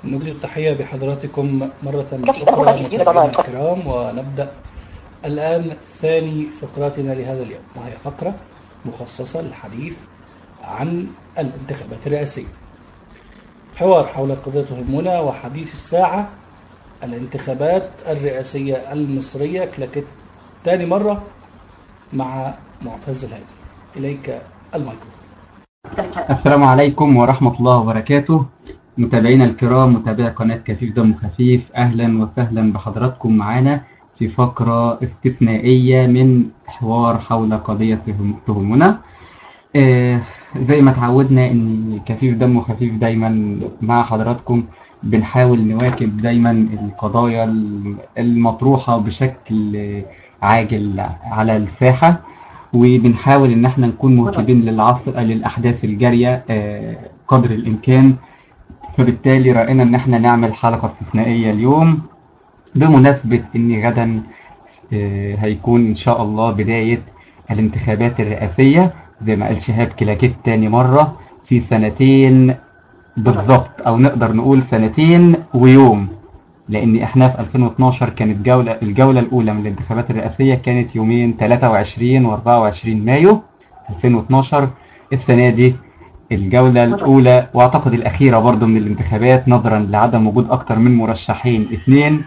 نجدد التحية بحضراتكم مرة أخرى مستمعينا الكرام ونبدأ الآن ثاني فقراتنا لهذا اليوم وهي فقرة مخصصة للحديث عن الانتخابات الرئاسية حوار حول قضية تهمنا وحديث الساعة الانتخابات الرئاسية المصرية كلاكيت تاني مرة مع معتز الهادي إليك الميكروفون السلام عليكم ورحمة الله وبركاته متابعينا الكرام متابعي قناة كفيف دم خفيف أهلا وسهلا بحضراتكم معانا في فقرة استثنائية من حوار حول قضية تهمنا آه زي ما تعودنا ان كفيف دم خفيف دايما مع حضراتكم بنحاول نواكب دايما القضايا المطروحة بشكل عاجل على الساحة وبنحاول ان احنا نكون مواكبين للعصر للاحداث الجارية آه قدر الامكان فبالتالي رأينا ان احنا نعمل حلقة استثنائية اليوم بمناسبة ان غدا آه هيكون ان شاء الله بداية الانتخابات الرئاسية زي ما قال شهاب كلاكيت تاني مرة في سنتين بالظبط او نقدر نقول سنتين ويوم لان احنا في 2012 كانت جولة الجولة الاولى من الانتخابات الرئاسية كانت يومين 23 و 24 مايو 2012 السنة دي الجولة الأولى وأعتقد الأخيرة برضو من الانتخابات نظرا لعدم وجود أكتر من مرشحين اثنين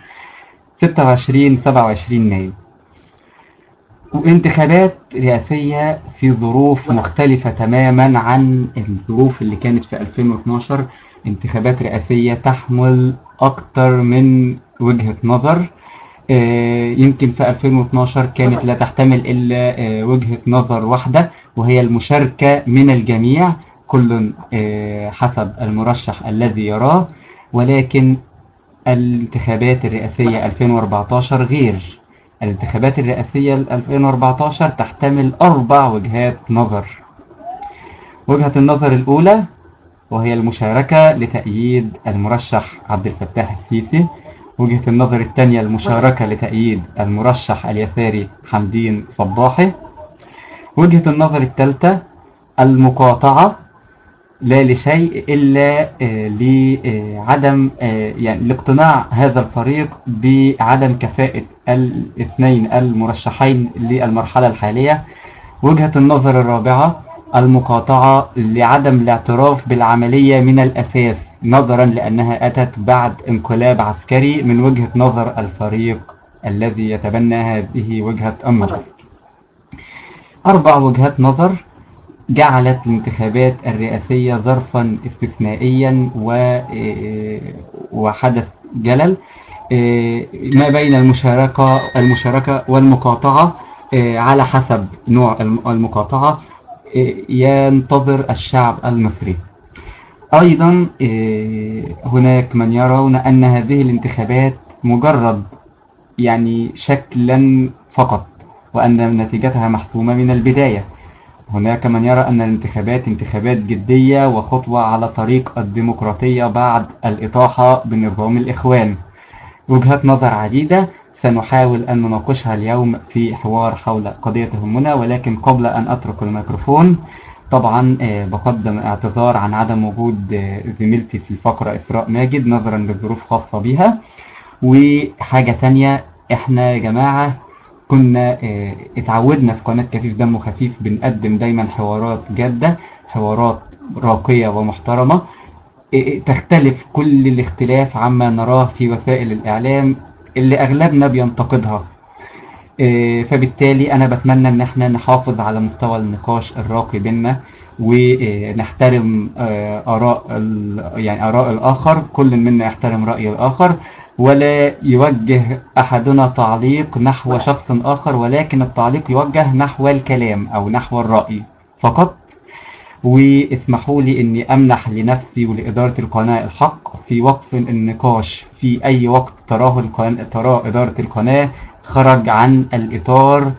26 27 مايو وانتخابات رئاسية في ظروف مختلفة تماما عن الظروف اللي كانت في 2012 انتخابات رئاسية تحمل أكتر من وجهة نظر يمكن في 2012 كانت لا تحتمل إلا وجهة نظر واحدة وهي المشاركة من الجميع كل حسب المرشح الذي يراه ولكن الانتخابات الرئاسية 2014 غير الانتخابات الرئاسية 2014 تحتمل أربع وجهات نظر وجهة النظر الأولى وهي المشاركة لتأييد المرشح عبد الفتاح السيسي وجهة النظر الثانية المشاركة لتأييد المرشح اليساري حمدين صباحي وجهة النظر الثالثة المقاطعة لا لشيء إلا لعدم يعني لاقتناع هذا الفريق بعدم كفاءة الاثنين المرشحين للمرحلة الحالية وجهة النظر الرابعة المقاطعة لعدم الاعتراف بالعملية من الأساس نظرا لأنها أتت بعد انقلاب عسكري من وجهة نظر الفريق الذي يتبنى هذه وجهة النظر أربع وجهات نظر جعلت الانتخابات الرئاسية ظرفا استثنائيا وحدث جلل ما بين المشاركة المشاركة والمقاطعة على حسب نوع المقاطعة ينتظر الشعب المصري أيضا هناك من يرون أن هذه الانتخابات مجرد يعني شكلا فقط وأن نتيجتها محسومة من البداية هناك من يرى أن الانتخابات انتخابات جدية وخطوة على طريق الديمقراطية بعد الإطاحة بنظام الإخوان وجهات نظر عديدة سنحاول أن نناقشها اليوم في حوار حول قضية تهمنا ولكن قبل أن أترك الميكروفون طبعا بقدم اعتذار عن عدم وجود زميلتي في الفقرة إسراء ماجد نظرا لظروف خاصة بها وحاجة تانية احنا يا جماعة كنا اتعودنا في قناة كفيف دم خفيف بنقدم دايما حوارات جادة حوارات راقية ومحترمة تختلف كل الاختلاف عما نراه في وسائل الإعلام اللي أغلبنا بينتقدها فبالتالي أنا بتمنى إن احنا نحافظ على مستوى النقاش الراقي بينا ونحترم آراء يعني آراء الآخر كل منا يحترم رأي الآخر ولا يوجه أحدنا تعليق نحو شخص آخر ولكن التعليق يوجه نحو الكلام أو نحو الرأي فقط واسمحوا لي أني أمنح لنفسي ولإدارة القناة الحق في وقف النقاش في أي وقت تراه القناة تراه إدارة القناة خرج عن الإطار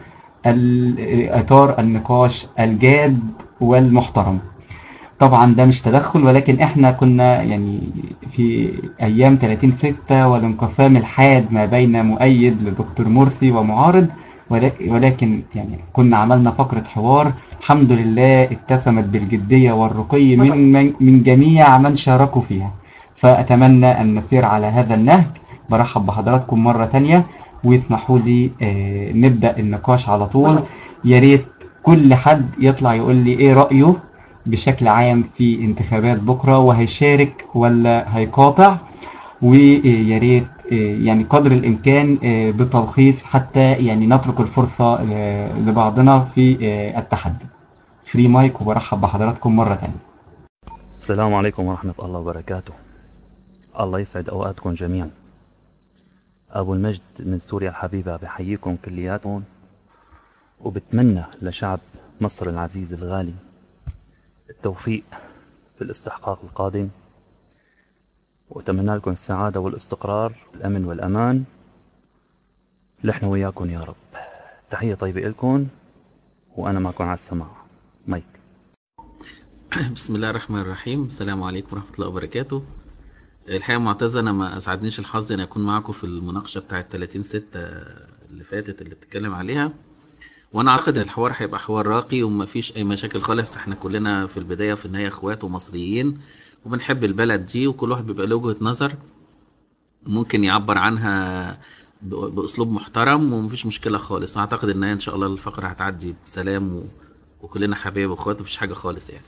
إطار النقاش الجاد والمحترم طبعا ده مش تدخل ولكن احنا كنا يعني في ايام 30 6 والانقسام الحاد ما بين مؤيد لدكتور مرسي ومعارض ولكن يعني كنا عملنا فقرة حوار الحمد لله اتسمت بالجدية والرقي من من, من جميع من شاركوا فيها فأتمنى أن نسير على هذا النهج برحب بحضراتكم مرة تانية ويسمحوا لي آه، نبدأ النقاش على طول يا ريت كل حد يطلع يقول لي إيه رأيه بشكل عام في انتخابات بكرة وهيشارك ولا هيقاطع ويا ريت آه، يعني قدر الإمكان آه، بتلخيص حتى يعني نترك الفرصة آه، لبعضنا في آه، التحدث فري مايك وبرحب بحضراتكم مرة تانية السلام عليكم ورحمة الله وبركاته الله يسعد أوقاتكم جميعا أبو المجد من سوريا الحبيبة بحييكم كلياتكم وبتمنى لشعب مصر العزيز الغالي التوفيق في الاستحقاق القادم وأتمنى لكم السعادة والاستقرار الأمن والأمان لحنا وياكم يا رب تحية طيبة لكم وأنا معكم على السماع مايك بسم الله الرحمن الرحيم السلام عليكم ورحمة الله وبركاته الحقيقة معتز أنا ما أسعدنيش الحظ إن أكون معاكم في المناقشة بتاعة 30 ستة اللي فاتت اللي بتتكلم عليها وأنا أعتقد إن الحوار هيبقى حوار راقي ومفيش أي مشاكل خالص إحنا كلنا في البداية وفي النهاية إخوات ومصريين وبنحب البلد دي وكل واحد بيبقى له وجهة نظر ممكن يعبر عنها ب- بأسلوب محترم ومفيش مشكلة خالص أعتقد إن هي إن شاء الله الفقرة هتعدي بسلام و... وكلنا حبايب وإخوات مفيش حاجة خالص يعني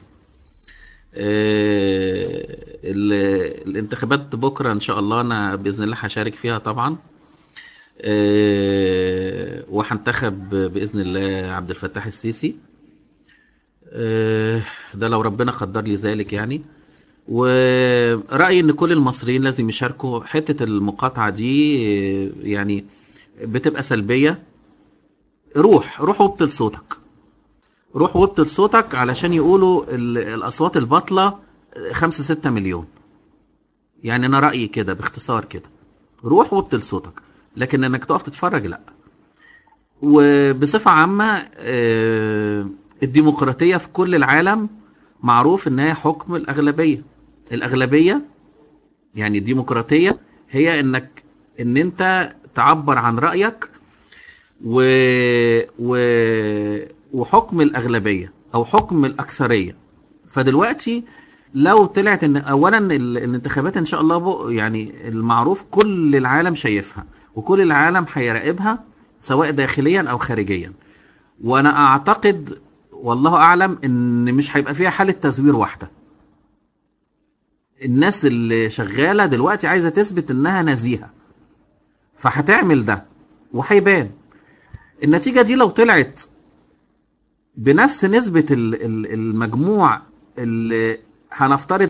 آه، ال- الانتخابات بكرة إن شاء الله أنا بإذن الله هشارك فيها طبعا آه، وهنتخب بإذن الله عبد الفتاح السيسي آه، ده لو ربنا قدر لي ذلك يعني ورأيي إن كل المصريين لازم يشاركوا حتة المقاطعة دي آه، يعني بتبقى سلبية روح روح وابطل صوتك روح وابطل صوتك علشان يقولوا ال- الأصوات الباطلة خمسة ستة مليون يعني أنا رأيي كده باختصار كده روح وابطل صوتك لكن إنك تقف تتفرج لأ وبصفة عامة آه، الديمقراطية في كل العالم معروف إن هي حكم الأغلبية الأغلبية يعني الديمقراطية هي إنك إن أنت تعبر عن رأيك و... و... وحكم الأغلبية أو حكم الأكثرية فدلوقتي لو طلعت ان اولا ال- الانتخابات ان شاء الله بق يعني المعروف كل العالم شايفها وكل العالم هيراقبها سواء داخليا او خارجيا وانا اعتقد والله اعلم ان مش هيبقى فيها حالة تزوير واحدة الناس اللي شغالة دلوقتي عايزة تثبت انها نزيهة فهتعمل ده وهيبان النتيجة دي لو طلعت بنفس نسبة ال- ال- المجموع اللي هنفترض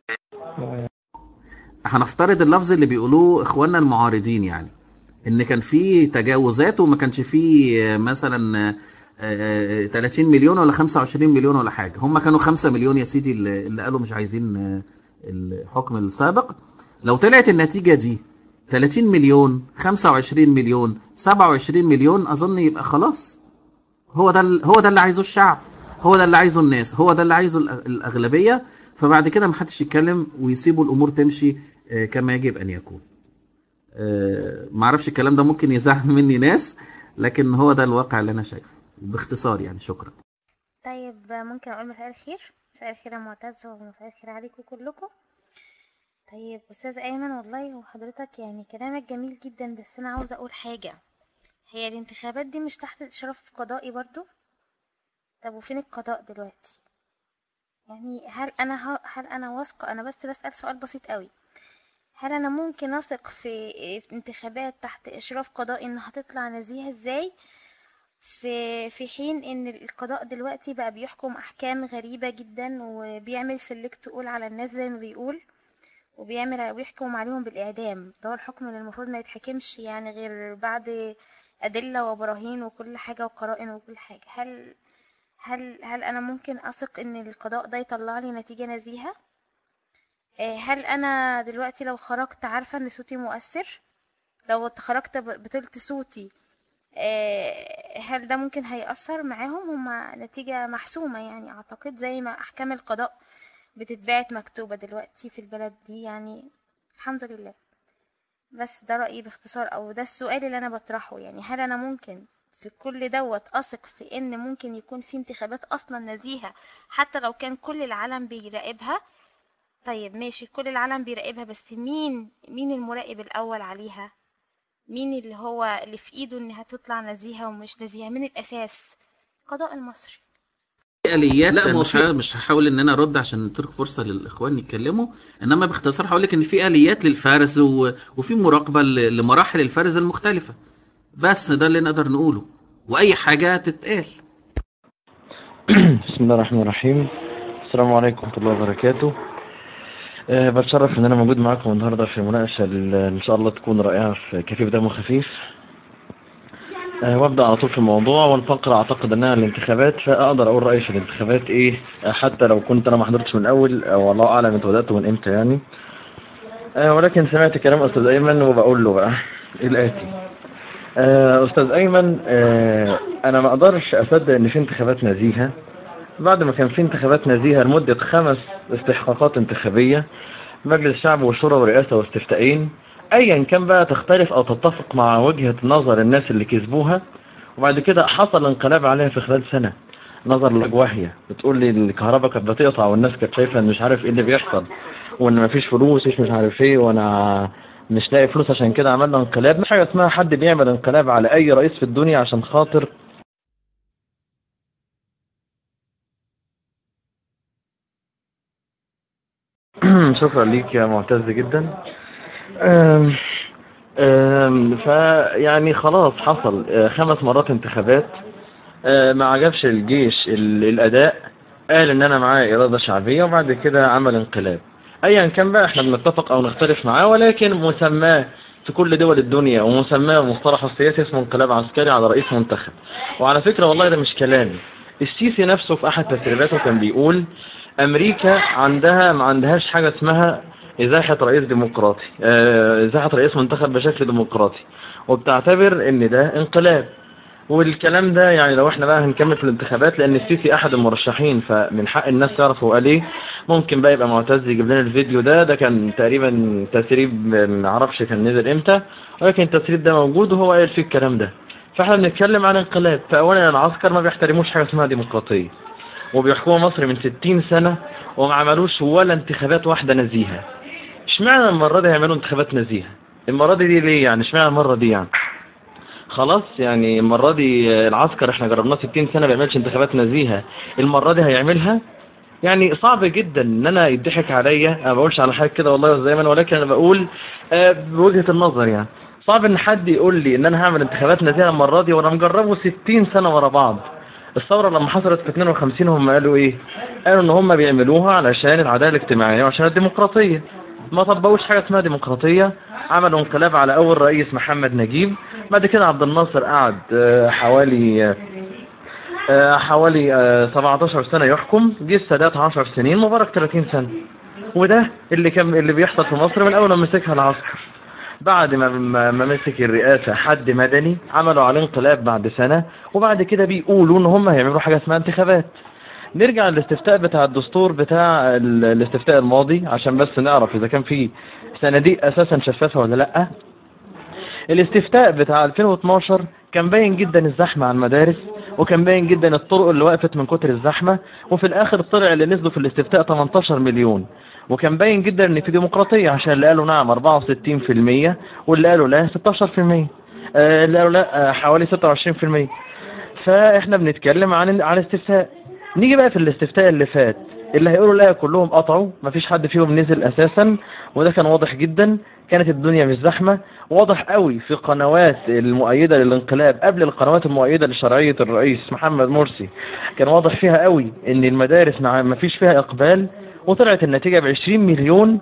هنفترض اللفظ اللي بيقولوه اخواننا المعارضين يعني ان كان في تجاوزات وما كانش في آه، مثلا آه، آه، 30 مليون ولا 25 مليون ولا حاجه هم كانوا 5 مليون يا سيدي اللي اللي قالوا مش عايزين آه، الحكم السابق لو طلعت النتيجه دي 30 مليون 25 مليون 27 مليون اظن يبقى خلاص هو ده ال- هو ده اللي عايزه الشعب هو ده اللي عايزه الناس هو ده اللي عايزه الأ- الاغلبيه فبعد كده ما حدش يتكلم ويسيبوا الامور تمشي آه، كما يجب ان يكون آه، ما اعرفش الكلام ده ممكن يزعل مني ناس لكن هو ده الواقع اللي انا شايفه باختصار يعني شكرا طيب ممكن اقول مساء الخير مساء الخير يا معتز ومساء الخير عليكم كلكم طيب استاذ ايمن والله وحضرتك يعني كلامك جميل جدا بس انا عاوزه اقول حاجه هي الانتخابات دي مش تحت اشراف قضائي برضو طب وفين القضاء دلوقتي يعني هل انا ه- هل انا واثقه انا بس بسال سؤال بسيط قوي هل انا ممكن اثق في في انتخابات تحت اشراف قضائي انها هتطلع نزيهه ازاي في في حين ان القضاء دلوقتي بقى بيحكم احكام غريبة جدا وبيعمل سلكت قول على الناس زي ما بيقول وبيعمل ويحكم عليهم بالاعدام اللي هو الحكم اللي المفروض ما يتحكمش يعني غير بعد ادلة وبراهين وكل حاجة وقرائن وكل حاجة هل هل هل انا ممكن اثق ان القضاء ده يطلع لي نتيجة نزيهة آه، هل انا دلوقتي لو خرجت عارفة ان صوتي مؤثر لو خرجت ب- بتلت صوتي آه، هل ده ممكن هيأثر معاهم هما نتيجة محسومة يعني أعتقد زي ما أحكام القضاء بتتبعت مكتوبة دلوقتي في البلد دي يعني الحمد لله بس ده رأيي باختصار أو ده السؤال اللي أنا بطرحه يعني هل أنا ممكن في كل دوت أثق في إن ممكن يكون في انتخابات أصلا نزيهة حتى لو كان كل العالم بيراقبها طيب ماشي كل العالم بيراقبها بس مين مين المراقب الأول عليها مين اللي هو اللي في ايده انها تطلع نزيهة ومش نزيهة من الأساس القضاء المصري في اليات لا، لا ما هو مش في- ه- مش هحاول ان انا ارد عشان نترك فرصه للاخوان يتكلموا انما باختصار هقول لك ان في اليات للفرز و... وفي مراقبه ل... لمراحل الفرز المختلفه بس ده اللي نقدر نقوله واي حاجه تتقال بسم الله الرحمن الرحيم السلام عليكم ورحمة الله وبركاته أه بتشرف ان انا موجود معاكم النهارده في مناقشه ال- ان شاء الله تكون رائعه في كفيف دم خفيف أه وابدا على طول في الموضوع والفقره اعتقد انها الانتخابات فاقدر اقول رايي في الانتخابات ايه أه حتى لو كنت انا ما حضرتش من الاول أه والله اعلم انتوا بداتوا من امتى يعني أه ولكن سمعت كلام استاذ ايمن وبقول له بقى الاتي أه استاذ ايمن أه انا ما اقدرش اصدق ان في انتخابات نزيهه بعد ما كان في انتخابات نزيهة لمدة خمس استحقاقات انتخابية مجلس شعب وشورى ورئاسة واستفتاءين ايا كان بقى تختلف او تتفق مع وجهة نظر الناس اللي كسبوها وبعد كده حصل انقلاب عليها في خلال سنة نظر لجواهية بتقول لي الكهرباء كانت بتقطع والناس كانت شايفة ان مش عارف ايه اللي بيحصل وان مفيش فلوس ايش مش عارف ايه وانا مش لاقي فلوس عشان كده عملنا انقلاب مش حاجة اسمها حد بيعمل انقلاب على اي رئيس في الدنيا عشان خاطر شكرا ليك يا معتز جدا أم أم فيعني خلاص حصل أه، خمس مرات انتخابات أه، ما عجبش الجيش ال- الاداء قال ان انا معايا اراده شعبيه وبعد كده عمل انقلاب ايا كان بقى احنا بنتفق او نختلف معاه ولكن مسماه في كل دول الدنيا ومسماه المصطلح السياسي اسمه انقلاب عسكري على رئيس منتخب وعلى فكره والله ده مش كلامي السيسي نفسه في احد تسريباته كان بيقول امريكا عندها ما عندهاش حاجه اسمها ازاحه رئيس ديمقراطي آه، ازاحه رئيس منتخب بشكل ديمقراطي وبتعتبر ان ده انقلاب والكلام ده يعني لو احنا بقى هنكمل في الانتخابات لان السيسي احد المرشحين فمن حق الناس تعرف هو قال ايه ممكن بقى يبقى معتز يجيب لنا الفيديو ده ده كان تقريبا تسريب ما اعرفش كان نزل امتى ولكن التسريب ده موجود وهو قال فيه الكلام ده فاحنا بنتكلم عن انقلاب فاولا العسكر ما بيحترموش حاجه اسمها ديمقراطيه وبيحكموا مصر من 60 سنه وما عملوش ولا انتخابات واحده نزيهه اشمعنى المره دي هيعملوا انتخابات نزيهه المره دي, دي ليه يعني اشمعنى المره دي يعني خلاص يعني المره دي العسكر احنا جربناه 60 سنه ما بيعملش انتخابات نزيهه المره دي هيعملها يعني صعب جدا ان انا يضحك عليا انا ما بقولش على حاجه كده والله دايما ولكن انا بقول آه، بوجهه النظر يعني صعب ان حد يقول لي ان انا هعمل انتخابات نزيهه المره دي وانا مجربه 60 سنه ورا بعض الثوره لما حصلت في 52 هم قالوا ايه قالوا ان هم بيعملوها علشان العداله الاجتماعيه وعشان الديمقراطيه ما طبقوش حاجه اسمها ديمقراطيه عملوا انقلاب على اول رئيس محمد نجيب بعد كده عبد الناصر قعد آه، حوالي آه، آه، حوالي آه، 17 سنة يحكم جه السادات 10 سنين مبارك 30 سنة وده اللي كان اللي بيحصل في مصر من اول ما مسكها العسكر بعد ما ما ما مسك الرئاسة حد مدني عملوا عليه انقلاب بعد سنة وبعد كده بيقولوا ان هم هيعملوا حاجة اسمها انتخابات نرجع للاستفتاء بتاع الدستور بتاع ال- الاستفتاء الماضي عشان بس نعرف اذا كان في صناديق اساسا شفافة ولا لا الاستفتاء بتاع 2012 كان باين جدا الزحمة على المدارس وكان باين جدا الطرق اللي وقفت من كتر الزحمة وفي الاخر طلع اللي نزلوا في الاستفتاء 18 مليون وكان باين جدا ان في ديمقراطية عشان اللي قالوا نعم 64% واللي قالوا لا 16% آه، اللي قالوا لا آه، حوالي 26% فاحنا بنتكلم عن عن استفتاء نيجي بقى في الاستفتاء اللي فات اللي هيقولوا لا كلهم قطعوا مفيش حد فيهم نزل اساسا وده كان واضح جدا كانت الدنيا مش زحمه واضح قوي في قنوات المؤيده للانقلاب قبل القنوات المؤيده لشرعيه الرئيس محمد مرسي كان واضح فيها قوي ان المدارس مع مفيش فيها اقبال وطلعت النتيجه ب 20 مليون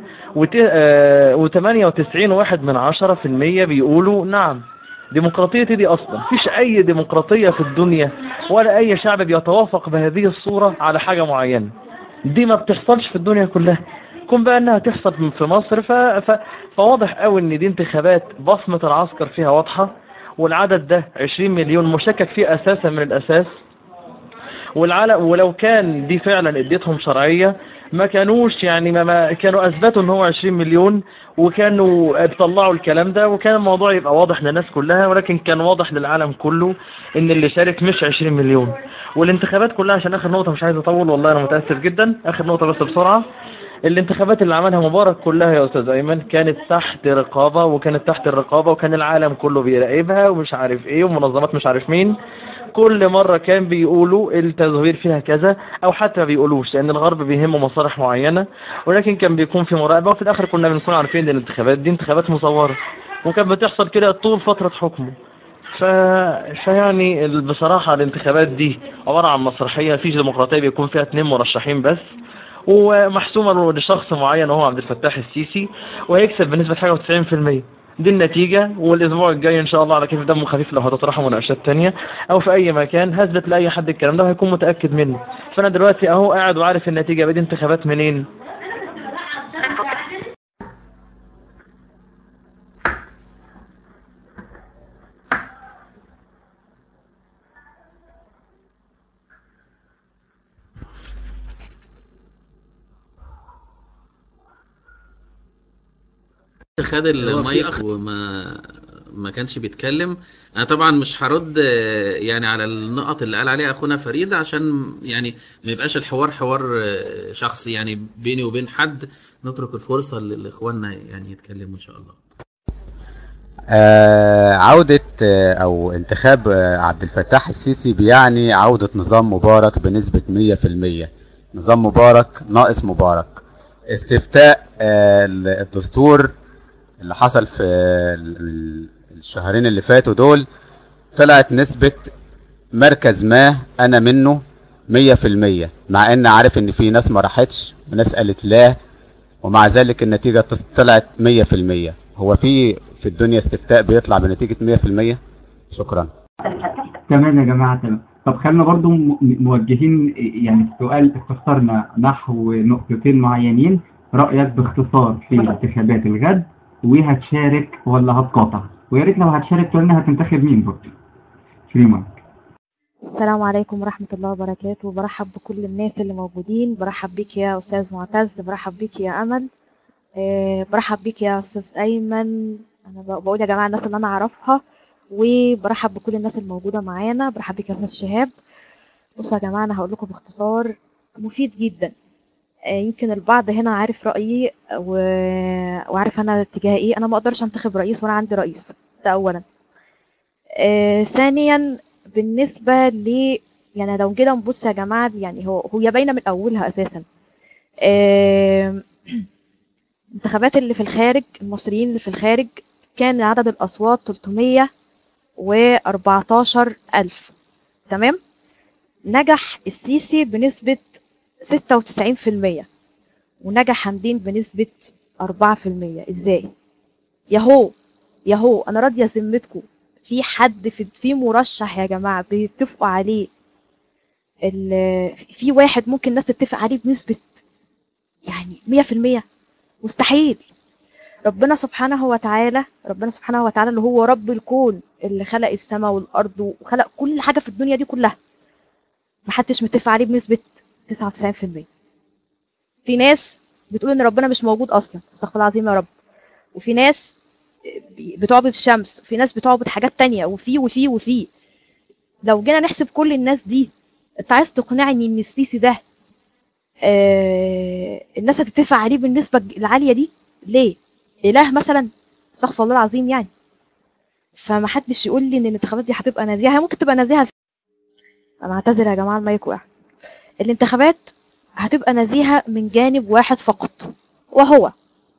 و98 واحد من عشرة في المية بيقولوا نعم ديمقراطية دي اصلا مفيش اي ديمقراطية في الدنيا ولا اي شعب بيتوافق بهذه الصورة على حاجة معينة دي ما بتحصلش في الدنيا كلها كون بقى انها تحصل في مصر ف... ف... فواضح قوي ان دي انتخابات بصمة العسكر فيها واضحة والعدد ده 20 مليون مشكك فيه اساسا من الاساس والعلم ولو كان دي فعلا اديتهم شرعية ما كانوش يعني ما, ما كانوا اثبتوا ان هو 20 مليون وكانوا طلعوا الكلام ده وكان الموضوع يبقى واضح للناس كلها ولكن كان واضح للعالم كله ان اللي شارك مش 20 مليون والانتخابات كلها عشان اخر نقطة مش عايز اطول والله انا متأسف جدا اخر نقطة بس بسرعة الانتخابات اللي عملها مبارك كلها يا استاذ ايمن كانت تحت رقابه وكانت تحت الرقابه وكان العالم كله بيراقبها ومش عارف ايه ومنظمات مش عارف مين كل مره كان بيقولوا التزوير فيها كذا او حتى ما بيقولوش لان الغرب بيهمه مصالح معينه ولكن كان بيكون في مراقبه وفي الاخر كنا بنكون عارفين ان الانتخابات دي انتخابات مصوره وكانت بتحصل كده طول فتره حكمه ف... فيعني ال- بصراحة الانتخابات دي عبارة عن مسرحية مفيش ديمقراطية بيكون فيها اتنين مرشحين بس ومحسومة لشخص معين وهو عبد الفتاح السيسي وهيكسب بنسبة حاجة وتسعين في المية دي النتيجة والأسبوع الجاي إن شاء الله على كيف دمه خفيف لو هتطرحوا مناقشات تانية أو في أي مكان هثبت لأي حد الكلام ده وهيكون متأكد منه فأنا دلوقتي أهو قاعد وعارف النتيجة بدي انتخابات منين خد المايك وما ما كانش بيتكلم انا طبعا مش هرد آه، يعني على النقط اللي قال عليها اخونا فريد عشان يعني ما يبقاش الحوار حوار آه، شخصي يعني بيني وبين حد نترك الفرصة لاخواننا يعني يتكلموا ان شاء الله آه، عودة آه، أو انتخاب آه، عبد الفتاح السيسي بيعني عودة نظام مبارك بنسبة 100% نظام مبارك ناقص مبارك استفتاء آه، الدستور اللي حصل في ال- ال- الشهرين اللي فاتوا دول طلعت نسبة مركز ما أنا منه 100% مع إن عارف إن في ناس ما راحتش وناس قالت لا ومع ذلك النتيجة تص- طلعت 100% هو في في الدنيا استفتاء بيطلع بنتيجة 100% شكرا تمام يا جماعة تمام طب خلينا برضو م- موجهين يعني السؤال اختصرنا نحو نقطتين معينين رأيك باختصار في انتخابات الغد وهتشارك ولا هتقاطع ويا ريت لو هتشارك تقول لنا هتنتخب مين برضو فريمان السلام عليكم ورحمة الله وبركاته برحب بكل الناس اللي موجودين برحب بيك يا أستاذ معتز برحب بيك يا أمل آه، برحب بيك يا أستاذ أيمن أنا ب- بقول يا جماعة الناس اللي أنا أعرفها وبرحب بكل الناس الموجودة معانا برحب بيك يا أستاذ شهاب بصوا يا جماعة أنا هقول لكم باختصار مفيد جدا آه، يمكن البعض هنا عارف رأيي و... وعارف أنا اتجاه إيه أنا ما أقدرش أنتخب رئيس وأنا عندي رئيس ده أولا آه، ثانيا بالنسبة ل يعني لو جينا نبص يا جماعة يعني هو هي باينة من أولها أساسا آم، الانتخابات اللي في الخارج المصريين اللي في الخارج كان عدد الأصوات 314 ألف تمام نجح السيسي بنسبة 96% ونجح حمدين بنسبة 4% ازاي ياهو ياهو انا راضية ذمتكم في حد في في مرشح يا جماعة بيتفقوا عليه ال- في واحد ممكن الناس تتفق عليه بنسبة يعني مية في المية مستحيل ربنا سبحانه وتعالى ربنا سبحانه وتعالى اللي هو رب الكون اللي خلق السماء والأرض وخلق كل حاجة في الدنيا دي كلها محدش متفق عليه بنسبة 99% في ناس بتقول ان ربنا مش موجود اصلا استغفر الله العظيم يا رب وفي ناس بتعبد الشمس وفي ناس بتعبد حاجات تانية وفي وفي وفي لو جينا نحسب كل الناس دي انت عايز تقنعني ان السيسي ده آه الناس هتتفق عليه بالنسبة العالية دي ليه اله مثلا استغفر الله العظيم يعني فما حدش يقول لي ان الانتخابات دي هتبقى نزيهة هي ممكن تبقى نزيهة انا اعتذر يا جماعة المايك وقع الانتخابات هتبقى نزيهة من جانب واحد فقط وهو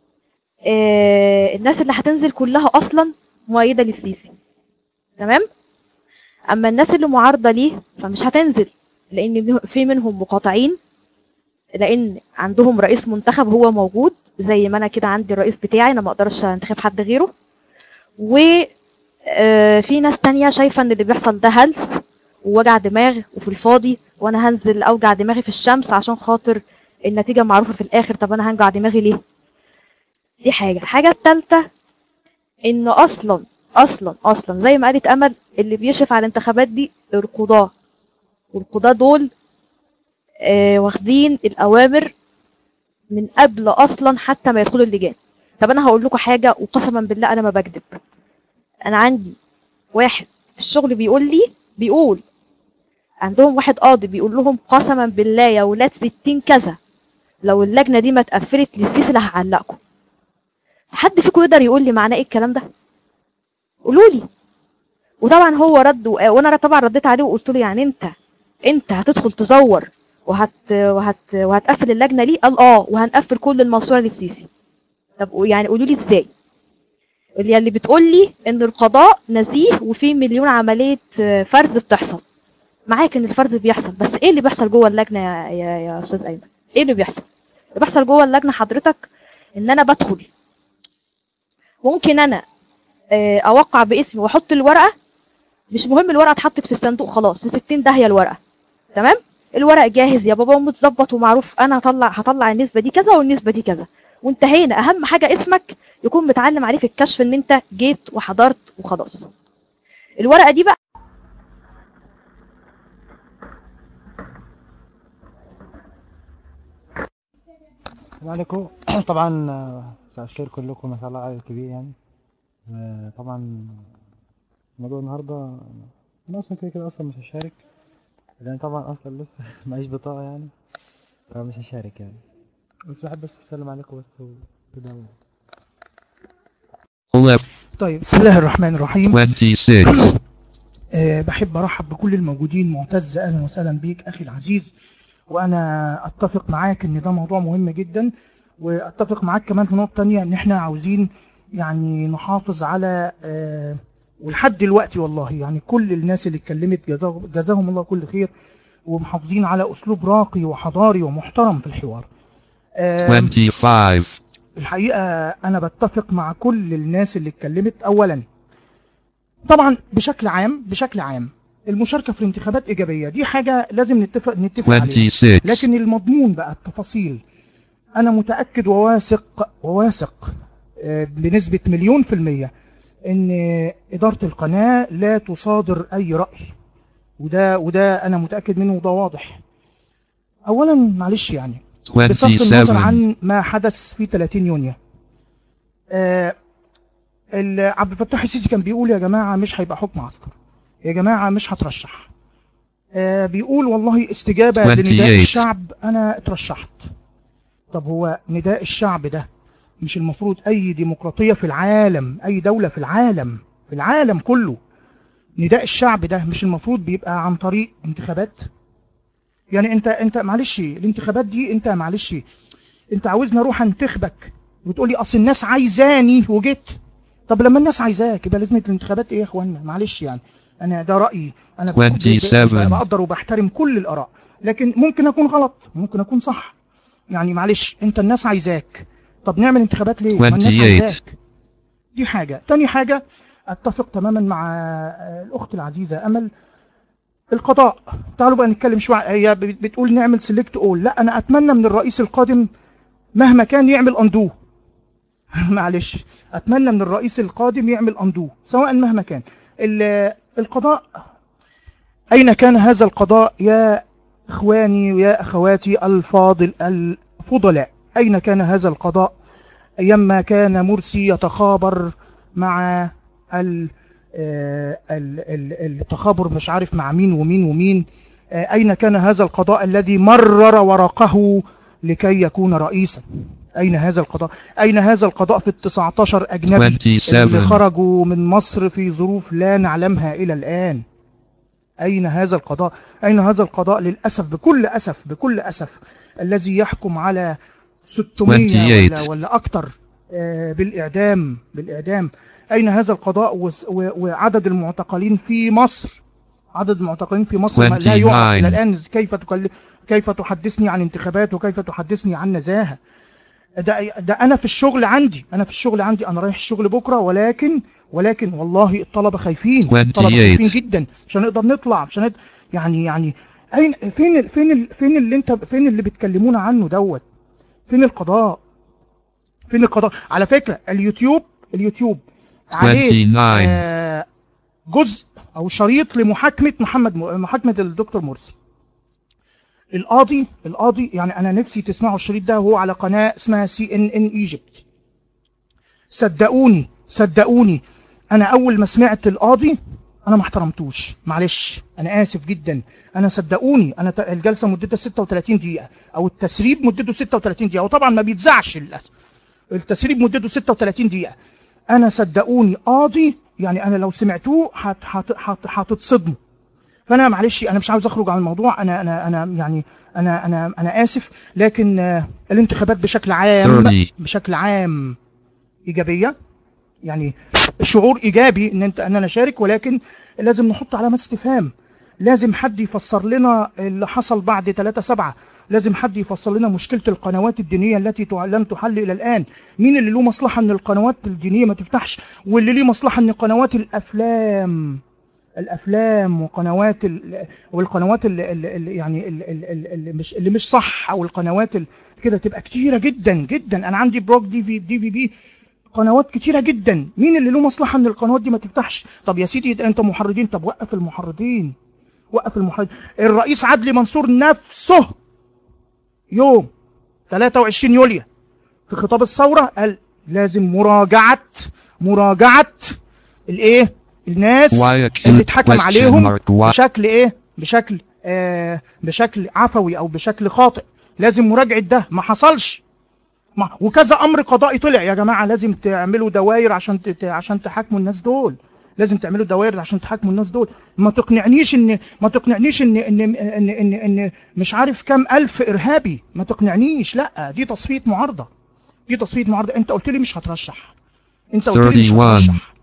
آه الناس اللي هتنزل كلها اصلا مؤيدة للسيسي تمام اما الناس اللي معارضة ليه فمش هتنزل لان في منهم مقاطعين لان عندهم رئيس منتخب هو موجود زي ما انا كده عندي الرئيس بتاعي انا ما اقدرش انتخب حد غيره و آه، في ناس تانية شايفة ان اللي بيحصل ده هلس ووجع دماغ وفي الفاضي وانا هنزل اوجع دماغي في الشمس عشان خاطر النتيجة معروفة في الاخر طب انا هنجع دماغي ليه دي حاجة الحاجة التالتة ان اصلا اصلا اصلا زي ما قالت امل اللي بيشرف على الانتخابات دي القضاة والقضاة دول آه واخدين الاوامر من قبل اصلا حتى ما يدخلوا اللجان طب انا هقول لكم حاجة وقسما بالله انا ما بكذب انا عندي واحد في الشغل بيقول لي بيقول عندهم واحد قاضي بيقول لهم قسما بالله يا ولاد ستين كذا لو اللجنه دي ما اتقفلت للسيسي اللي هعلقكم حد فيكم يقدر يقول لي معناه ايه الكلام ده قولوا لي وطبعا هو رد و- وانا طبعا رديت عليه وقلت له يعني انت انت هتدخل تزور وهت وهت وهتقفل اللجنه ليه قال اه وهنقفل كل المنصوره للسيسي طب يعني قولوا لي ازاي اللي اللي بتقول لي ان القضاء نزيه وفي مليون عمليه آه، فرز بتحصل معاك ان الفرز بيحصل بس ايه اللي بيحصل جوه اللجنه يا يا, يا استاذ ايمن ايه اللي بيحصل اللي بيحصل جوه اللجنه حضرتك ان انا بدخل ممكن انا آه، اوقع باسمي واحط الورقه مش مهم الورقه اتحطت في الصندوق خلاص في 60 داهيه الورقه تمام الورق جاهز يا بابا ومتظبط ومعروف انا هطلع هطلع النسبه دي كذا والنسبه دي كذا وانتهينا اهم حاجه اسمك يكون متعلم عليه في الكشف ان انت جيت وحضرت وخلاص الورقه دي بقى السلام عليكم طبعا آه، مساء الخير كلكم ما شاء الله عدد كبير يعني آه، طبعا موضوع النهارده انا اصلا كده كده اصلا مش هشارك لان طبعا اصلا لسه معيش بطاقة يعني فمش هشارك يعني بس بحب بس اسلم عليكم بس وكده Left طيب بسم الله الرحمن الرحيم 26. أه بحب ارحب بكل الموجودين معتز اهلا وسهلا بيك اخي العزيز وانا اتفق معاك ان ده موضوع مهم جدا واتفق معاك كمان في نقطه تانية ان احنا عاوزين يعني نحافظ على أه ولحد دلوقتي والله يعني كل الناس اللي اتكلمت جزاه- جزاهم الله كل خير ومحافظين على اسلوب راقي وحضاري ومحترم في الحوار آم، 25. الحقيقة أنا بتفق مع كل الناس اللي اتكلمت أولا طبعا بشكل عام بشكل عام المشاركة في الانتخابات إيجابية دي حاجة لازم نتفق نتفق عليها 26. لكن المضمون بقى التفاصيل أنا متأكد وواثق وواثق آه، بنسبة مليون في المية إن إدارة القناة لا تصادر أي رأي وده وده أنا متأكد منه وده واضح أولا معلش يعني بصرف النظر 27. عن ما حدث في 30 يونيو آه ال- عبد الفتاح السيسي كان بيقول يا جماعة مش هيبقى حكم عسكر يا جماعة مش هترشح آه بيقول والله استجابة 28. لنداء الشعب أنا اترشحت طب هو نداء الشعب ده مش المفروض أي ديمقراطية في العالم أي دولة في العالم في العالم كله نداء الشعب ده مش المفروض بيبقى عن طريق انتخابات يعني انت انت معلش الانتخابات دي انت معلش انت عاوزني اروح انتخبك وتقول لي اصل الناس عايزاني وجيت طب لما الناس عايزاك يبقى لازمه الانتخابات ايه يا اخوانا معلش يعني انا ده رايي انا ب- ب- ب- 27. بقدر وبحترم كل الاراء لكن ممكن اكون غلط ممكن اكون صح يعني معلش انت الناس عايزاك طب نعمل انتخابات ليه ما الناس 28. عايزاك دي حاجه تاني حاجه اتفق تماما مع آه، الاخت العزيزه امل القضاء تعالوا بقى نتكلم شويه هي بت- بتقول نعمل سيلكت اول لا انا اتمنى من الرئيس القادم مهما كان يعمل اندو معلش اتمنى من الرئيس القادم يعمل اندو سواء مهما كان ال- القضاء اين كان هذا القضاء يا اخواني ويا اخواتي الفاضل الفضلاء اين كان هذا القضاء ايما كان مرسي يتخابر مع ال آه، ال- ال- التخابر مش عارف مع مين ومين ومين آه، أين كان هذا القضاء الذي مرر ورقه لكي يكون رئيسا أين هذا القضاء أين هذا القضاء في التسعة عشر أجنبي 27. اللي خرجوا من مصر في ظروف لا نعلمها إلى الآن أين هذا القضاء أين هذا القضاء للأسف بكل أسف بكل أسف الذي يحكم على 600 ولا, 28. ولا أكتر آه، بالإعدام بالإعدام أين هذا القضاء وس- و- وعدد المعتقلين في مصر عدد المعتقلين في مصر ما- لا يعرف 29. إلى الآن كيف تكل... كيف تحدثني عن انتخابات وكيف تحدثني عن نزاهة ده ده انا في الشغل عندي انا في الشغل عندي انا رايح الشغل بكره ولكن ولكن والله الطلبه خايفين الطلبه 28. خايفين جدا مش هنقدر نطلع مش هنقدر يعني يعني اين فين ال- فين ال- فين اللي انت فين اللي بتكلمونا عنه دوت فين القضاء فين القضاء على فكره اليوتيوب اليوتيوب عليه 29. آه جزء او شريط لمحاكمه محمد م- محاكمه الدكتور مرسي القاضي القاضي يعني انا نفسي تسمعوا الشريط ده وهو على قناه اسمها سي ان ان ايجيبت صدقوني صدقوني انا اول ما سمعت القاضي انا ما احترمتوش معلش انا اسف جدا انا صدقوني انا ت- الجلسه مدتها 36 دقيقه او التسريب مدته 36 دقيقه وطبعا ما بيتذاعش للاسف التسريب مدته 36 دقيقه انا صدقوني قاضي يعني انا لو سمعتوه هت- هت- هت- هتتصدموا فانا معلش انا مش عاوز اخرج عن الموضوع انا انا انا يعني انا انا انا اسف لكن آه، الانتخابات بشكل عام 30. بشكل عام ايجابيه يعني شعور ايجابي ان انت ان انا اشارك ولكن لازم نحط علامات استفهام لازم حد يفسر لنا اللي حصل بعد 3 7 لازم حد يفسر لنا مشكله القنوات الدينيه التي تع- لم تحل الى الان مين اللي له مصلحه ان القنوات الدينيه ما تفتحش واللي ليه مصلحه ان قنوات الافلام الافلام وقنوات ال... والقنوات اللي, اللي يعني اللي, اللي مش اللي مش صح او القنوات ال- كده تبقى كتيره جدا جدا انا عندي بروك دي في دي في بي قنوات كتيره جدا مين اللي له مصلحه ان القنوات دي ما تفتحش طب يا سيدي ده انت محرضين طب وقف المحرضين وقف المحرضين الرئيس عدلي منصور نفسه يوم 23 يوليو في خطاب الثوره قال لازم مراجعه مراجعه الايه الناس Why a اللي cute اتحكم question عليهم mark? Why- بشكل ايه بشكل آه بشكل عفوي او بشكل خاطئ لازم مراجعه ده ما حصلش ما وكذا امر قضائي طلع يا جماعه لازم تعملوا دوائر عشان ت- عشان تحاكموا الناس دول لازم تعملوا دوائر عشان تحاكموا الناس دول ما تقنعنيش ان ما تقنعنيش ان ان ان ان, إن مش عارف كام الف ارهابي ما تقنعنيش لا دي تصفيه معارضه دي تصفيه معارضه انت قلت لي مش هترشح انت قلت لي مش 31. هترشح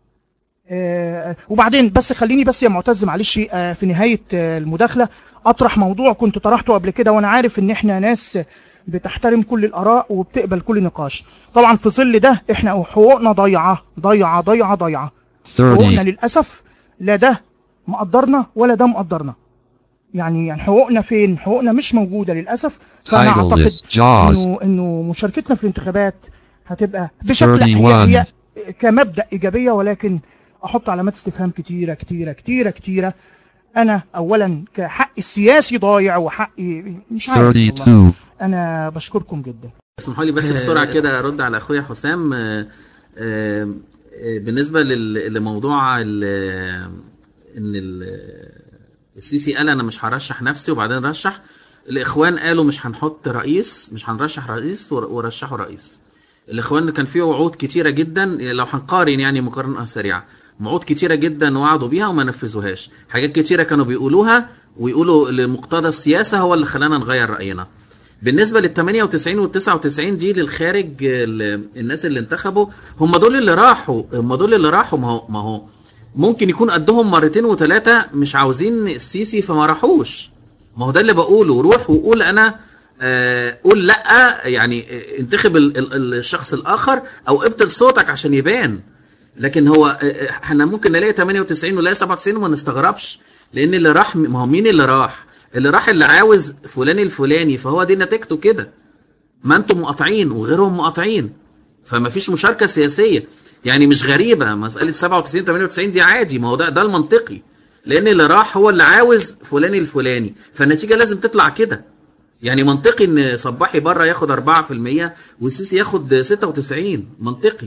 آه، وبعدين بس خليني بس يا معتز معلش آه، في نهايه آه، المداخله اطرح موضوع كنت طرحته قبل كده وانا عارف ان احنا ناس بتحترم كل الاراء وبتقبل كل نقاش طبعا في ظل ده احنا حقوقنا ضايعه ضايعه ضايعه ضايعه حقوقنا 30. للاسف لا ده مقدرنا ولا ده مقدرنا يعني يعني حقوقنا فين حقوقنا مش موجوده للاسف فانا Title اعتقد is Jaws. انه انه مشاركتنا في الانتخابات هتبقى بشكل هي 31. هي كمبدا ايجابيه ولكن احط علامات استفهام كتيره كتيره كتيره كتيره انا اولا كحق السياسي ضايع وحقي مش عارف والله. 32. انا بشكركم جدا اسمحوا لي بس بسرعه كده ارد على اخويا حسام آه، آه، آه، بالنسبه لل- لموضوع ال- ان ال- السيسي قال انا مش هرشح نفسي وبعدين رشح الاخوان قالوا مش هنحط رئيس مش هنرشح رئيس ور- ورشحوا رئيس الاخوان كان فيه وعود كتيره جدا لو هنقارن يعني مقارنه سريعه وعود كتيره جدا وعدوا بيها وما نفذوهاش حاجات كتيره كانوا بيقولوها ويقولوا لمقتضى السياسه هو اللي خلانا نغير راينا بالنسبه لل 98 وال 99 دي للخارج ال- الناس اللي انتخبوا هم دول اللي راحوا هم دول اللي راحوا ما هو ما هو ممكن يكون قدهم مرتين وثلاثه مش عاوزين السيسي فما راحوش ما هو ده اللي بقوله روح وقول انا آه، قول لا يعني آه، انتخب ال- ال- الشخص الاخر او ابطل صوتك عشان يبان لكن هو آه، آه، احنا ممكن نلاقي 98 ونلاقي 97 وما نستغربش لان اللي راح ما هو مين اللي راح اللي راح اللي عاوز فلان الفلاني فهو دي نتيجته كده ما انتم مقاطعين وغيرهم مقاطعين فما فيش مشاركه سياسيه يعني مش غريبه مساله 97 98 دي عادي ما هو ده ده المنطقي لان اللي راح هو اللي عاوز فلان الفلاني فالنتيجه لازم تطلع كده يعني منطقي ان صباحي بره ياخد 4% والسيسي ياخد 96 منطقي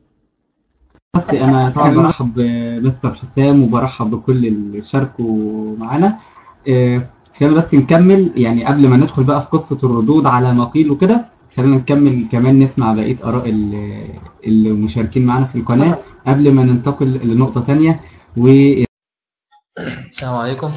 بس انا طبعا برحب بمستر حسام وبرحب بكل اللي شاركوا معانا آه، خلينا بس نكمل يعني قبل ما ندخل بقى في قصة الردود على ما قيل وكده خلينا نكمل كمان نسمع بقية آراء ال- المشاركين معانا في القناة قبل ما ننتقل لنقطة تانية و السلام عليكم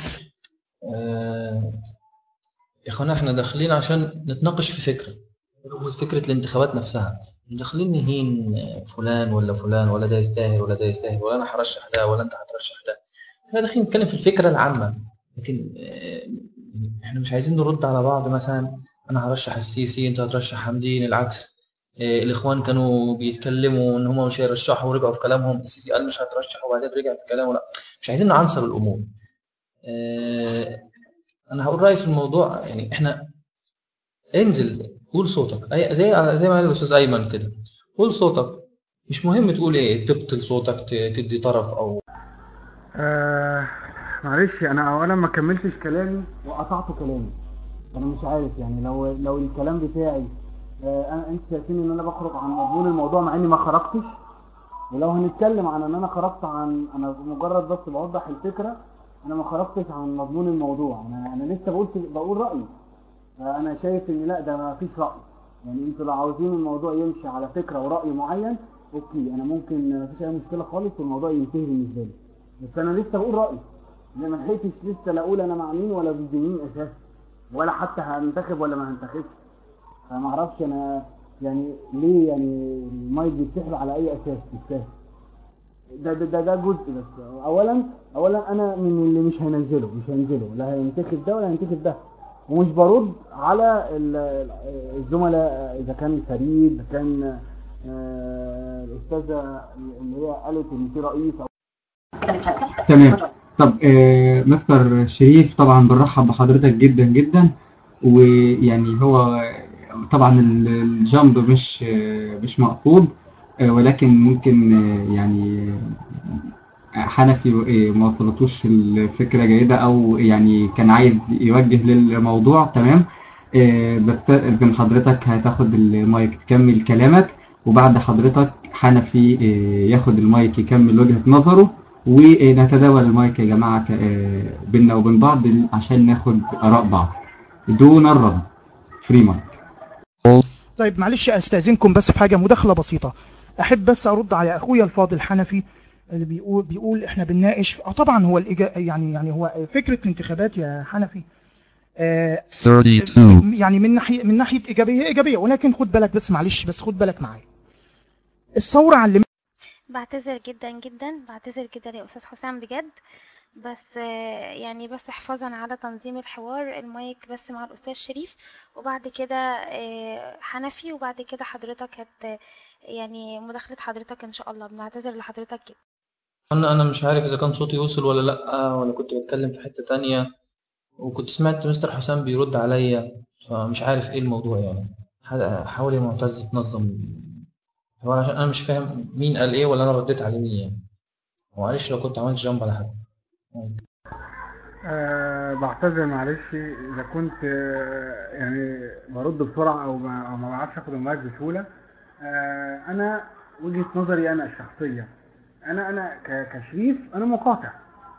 آه، يا اخوانا احنا داخلين عشان نتناقش في فكرة فكرة الانتخابات نفسها داخلين نهين فلان ولا فلان ولا ده يستاهل ولا ده يستاهل ولا انا هرشح ده ولا انت هترشح ده احنا داخلين نتكلم في الفكرة العامة لكن آه، احنا مش عايزين نرد على بعض مثلا انا هرشح السيسي انت هترشح حمدين العكس آه، الاخوان كانوا بيتكلموا ان هم مش هيرشحوا ورجعوا في كلامهم السيسي قال مش هترشح وبعدين رجع في كلامه لا مش عايزين نعنصر الامور آه، انا هقول رايي في الموضوع يعني احنا انزل قول صوتك أي زي زي ما قال الاستاذ ايمن كده قول صوتك مش مهم تقول ايه تبطل صوتك ت- تدي طرف او آه معلش انا اولا ما كملتش كلامي وقطعت كلامي انا مش عارف يعني لو لو الكلام بتاعي آه انا انت شايفين ان انا بخرج عن مضمون الموضوع مع اني ما خرجتش ولو هنتكلم عن ان انا خرجت عن انا مجرد بس بوضح الفكره انا ما خرجتش عن مضمون الموضوع انا انا لسه بقول بقول رايي فانا شايف ان لا ده ما فيش راي يعني انتوا لو عاوزين الموضوع يمشي على فكره وراي معين اوكي انا ممكن ما فيش اي مشكله خالص والموضوع ينتهي بالنسبه لي بس انا لسه بقول رايي انا ما لحقتش لسه لا اقول انا مع مين ولا ضد مين اساسا ولا حتى هنتخب ولا ما هنتخبش فما اعرفش انا يعني ليه يعني المايك بيتسحب على اي اساس مش فاهم ده ده ده, ده جزء بس اولا اولا انا من اللي مش هننزله مش هنزله لا هينتخب ده ولا هينتخب ده ومش برد على ال- الزملاء اذا كان فريد اذا كان آه، الاستاذه اللي هي قالت ان في رئيس او تمام طب آه مستر شريف طبعا بنرحب بحضرتك جدا جدا ويعني هو طبعا ال- الجامب مش آه مش مقصود آه ولكن ممكن آه يعني آه، حنفي آه، ما وصلتوش الفكرة جيدة أو يعني كان عايز يوجه للموضوع تمام آه، بس إذن حضرتك هتاخد المايك تكمل كلامك وبعد حضرتك حنفي آه، ياخد المايك يكمل وجهة نظره ونتداول المايك يا جماعة ك- آه، بينا وبين بعض عشان ناخد آراء بعض دون الرد فري مايك طيب معلش استاذنكم بس في حاجه مداخله بسيطه احب بس ارد على اخويا الفاضل حنفي اللي بيقول بيقول احنا بنناقش اه طبعا هو الإجا... يعني يعني هو فكره الانتخابات يا حنفي آه 32. يعني من ناحيه من ناحيه ايجابيه ايجابيه ولكن خد بالك بس معلش بس خد بالك معايا الثوره علمت بعتذر جدا جدا بعتذر جدا يا استاذ حسام بجد بس آه، يعني بس حفاظا على تنظيم الحوار المايك بس مع الاستاذ شريف وبعد كده آه، حنفي وبعد كده حضرتك هت يعني مداخلة حضرتك ان شاء الله بنعتذر لحضرتك جدا انا انا مش عارف اذا كان صوتي وصل ولا لا ولا كنت بتكلم في حتة تانية وكنت سمعت مستر حسام بيرد عليا فمش عارف ايه الموضوع يعني ح- حاول يا معتز تنظم الحوار عشان انا مش فاهم مين قال ايه ولا انا رديت عليه مين يعني معلش لو كنت عملت جامب على حد أه بعتذر معلش اذا كنت آه، يعني برد بسرعه او ما, أو ما بعرفش اخد المايك بسهوله أه انا وجهه نظري انا الشخصيه انا انا ك- كشريف انا مقاطع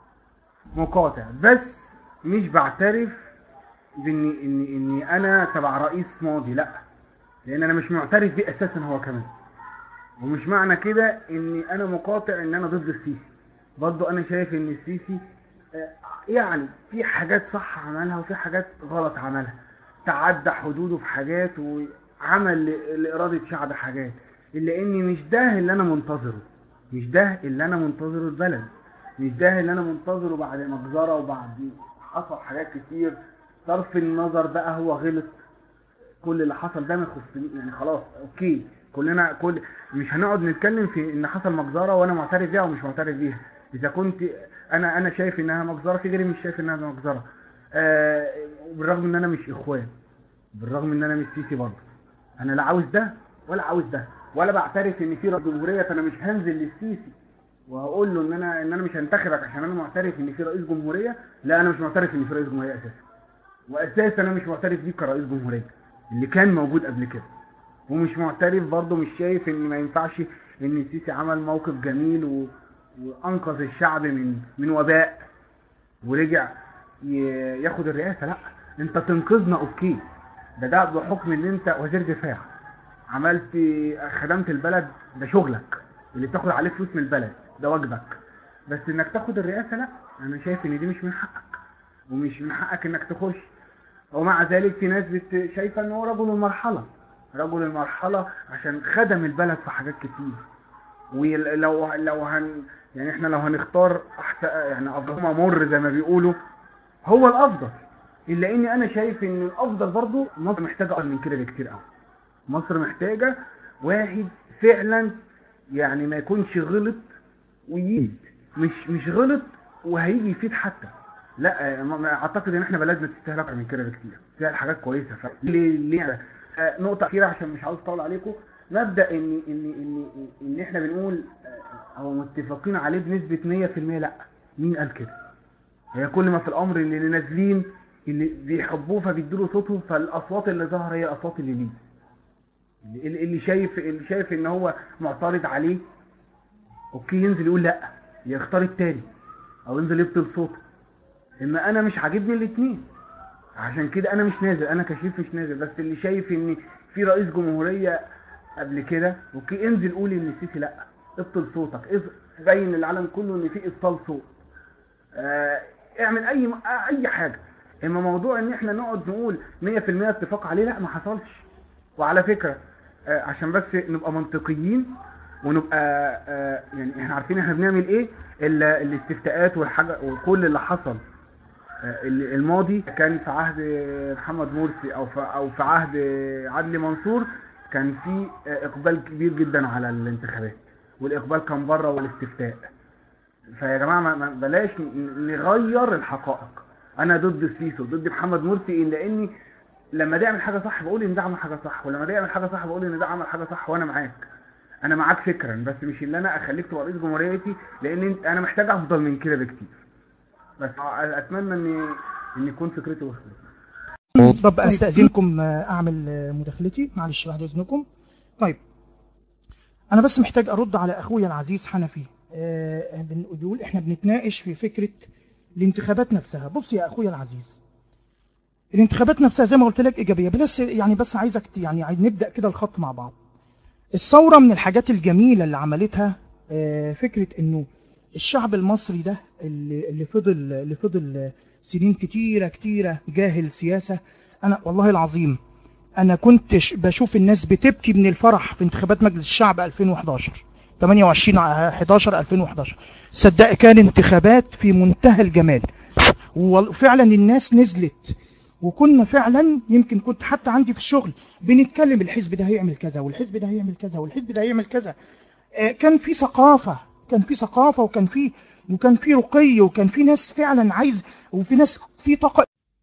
مقاطع بس مش بعترف باني اني اني انا تبع رئيس ماضي لا لان انا مش معترف بيه اساسا هو كمان ومش معنى كده اني انا مقاطع ان انا ضد السيسي برضو انا شايف ان السيسي آه، يعني في حاجات صح عملها وفي حاجات غلط عملها تعدى حدوده في حاجات وعمل ل- لإرادة شعب حاجات إلا إني مش ده اللي أنا منتظره مش ده اللي أنا منتظره البلد مش ده اللي أنا منتظره بعد مجزرة وبعد حصل حاجات كتير صرف النظر بقى هو غلط كل اللي حصل ده ما يخصني يعني خلاص اوكي كلنا كل مش هنقعد نتكلم في ان حصل مجزره وانا معترف بيها ومش معترف بيها اذا كنت انا انا شايف انها مجزره في غيري مش شايف انها مجزره آه بالرغم ان انا مش اخوان بالرغم ان انا مش سيسي برضه انا لا عاوز ده ولا عاوز ده ولا بعترف ان في رئيس جمهوريه فانا مش هنزل للسيسي وهقول له ان انا ان انا مش هنتخبك عشان انا معترف ان في رئيس جمهوريه لا انا مش معترف ان في رئيس جمهوريه اساسا واساسا انا مش معترف بيه كرئيس جمهوريه اللي كان موجود قبل كده ومش معترف برضه مش شايف ان ما ينفعش ان السيسي عمل موقف جميل و... وانقذ الشعب من من وباء ورجع ي... ياخد الرئاسه لا انت تنقذنا اوكي ده ده بحكم ان انت وزير دفاع عملت خدمت البلد ده شغلك اللي بتاخد عليه فلوس من البلد ده واجبك بس انك تاخد الرئاسه لا انا شايف ان دي مش من حقك ومش من حقك انك تخش ومع ذلك في ناس بت... شايفه ان هو رجل المرحله رجل المرحله عشان خدم البلد في حاجات كتير ولو لو هن يعني احنا لو هنختار احسن يعني افضل مر زي ما بيقولوا هو الافضل الا اني انا شايف ان الافضل برضو مصر محتاجه اكتر من كده بكتير قوي مصر محتاجه واحد فعلا يعني ما يكونش غلط ويفيد مش مش غلط وهيجي يفيد حتى لا ما- ما- اعتقد ان احنا بلدنا تستاهل اكتر من كده بكتير تستاهل حاجات كويسه ف... ليه ليه آه، نقطه اخيره عشان مش عاوز اطول عليكم مبدا ان ان ان ان احنا بنقول آه، او متفقين عليه بنسبه 100% لا مين قال كده هي كل ما في الامر ان اللي نازلين اللي بيحبوه فبيدوا له صوتهم فالاصوات اللي ظاهره هي الاصوات اللي ليه اللي اللي شايف اللي شايف ان هو معترض عليه اوكي ينزل يقول لا يختار التاني او ينزل يبطل صوته اما انا مش عاجبني الاتنين عشان كده انا مش نازل انا كشريف مش نازل بس اللي شايف ان في رئيس جمهوريه قبل كده اوكي انزل قول ان السيسي لا ابطل صوتك إز- بين للعالم كله ان في ابطال صوت آه اعمل اي اي حاجه اما موضوع ان احنا نقعد نقول 100% اتفاق عليه لا ما حصلش وعلى فكره آه عشان بس نبقى منطقيين ونبقى آه يعني احنا عارفين احنا بنعمل ايه ال- الاستفتاءات والحاجه وكل اللي حصل آه، ال- الماضي كان في عهد محمد مرسي او في او في عهد عدلي منصور كان في آه، اقبال كبير جدا على الانتخابات والاقبال كان بره والاستفتاء فيا جماعه ما- ما- بلاش ن- نغير الحقائق انا ضد السيسي وضد محمد مرسي لاني لما ده يعمل حاجه صح بقول ان ده عمل حاجه صح ولما ده يعمل حاجه صح بقول ان ده عمل حاجه صح وانا معاك انا معاك فكرا بس مش اللي انا اخليك تبقى رئيس جمهوريتي لان انت- انا محتاج افضل من كده بكتير بس اتمنى ان ان يكون فكرتي وصلت طب استاذنكم آه، اعمل آه، مداخلتي معلش بعد اذنكم طيب انا بس محتاج ارد على اخويا العزيز حنفي آه، بنقول احنا بنتناقش في فكره الانتخابات نفسها بص يا اخويا العزيز الانتخابات نفسها زي ما قلت لك ايجابيه بس يعني بس عايزك ت- يعني عايز نبدا كده الخط مع بعض الثوره من الحاجات الجميله اللي عملتها آه، فكره انه الشعب المصري ده اللي اللي فضل اللي فضل سنين كتيره كتيره جاهل سياسه انا والله العظيم انا كنت ش- بشوف الناس بتبكي من الفرح في انتخابات مجلس الشعب 2011 28 ع- 11 2011 صدق كان انتخابات في منتهى الجمال وفعلا الناس نزلت وكنا فعلا يمكن كنت حتى عندي في الشغل بنتكلم الحزب ده هيعمل كذا والحزب ده هيعمل كذا والحزب ده هيعمل كذا آه، كان في ثقافة كان في ثقافة وكان في وكان في رقي وكان في ناس فعلا عايز وفي ناس في طاقة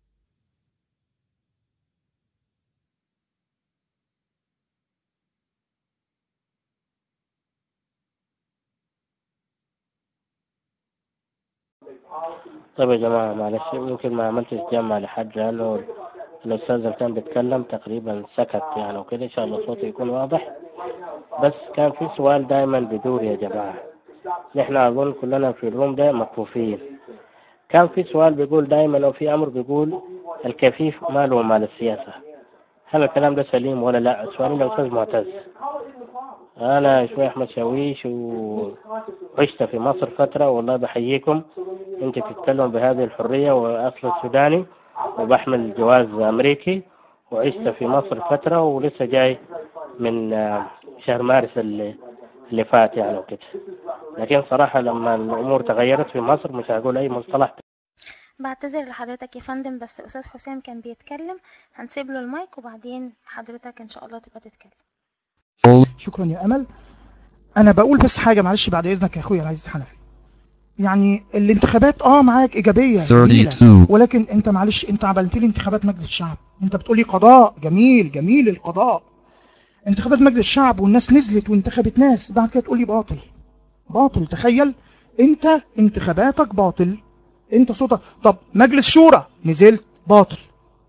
طيب يا جماعة معلش يمكن ما عملتش جمع لحد لأنه الأستاذ اللي كان بيتكلم تقريبا سكت يعني وكده إن شاء الله صوته يكون واضح بس كان في سؤال دائما بدور يا جماعة نحن أظن كلنا في الروم ده مكفوفين كان في سؤال بيقول دائما أو في أمر بيقول الكفيف ماله ومال السياسة هل الكلام ده سليم ولا لا؟ سؤالي لأستاذ معتز أنا شوي أحمد شاويش وعشت في مصر فترة والله بحييكم أنت تتكلم بهذه الحرية وأصل السوداني وبحمل جواز أمريكي وعشت في مصر فترة ولسه جاي من آه، شهر مارس اللي, اللي فات يعني وكده لكن صراحة لما الأمور تغيرت في مصر مش هقول أي مصطلح بعتذر لحضرتك يا فندم بس أستاذ حسام كان بيتكلم هنسيب له المايك وبعدين حضرتك إن شاء الله تبقى تتكلم شكرا يا امل انا بقول بس حاجه معلش بعد اذنك يا اخويا العزيز حنفي يعني الانتخابات اه معاك ايجابيه جميله 32. ولكن انت معلش انت عملت لي انتخابات مجلس الشعب انت بتقولي قضاء جميل جميل القضاء انتخابات مجلس الشعب والناس نزلت وانتخبت ناس بعد كده تقولي باطل باطل تخيل انت انتخاباتك باطل انت صوتك طب مجلس شورى نزلت باطل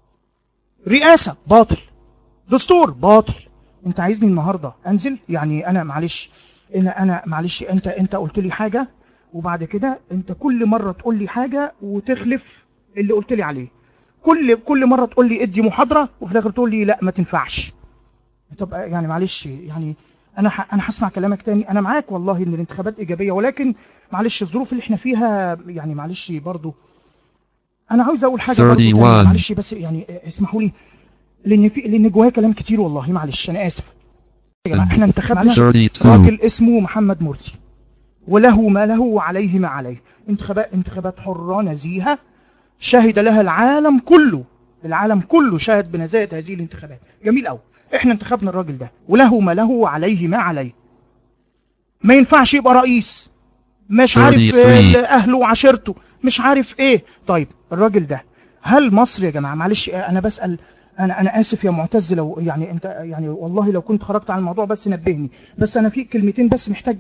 رئاسه باطل دستور باطل انت عايزني النهارده انزل يعني انا معلش انا انا معلش انت انت قلت لي حاجه وبعد كده انت كل مره تقول لي حاجه وتخلف اللي قلت لي عليه كل كل مره تقول لي ادي محاضره وفي الاخر تقول لي لا ما تنفعش طب يعني معلش يعني انا ح... انا هسمع كلامك تاني انا معاك والله ان الانتخابات ايجابيه ولكن معلش الظروف اللي احنا فيها يعني معلش برضو انا عاوز اقول حاجه برضو تانية 31. معلش بس يعني اسمحوا لي لان في لان جوايا كلام كتير والله معلش انا اسف يا جماعه احنا انتخبنا 32. راجل اسمه محمد مرسي وله ما له وعليه ما عليه انتخابات انتخابات حره نزيهه شهد لها العالم كله العالم كله شهد بنزاهه هذه الانتخابات جميل قوي احنا انتخبنا الراجل ده وله ما له وعليه ما عليه ما ينفعش يبقى رئيس مش عارف 33. آه، اهله وعشيرته مش عارف ايه طيب الراجل ده هل مصر يا جماعه معلش آه، انا بسال انا انا اسف يا معتز لو يعني انت يعني والله لو كنت خرجت عن الموضوع بس نبهني بس انا في كلمتين بس محتاج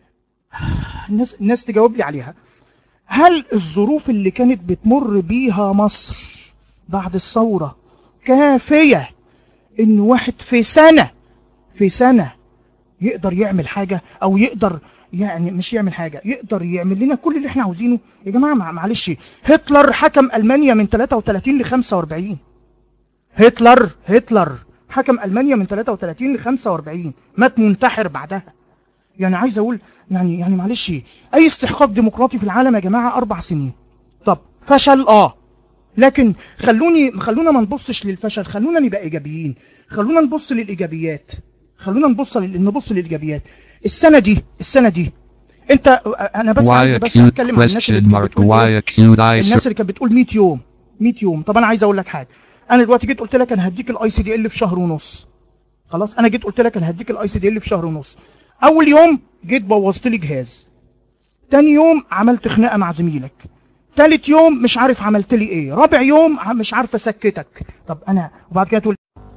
الناس الناس تجاوب لي عليها هل الظروف اللي كانت بتمر بيها مصر بعد الثورة كافية ان واحد في سنة في سنة يقدر يعمل حاجه او يقدر يعني مش يعمل حاجه يقدر يعمل لنا كل اللي احنا عاوزينه يا جماعه مع- معلش هتلر حكم المانيا من 33 ل 45 هتلر هتلر حكم المانيا من 33 ل 45 مات منتحر بعدها يعني عايز اقول يعني يعني معلش اي استحقاق ديمقراطي في العالم يا جماعه اربع سنين طب فشل اه لكن خلوني خلونا ما نبصش للفشل خلونا نبقى ايجابيين خلونا نبص للايجابيات خلونا نبص لل... نبص للايجابيات السنه دي السنه دي انت انا بس عايز Why بس acute اتكلم عن الناس اللي question كانت mark بتقول إيه؟ why acute I الناس اللي كانت بتقول 100 يوم 100 يوم طب انا عايز اقول لك حاجه انا دلوقتي جيت قلت لك انا هديك الاي سي دي ال في شهر ونص خلاص انا جيت قلت لك انا هديك الاي سي دي ال في شهر ونص اول يوم جيت بوظت لي جهاز تاني يوم عملت خناقه مع زميلك تالت يوم مش عارف عملت لي ايه رابع يوم ع- مش عارف اسكتك طب انا وبعد كده تقول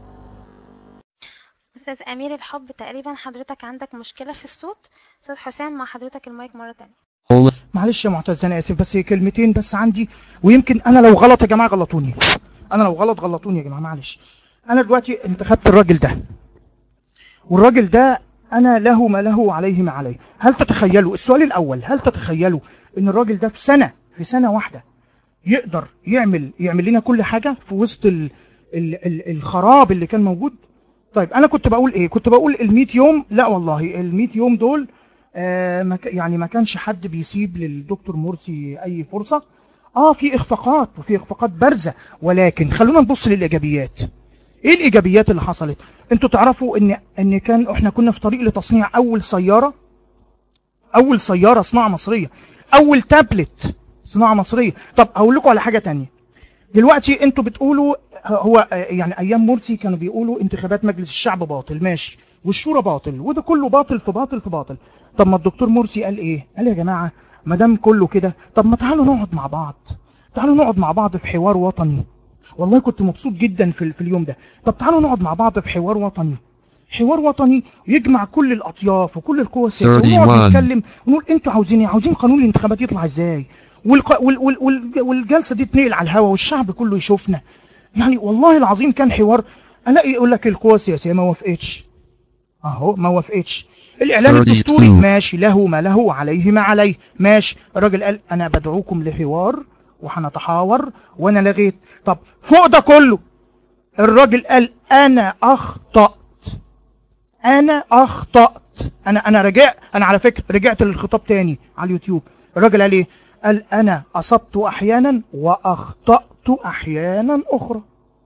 استاذ امير الحب تقريبا حضرتك عندك مشكله في الصوت استاذ حسام مع حضرتك المايك مره تانية معلش يا معتز انا اسف بس كلمتين بس عندي ويمكن انا لو غلط يا جماعه غلطوني انا لو غلط غلطوني يا جماعه معلش انا دلوقتي انتخبت الراجل ده والراجل ده انا له ما له وعليه ما عليه هل تتخيلوا السؤال الاول هل تتخيلوا ان الراجل ده في سنه في سنه واحده يقدر يعمل يعمل لنا كل حاجه في وسط ال ال ال الخراب اللي كان موجود طيب انا كنت بقول ايه كنت بقول ال 100 يوم لا والله ال 100 يوم دول آه ما ك- يعني ما كانش حد بيسيب للدكتور مرسي اي فرصه اه في اخفاقات وفي اخفاقات بارزه ولكن خلونا نبص للايجابيات ايه الايجابيات اللي حصلت انتوا تعرفوا ان ان كان احنا كنا في طريق لتصنيع اول سياره اول سياره صناعه مصريه اول تابلت صناعه مصريه طب اقول لكم على حاجه تانية دلوقتي انتوا بتقولوا هو آه، يعني ايام مرسي كانوا بيقولوا انتخابات مجلس الشعب باطل ماشي والشورى باطل وده كله باطل في باطل في باطل طب ما الدكتور مرسي قال ايه قال يا جماعه ما دام كله كده طب ما تعالوا نقعد مع بعض تعالوا نقعد مع بعض في حوار وطني والله كنت مبسوط جدا في, في اليوم ده طب تعالوا نقعد مع بعض في حوار وطني حوار وطني يجمع كل الاطياف وكل القوى السياسيه ونقعد 31. نتكلم ونقول انتوا عاوزين ايه عاوزين قانون الانتخابات يطلع ازاي والق... وال... وال... وال... والجلسه دي تنقل على الهوا والشعب كله يشوفنا يعني والله العظيم كان حوار الاقي يقول لك القوى السياسيه ما وافقتش اهو ما وافقتش الاعلان 32. الدستوري ماشي له ما له وعليه ما عليه ماشي الراجل قال انا بدعوكم لحوار وهنتحاور وانا لغيت طب فوق ده كله الراجل قال انا اخطأت انا اخطأت انا انا رجعت انا على فكره رجعت للخطاب تاني على اليوتيوب الراجل قال ايه قال انا اصبت احيانا واخطأت احيانا اخرى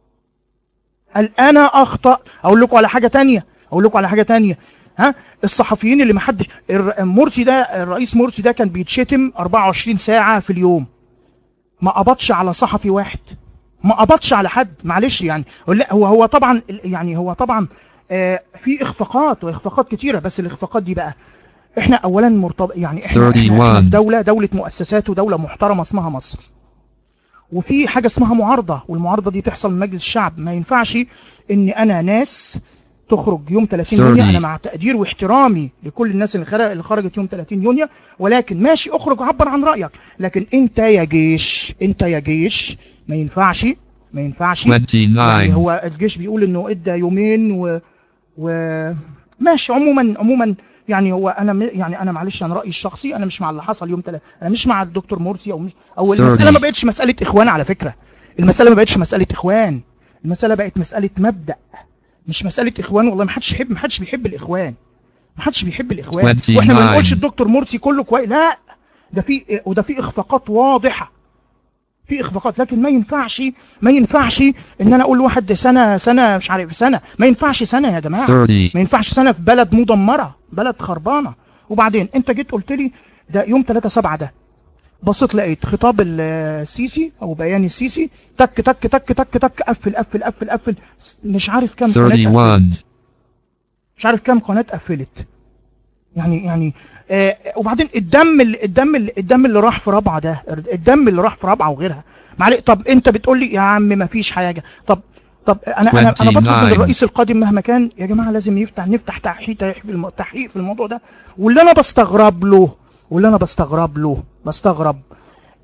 قال انا اخطأ اقول لكم على حاجه تانية اقول لكم على حاجه تانية ها الصحفيين اللي محدش الر- مرسي ده الرئيس مرسي ده كان بيتشتم 24 ساعه في اليوم ما قبضش على صحفي واحد ما قبضش على حد معلش يعني لا هو هو طبعا يعني هو طبعا آه في اخفاقات واخفاقات كتيره بس الاخفاقات دي بقى احنا اولا مرتبط يعني احنا, احنا, احنا 31. في دوله دوله مؤسسات ودوله محترمه اسمها مصر وفي حاجه اسمها معارضه والمعارضه دي تحصل من مجلس الشعب ما ينفعش ان انا ناس تخرج يوم 30 يونيو 30. انا مع تقدير واحترامي لكل الناس اللي خرج اللي خرجت يوم 30 يونيو ولكن ماشي اخرج عبر عن رايك لكن انت يا جيش انت يا جيش ما ينفعش ما ينفعش 29. يعني هو الجيش بيقول انه ادى يومين و, و... ماشي عموما عموما يعني هو انا م... يعني انا معلش انا رايي الشخصي انا مش مع اللي حصل يوم تلا انا مش مع الدكتور مرسي او مش او المساله 30. ما بقتش مساله اخوان على فكره المساله ما بقتش مساله اخوان المساله بقت مساله مبدا مش مساله اخوان والله ما حدش يحب ما حدش بيحب الاخوان ما حدش بيحب الاخوان 29. واحنا ما نقولش الدكتور مرسي كله كويس لا ده في وده في اخفاقات واضحه في اخفاقات لكن ما ينفعش ما ينفعش ان انا اقول لواحد ده سنه سنه مش عارف سنه ما ينفعش سنه يا جماعه 30. ما ينفعش سنه في بلد مدمره بلد خربانه وبعدين انت جيت قلت لي ده يوم 3 7 ده بصيت لقيت خطاب ال- السيسي او بيان السيسي تك تك تك تك تك قفل قفل قفل قفل مش عارف كام قناه قفلت 31. مش عارف كام قناه قفلت يعني يعني آه وبعدين الدم اللي الدم اللي الدم اللي راح في رابعه ده الدم اللي راح في رابعه وغيرها معلش طب انت بتقول لي يا عم ما فيش حاجه طب طب انا انا انا بطلب من 29. الرئيس القادم مهما كان يا جماعه لازم يفتح نفتح تحقيق تحقيق في الم- تحقيق في الموضوع ده واللي انا بستغرب له واللي انا بستغرب له بستغرب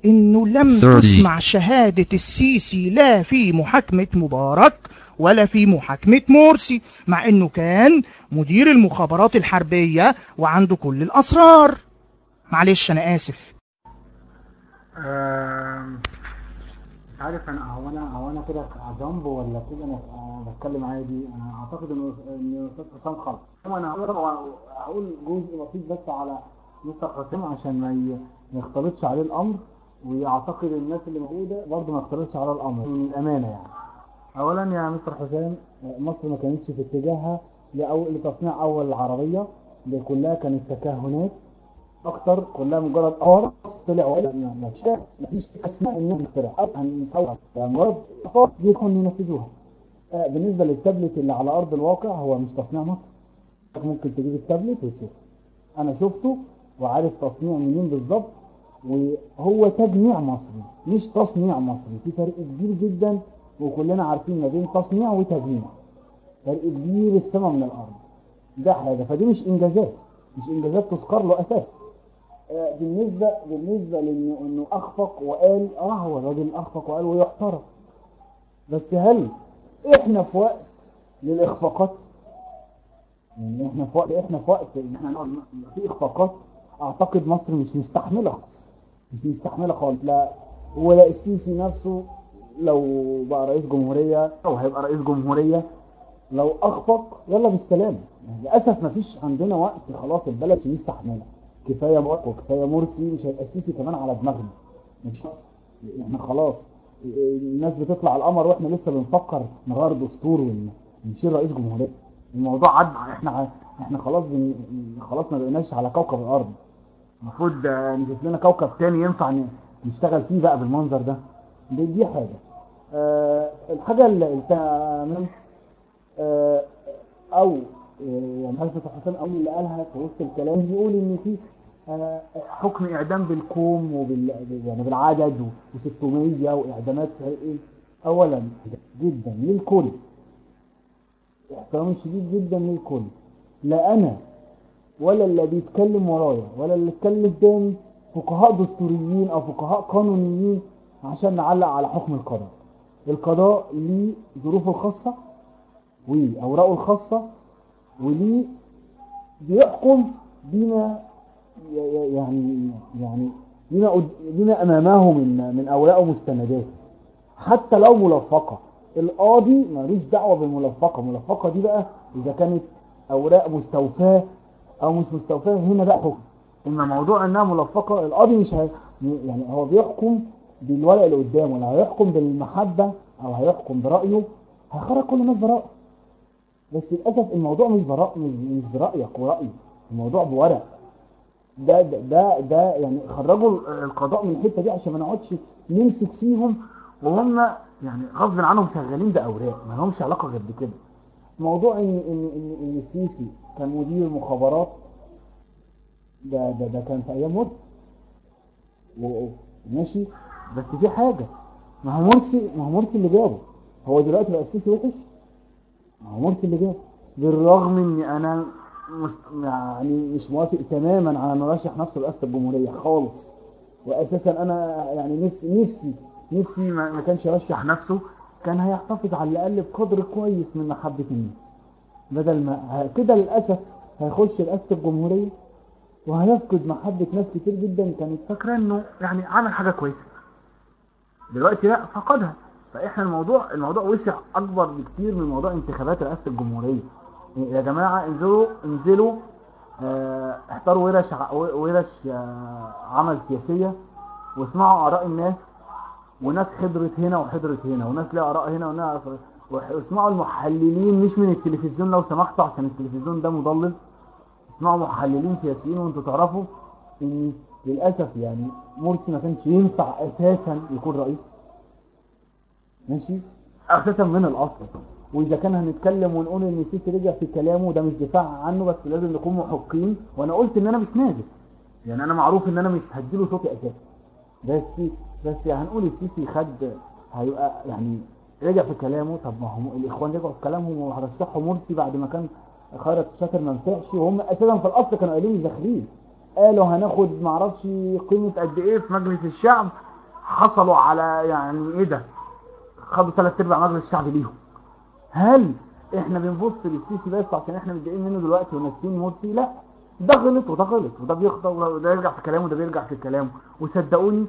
انه لم 30. تسمع شهادة السيسي لا في محاكمة مبارك ولا في محاكمة مرسي مع انه كان مدير المخابرات الحربية وعنده كل الاسرار معلش انا اسف آم، مش عارف انا هو انا هو انا كده على جنب ولا كده انا أنا بتكلم عادي انا اعتقد ان ان الاستاذ حسام خلص طبعا انا هقول- هقول جزء بسيط بس على مستر حسام عشان ما ي- ما يختلطش عليه الامر ويعتقد الناس اللي موجوده برضه ما يختلطش على الامر من الامانه يعني اولا يا مستر حسام مصر ما كانتش في اتجاهها لأو لتصنيع اول العربيه دي كلها كانت تكهنات اكتر كلها مجرد قرص طلع وقال ما ما فيش ما فيش اسماء ان احنا نخترع أو هنصور يعني مجرد افكار يكون ينفذوها آه، بالنسبه للتابلت اللي على ارض الواقع هو مش تصنيع مصر ممكن تجيب التابلت وتشوفه انا شفته وعارف تصنيع منين بالظبط وهو تجميع مصري مش تصنيع مصري في فرق كبير جدا وكلنا عارفين ما بين تصنيع وتجميع فرق كبير السما من الارض ده حاجه فدي مش انجازات مش انجازات تذكر له اساسا آه، بالنسبه بالنسبه لانه انه اخفق وقال اه هو الراجل اخفق وقال ويحترم بس هل احنا في وقت للاخفاقات يعني احنا في وقت احنا في وقت ان احنا نقعد ن- في اخفاقات اعتقد مصر مش مستحمله خالص مش مستحمله خالص لا ولا السيسي نفسه لو بقى رئيس جمهوريه او هيبقى رئيس جمهوريه لو اخفق يلا بالسلامه يعني للاسف مفيش عندنا وقت خلاص البلد مش مستحمله كفايه مبارك وكفايه مرسي مش هيبقى السيسي كمان على دماغنا مش احنا خلاص الناس بتطلع القمر واحنا لسه بنفكر نغير دستور ون- ونشيل رئيس جمهوريه الموضوع عدى احنا ع- احنا خلاص بن... خلاص ما بقيناش على كوكب الارض المفروض آه، نشوف لنا كوكب تاني ينفع ن- نشتغل فيه بقى بالمنظر ده دي, دي حاجه أه الحاجه اللي التانية آه، او آه، يعني عارف مستر حسام اول اللي قالها في وسط الكلام بيقول ان في آه، حكم اعدام بالكوم وبال يعني بالعدد و600 واعدامات ايه اولا جدا للكل احترام شديد جدا للكل لا انا ولا اللي بيتكلم ورايا ولا اللي اتكلم تاني فقهاء دستوريين او فقهاء قانونيين عشان نعلق على حكم القضاء القضاء ليه ظروفه الخاصه وأوراقه الخاصة وليه بيحكم بما ي- ي- يعني يعني بما قد- بما أمامه من من أوراق ومستندات حتى لو ملفقة القاضي ملوش دعوة بالملفقة الملفقة دي بقى إذا كانت أوراق مستوفاة أو مش مستوفاة هنا بقى حكم إما موضوع إنها ملفقة القاضي مش هي يعني هو بيحكم بالورق اللي قدامه لو هيحكم بالمحبة أو هيحكم برأيه هيخرج كل الناس براءة بس للاسف الموضوع مش براء مش, مش برايك ورايي الموضوع بورق ده ده ده, ده يعني خرجوا القضاء من الحته دي عشان ما نقعدش نمسك فيهم وهم يعني غصب عنهم شغالين باوراق ما لهمش علاقه غير بكده موضوع ان ان ان, إن السيسي كان مدير مخابرات ده ده ده كان في ايام مرسي و- ماشي بس في حاجه ما هو مرسي ما هو مرسي اللي جابه هو دلوقتي بقى السيسي وحش ما هو مرسي اللي جابه بالرغم ان انا مست... يعني مش موافق تماما على انه يرشح نفسه رئاسه الجمهوريه خالص واساسا انا يعني نفسي نفسي نفسي ما, ما كانش يرشح نفسه كان هيحتفظ على الاقل بقدر كويس من محبه الناس بدل ما ه- كده للاسف هيخش رئاسه الجمهوريه وهيفقد محبه ناس كتير جدا كانت فاكره انه يعني عمل حاجه كويسه دلوقتي لا فقدها فاحنا الموضوع الموضوع وسع اكبر بكتير من موضوع انتخابات رئاسه الجمهوريه يا جماعه انزلوا انزلوا آه، احضروا ورش ع- ورش آه، عمل سياسيه واسمعوا اراء الناس وناس حضرت هنا وحضرت هنا وناس لها اراء هنا وناس وح- واسمعوا المحللين مش من التلفزيون لو سمحتوا عشان التلفزيون ده مضلل اسمعوا محللين سياسيين وانتوا تعرفوا ان للاسف يعني مرسي ما كانش ينفع اساسا يكون رئيس ماشي اساسا من الاصل واذا كان هنتكلم ونقول ان السيسي رجع في كلامه ده مش دفاع عنه بس لازم نكون محقين وانا قلت ان انا مش نازل يعني انا معروف ان انا مش هديله صوتي اساسا بس بس هنقول السيسي خد هيبقى يعني رجع في كلامه طب ما هم الاخوان رجعوا في كلامهم وهرشحوا مرسي بعد ما كان خيرت الشاكر ما نفعش وهم اساسا في الاصل كانوا قايلين مش داخلين قالوا هناخد معرفش قيمه قد ايه في مجلس الشعب حصلوا على يعني ايه ده خدوا ثلاث ارباع مجلس الشعب ليهم هل احنا بنبص للسيسي بس عشان احنا متضايقين منه دلوقتي وناسيين مرسي لا ده غلط وده غلط وده بيخطأ وده يرجع في كلامه وده بيرجع في كلامه وصدقوني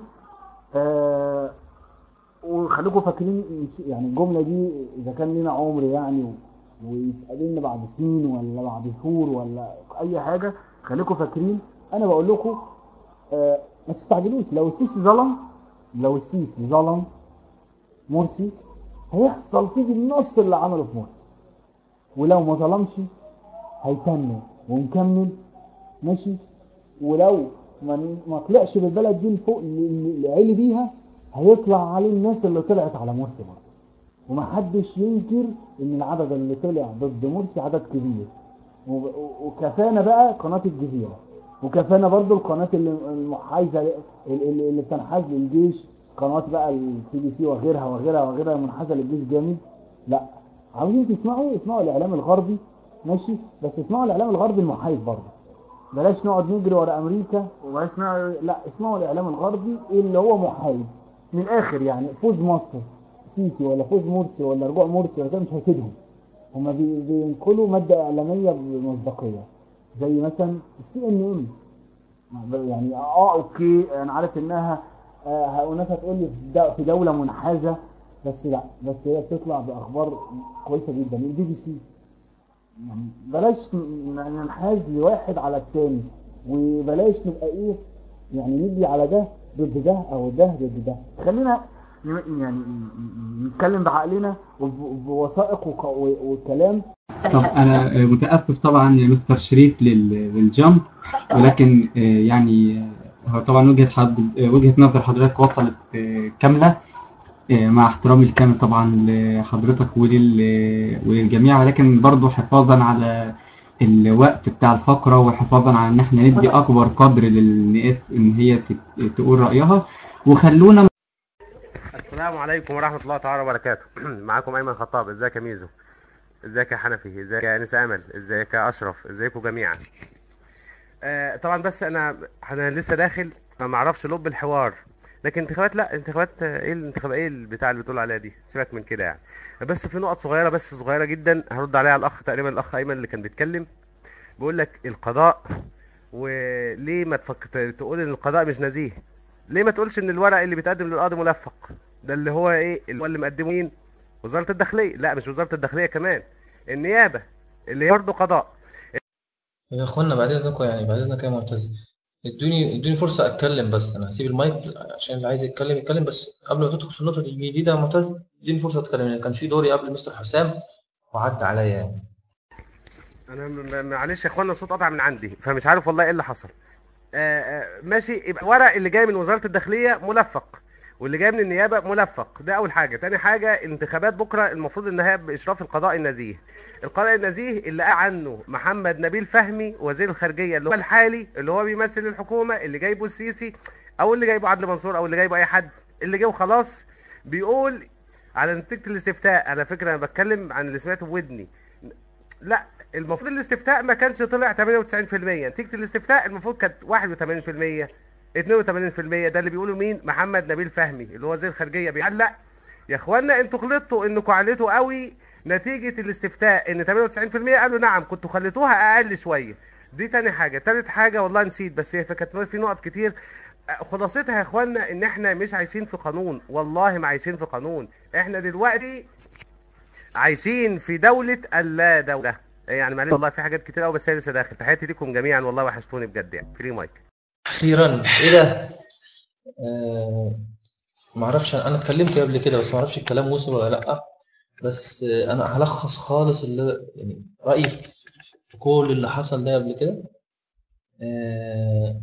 آه وخليكم فاكرين يعني الجمله دي اذا كان لنا عمر يعني و- ويتقابلنا بعد سنين ولا بعد شهور ولا اي حاجه خليكم فاكرين انا بقول لكم آه ما تستعجلوش لو السيسي ظلم لو السيسي ظلم مرسي هيحصل فيه النص اللي عمله في مرسي ولو ما ظلمش هيتنم ونكمل ماشي ولو ما ما طلعش بالبلد دي لفوق اللي علي بيها هيطلع عليه الناس اللي طلعت على مرسي برضه ومحدش ينكر ان العدد اللي طلع ضد مرسي عدد كبير و- و- وكفانا بقى قناه الجزيره وكفانا برضو القناه اللي المحايزه اللي اللي بتنحاز للجيش قناه بقى السي بي سي وغيرها وغيرها وغيرها منحازه للجيش جامد لا عاوزين تسمعوا اسمعوا الاعلام الغربي ماشي بس اسمعوا الاعلام الغربي المحايد برضه بلاش نقعد نجري ورا امريكا وبلاش نقعد لا اسمعوا الاعلام الغربي اللي هو محايد من الاخر يعني فوز مصر سيسي ولا فوز مرسي ولا رجوع مرسي ولا كده مش هيفيدهم هما بي- بينقلوا ماده اعلاميه بمصداقيه زي مثلا السي ان ان يعني اه اوكي انا عارف انها آه وناس هتقول لي في دو- في دوله منحازه بس لا بس هي بتطلع باخبار كويسه جدا البي بي سي يعني بلاش ن- ننحاز لواحد على التاني وبلاش نبقى ايه يعني نجري على ده ضد ده او ده ضد ده خلينا ن- يعني ن- نتكلم بعقلنا وبوثائق وك- وكلام طب انا آه، متاسف طبعا يا مستر شريف لل- للجمب ولكن آه، يعني آه، هو طبعا وجهه حد آه، وجهه نظر حضرتك وصلت آه، كامله آه، مع احترامي الكامل طبعا لحضرتك ولل- وللجميع ولكن برضو حفاظا على الوقت بتاع الفقرة وحفاظا على ان احنا ندي اكبر قدر للناس ان هي تت- تقول رأيها وخلونا السلام عليكم ورحمة الله تعالى وبركاته معاكم أيمن خطاب ازيك يا ميزو ازيك يا حنفي ازيك يا أنس أمل ازيك يا أشرف ازيكم جميعا آه طبعا بس أنا أنا لسه داخل فما أعرفش لب الحوار لكن انتخابات لا انتخابات آه، ايه الانتخابات ايه البتاع اللي بتقول عليها دي سيبك من كده يعني بس في نقط صغيرة بس صغيرة جدا هرد عليها الأخ تقريبا الأخ أيمن اللي كان بيتكلم بيقول لك القضاء وليه ما تفك... تقول ان القضاء مش نزيه ليه ما تقولش ان الورق اللي بيتقدم للقاضي ملفق ده اللي هو ايه اللي هو اللي مقدمه مين وزارة الداخلية لا مش وزارة الداخلية كمان النيابة اللي هي برضه قضاء يا اخوانا بعد اذنكم يعني بعد اذنك يا معتز ادوني ادوني فرصة اتكلم بس انا هسيب المايك عشان اللي عايز يتكلم يتكلم بس قبل ما تدخل في النقطة الجديدة يا معتز اديني فرصة اتكلم لان كان في دوري قبل مستر حسام وعدى عليا يعني انا م- م- معلش يا اخوانا الصوت قطع من عندي فمش عارف والله ايه اللي حصل آه، آه، ماشي يبقى الورق اللي جاي من وزارة الداخلية ملفق واللي جاي من النيابة ملفق ده أول حاجة تاني حاجة الانتخابات بكرة المفروض إنها بإشراف القضاء النزيه القضاء النزيه اللي قال عنه محمد نبيل فهمي وزير الخارجية اللي هو الحالي اللي هو بيمثل الحكومة اللي جايبه السيسي أو اللي جايبه عدلي منصور أو اللي جايبه أي حد اللي جايبه خلاص بيقول على نتيجة الاستفتاء أنا فكرة أنا بتكلم عن اللي سمعته بودني لا المفروض الاستفتاء ما كانش طلع 98% نتيجة الاستفتاء المفروض كانت 81% 82% ده اللي بيقولوا مين محمد نبيل فهمي اللي هو وزير الخارجيه بيعلق يا اخوانا انتوا غلطتوا انكم عليتوا قوي نتيجه الاستفتاء ان 98% قالوا نعم كنتوا خليتوها اقل شويه دي تاني حاجه تالت حاجه والله نسيت بس هي كانت في نقط كتير خلاصتها يا اخوانا ان احنا مش عايشين في قانون والله ما عايشين في قانون احنا دلوقتي عايشين في دولة اللا دولة يعني معلش والله في حاجات كتير قوي بس هي لسه داخل تحياتي ليكم جميعا والله وحشتوني بجد يعني فري مايك اخيرا ايه ده آه ما اعرفش انا اتكلمت قبل كده بس ما اعرفش الكلام وصل ولا لا بس آه انا هلخص خالص اللي يعني رايي في في كل اللي حصل ده قبل كده آه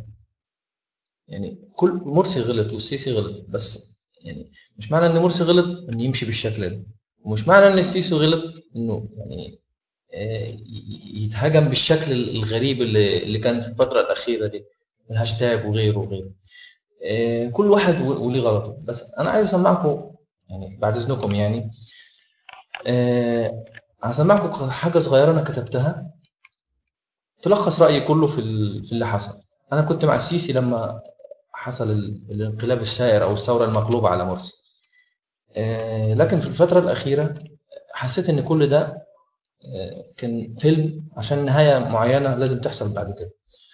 يعني كل مرسي غلط والسيسي غلط بس يعني مش معنى ان مرسي غلط ان يمشي بالشكل ده ومش معنى ان السيسي غلط انه يعني آه، ي- يتهاجم بالشكل الغريب اللي اللي كان في الفتره الاخيره دي الهاشتاج وغيره وغيره آه، كل واحد و- وليه غلطه بس انا عايز اسمعكم يعني بعد اذنكم يعني آه، هسمعكم حاجه صغيره انا كتبتها تلخص رايي كله في ال- في اللي حصل انا كنت مع السيسي لما حصل ال- الانقلاب السائر أو الثورة المقلوبة على مرسي آه، لكن في الفترة الأخيرة حسيت إن كل ده آه، كان فيلم عشان نهاية معينة لازم تحصل بعد كده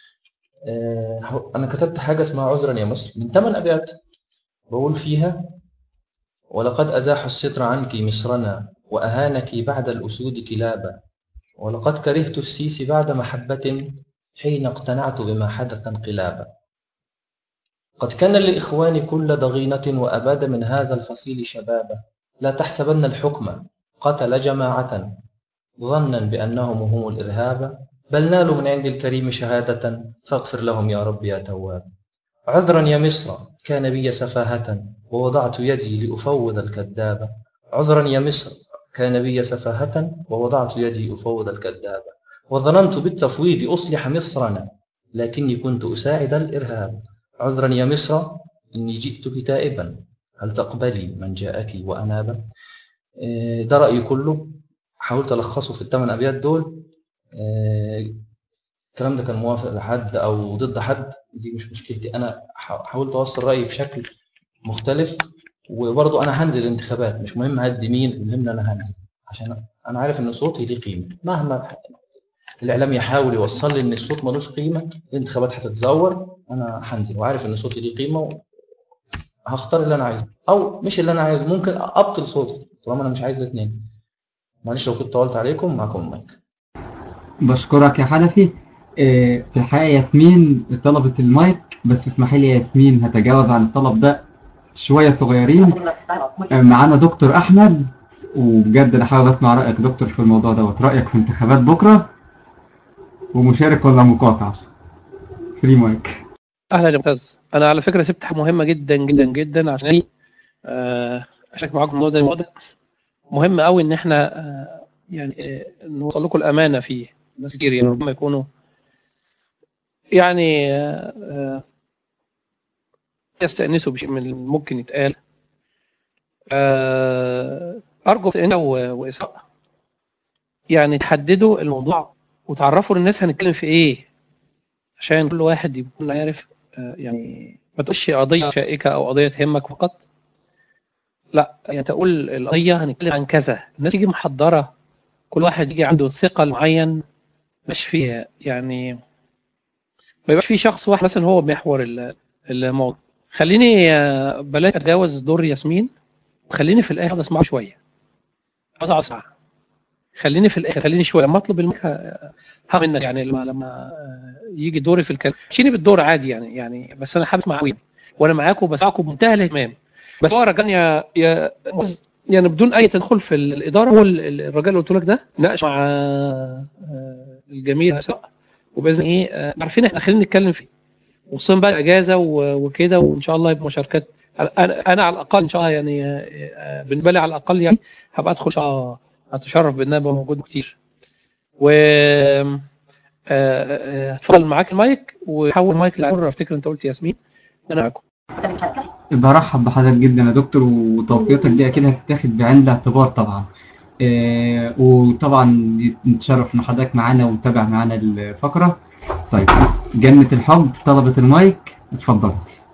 آه، هو- أنا كتبت حاجة اسمها عذرا يا مصر من ثمان أبيات بقول فيها ولقد أزاحوا الستر عنك مصرنا وأهانك بعد الأسود كلابا ولقد كرهت السيس بعد محبة حين اقتنعت بما حدث انقلابا قد كان للإخوان كل ضغينة وأباد من هذا الفصيل شبابا لا تحسبن الحكم قتل جماعة ظنا بأنهم هم الإرهاب بل نالوا من عند الكريم شهادة فاغفر لهم يا رب يا تواب عذرا يا مصر كان بي سفاهة ووضعت يدي لأفوض الكذاب عذرا يا مصر كان بي سفاهة ووضعت يدي أفوض الكذاب وظننت بالتفويض أصلح مصرنا لكني كنت أساعد الإرهاب عذرا يا مصر إني جئتك تائبا هل تقبلي من جاءك وأنابا إيه، ده رأيي كله حاولت ألخصه في الثمان أبيات دول إيه، الكلام ده كان موافق لحد أو ضد حد دي مش مشكلتي أنا ح- حاولت أوصل رأيي بشكل مختلف وبرضه أنا هنزل الانتخابات مش مهم هدي مين المهم إن أنا هنزل عشان أنا عارف إن صوتي ليه قيمة مهما الإعلام يحاول يوصل لي إن الصوت ملوش قيمة الانتخابات هتتزور أنا هنزل وعارف إن صوتي ليه قيمة هختار اللي أنا عايزه أو مش اللي أنا عايزه ممكن أبطل صوتي طالما أنا مش عايز الاتنين معلش لو كنت طولت عليكم معكم المايك بشكرك يا حنفي آه، في الحقيقة ياسمين طلبت المايك بس اسمحي لي يا ياسمين هتجاوز عن الطلب ده شوية صغيرين آه، معانا دكتور أحمد وبجد أنا حابب أسمع رأيك دكتور في الموضوع دوت رأيك في انتخابات بكرة ومشارك ولا مقاطع فري مايك اهلا يا معتز انا على فكره سبت حاجه مهمه جدا جدا جدا عشان آه، اشارك معاكم الموضوع ده الموضوع ده مهم قوي ان احنا آه، يعني آه، نوصل لكم الامانه فيه ناس كتير يعني ربما يكونوا يعني آه، آه، يستأنسوا بشيء من اللي ممكن يتقال آه، أرجو أنت و- وإسراء يعني تحددوا الموضوع وتعرفوا للناس هنتكلم في إيه عشان كل واحد يكون عارف آه، يعني ما تقولش قضية شائكة أو قضية تهمك فقط لا يعني تقول القضية هنتكلم عن كذا الناس تيجي محضرة كل واحد يجي عنده ثقل معين ماشي فيها يعني ما يبقاش في شخص واحد مثلا هو محور ال- الموضوع خليني آه، بلاش اتجاوز دور ياسمين خليني في الاخر اسمع شويه عاوز اسمع خليني في الاخر خليني شويه لما اطلب المايك ه- هعمل منك يعني لما لما آه، يجي دوري في الكلام شيني بالدور عادي يعني يعني بس انا حابب اسمع قوي وانا معاكم بسمعكم بمنتهى الاهتمام بس هو رجعني يا يا يعني بدون اي تدخل في ال- الاداره هو ال- ال- الرجال اللي قلت لك ده ناقش مع آه، الجميع سواء وباذن ايه آه، عارفين احنا داخلين نتكلم فيه وخصوصا بقى الاجازه و- وكده وان شاء الله يبقى مشاركات انا أنا على الاقل ان شاء الله يعني آه، آه، بالنسبه لي على الاقل يعني هبقى ادخل ان شاء الله اتشرف بان انا ابقى موجود كتير و آه، آه، هتفضل معاك المايك وحول المايك لعمر افتكر انت قلت ياسمين انا معاكم برحب بحضرتك جدا يا دكتور وتوصيتك دي اكيد هتتاخد بعين الاعتبار طبعا آه، وطبعا نتشرف ان حضرتك معانا ومتابع معانا الفقره طيب جنة الحب طلبت المايك اتفضل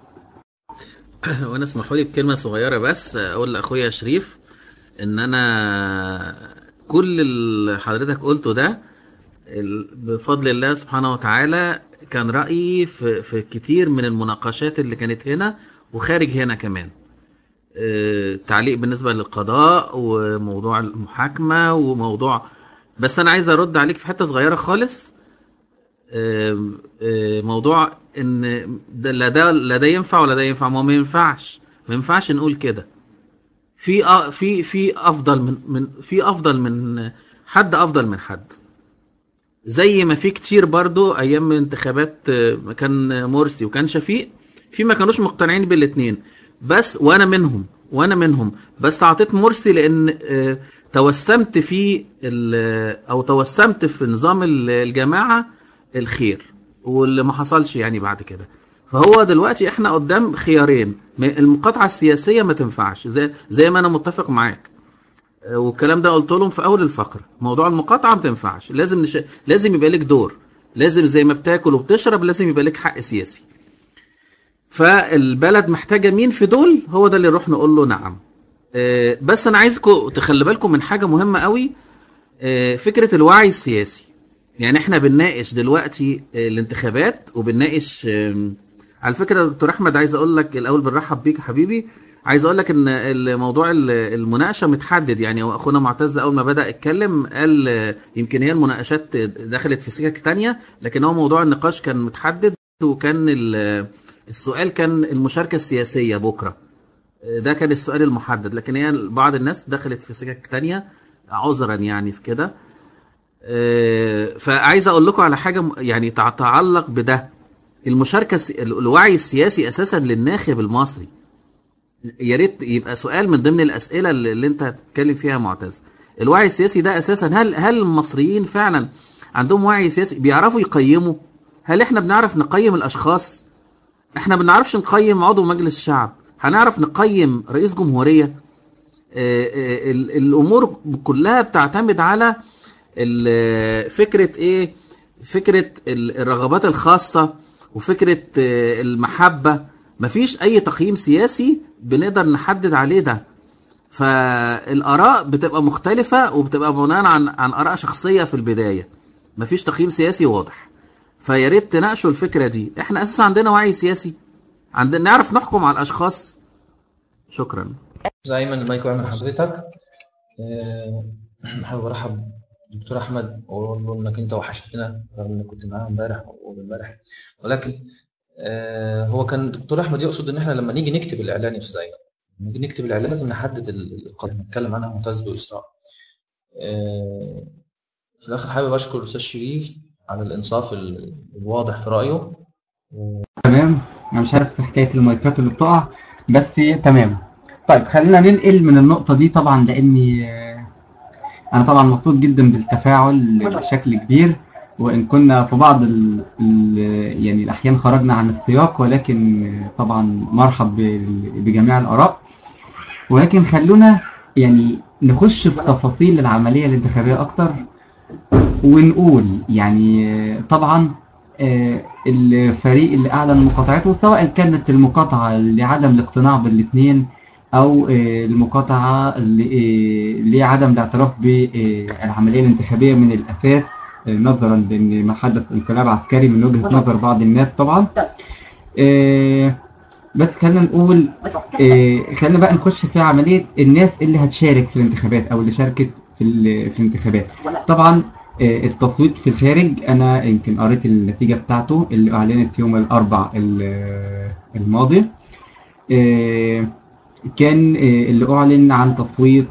وانا اسمحوا لي بكلمه صغيره بس اقول لاخويا شريف ان انا كل اللي حضرتك قلته ده ال- بفضل الله سبحانه وتعالى كان رايي في في كتير من المناقشات اللي كانت هنا وخارج هنا كمان آه، تعليق بالنسبه للقضاء وموضوع المحاكمه وموضوع بس انا عايز ارد عليك في حته صغيره خالص آم، آه، موضوع ان ده لا ده لا ده ينفع ولا ده ينفع ما هو ما ينفعش ما ينفعش نقول كده في أ- في في افضل من من في افضل من حد افضل من حد زي ما في كتير برضو ايام انتخابات آه، كان مرسي وكان شفيق في ما كانوش مقتنعين بالاتنين بس وانا منهم وانا منهم بس اعطيت مرسي لان آه، توسمت في ال- او توسمت في نظام ال- الجماعه الخير واللي ما حصلش يعني بعد كده فهو دلوقتي احنا قدام خيارين ما- المقاطعه السياسيه ما تنفعش زي زي ما انا متفق معاك آه، والكلام ده قلت لهم في اول الفقره موضوع المقاطعه ما تنفعش لازم نش... لازم يبقى لك دور لازم زي ما بتاكل وبتشرب لازم يبقى لك حق سياسي فالبلد محتاجه مين في دول هو ده اللي نروح نقول له نعم آه، بس انا عايزكم تخلي بالكم من حاجه مهمه قوي آه، فكره الوعي السياسي يعني احنا بنناقش دلوقتي آه، الانتخابات وبنناقش آم، على فكره يا دكتور احمد عايز اقول لك الاول بنرحب بيك يا حبيبي عايز اقول لك ان الموضوع ال- المناقشه متحدد يعني هو اخونا معتز اول ما بدا يتكلم قال آه، يمكن هي المناقشات دخلت في سكك تانية لكن هو موضوع النقاش كان متحدد وكان ال- السؤال كان المشاركه السياسيه بكره ده كان السؤال المحدد لكن هي بعض الناس دخلت في سكك تانية عذرا يعني في كده آه، فعايز اقول لكم على حاجه م- يعني تتعلق بده المشاركه الس- ال- الوعي السياسي اساسا للناخب المصري يا ريت يبقى سؤال من ضمن الاسئله اللي اللي انت هتتكلم فيها يا معتز الوعي السياسي ده اساسا هل هل المصريين فعلا عندهم وعي سياسي بيعرفوا يقيموا هل احنا بنعرف نقيم الاشخاص احنا ما بنعرفش نقيم عضو مجلس الشعب هنعرف نقيم رئيس جمهوريه آه، آه، ال- الامور كلها بتعتمد على ال- فكره ايه فكره ال- الرغبات الخاصه وفكره آه، المحبه مفيش اي تقييم سياسي بنقدر نحدد عليه ده فالاراء بتبقى مختلفه وبتبقى بناء عن عن اراء شخصيه في البدايه مفيش تقييم سياسي واضح فيا ريت تناقشوا الفكره دي احنا اساسا عندنا وعي سياسي عندنا نعرف نحكم على الاشخاص شكرا أستاذ أيمن المايك وعمل حضرتك آه، حابب أرحب دكتور أحمد وأقول له إنك أنت وحشتنا رغم إنك كنت معاه امبارح وأول امبارح ولكن آه، هو كان دكتور أحمد يقصد إن إحنا لما نيجي نكتب الإعلان يا أستاذ أيمن لما نيجي نكتب الإعلان لازم نحدد ال- القضية اللي نتكلم عنها معتز وإسراء آه، في الآخر حابب أشكر الأستاذ شريف على الإنصاف ال- الواضح في رأيه تمام انا مش عارف في حكايه المايكات اللي بتقع بس تمام طيب خلينا ننقل من النقطه دي طبعا لاني آه، انا طبعا مبسوط جدا بالتفاعل بشكل كبير وان كنا في بعض ال ال يعني الاحيان خرجنا عن السياق ولكن آه، طبعا مرحب بال- بجميع الاراء ولكن خلونا يعني نخش في تفاصيل العمليه الانتخابيه اكتر ونقول يعني آه، طبعا آه، الفريق اللي اعلن مقاطعته سواء كانت المقاطعه لعدم الاقتناع بالاثنين او آه، المقاطعه ل- آه، لعدم الاعتراف بالعمليه الانتخابيه من الاساس آه، نظرا لان ما حدث انقلاب عسكري من وجهه نظر بعض الناس طبعا آه، بس خلينا نقول آه، خلينا بقى نخش في عمليه الناس اللي هتشارك في الانتخابات او اللي شاركت في ال- في الانتخابات طبعا آه، التصويت في الخارج انا يمكن قريت النتيجه بتاعته اللي اعلنت يوم الاربع ال- الماضي آه، كان آه، اللي اعلن عن تصويت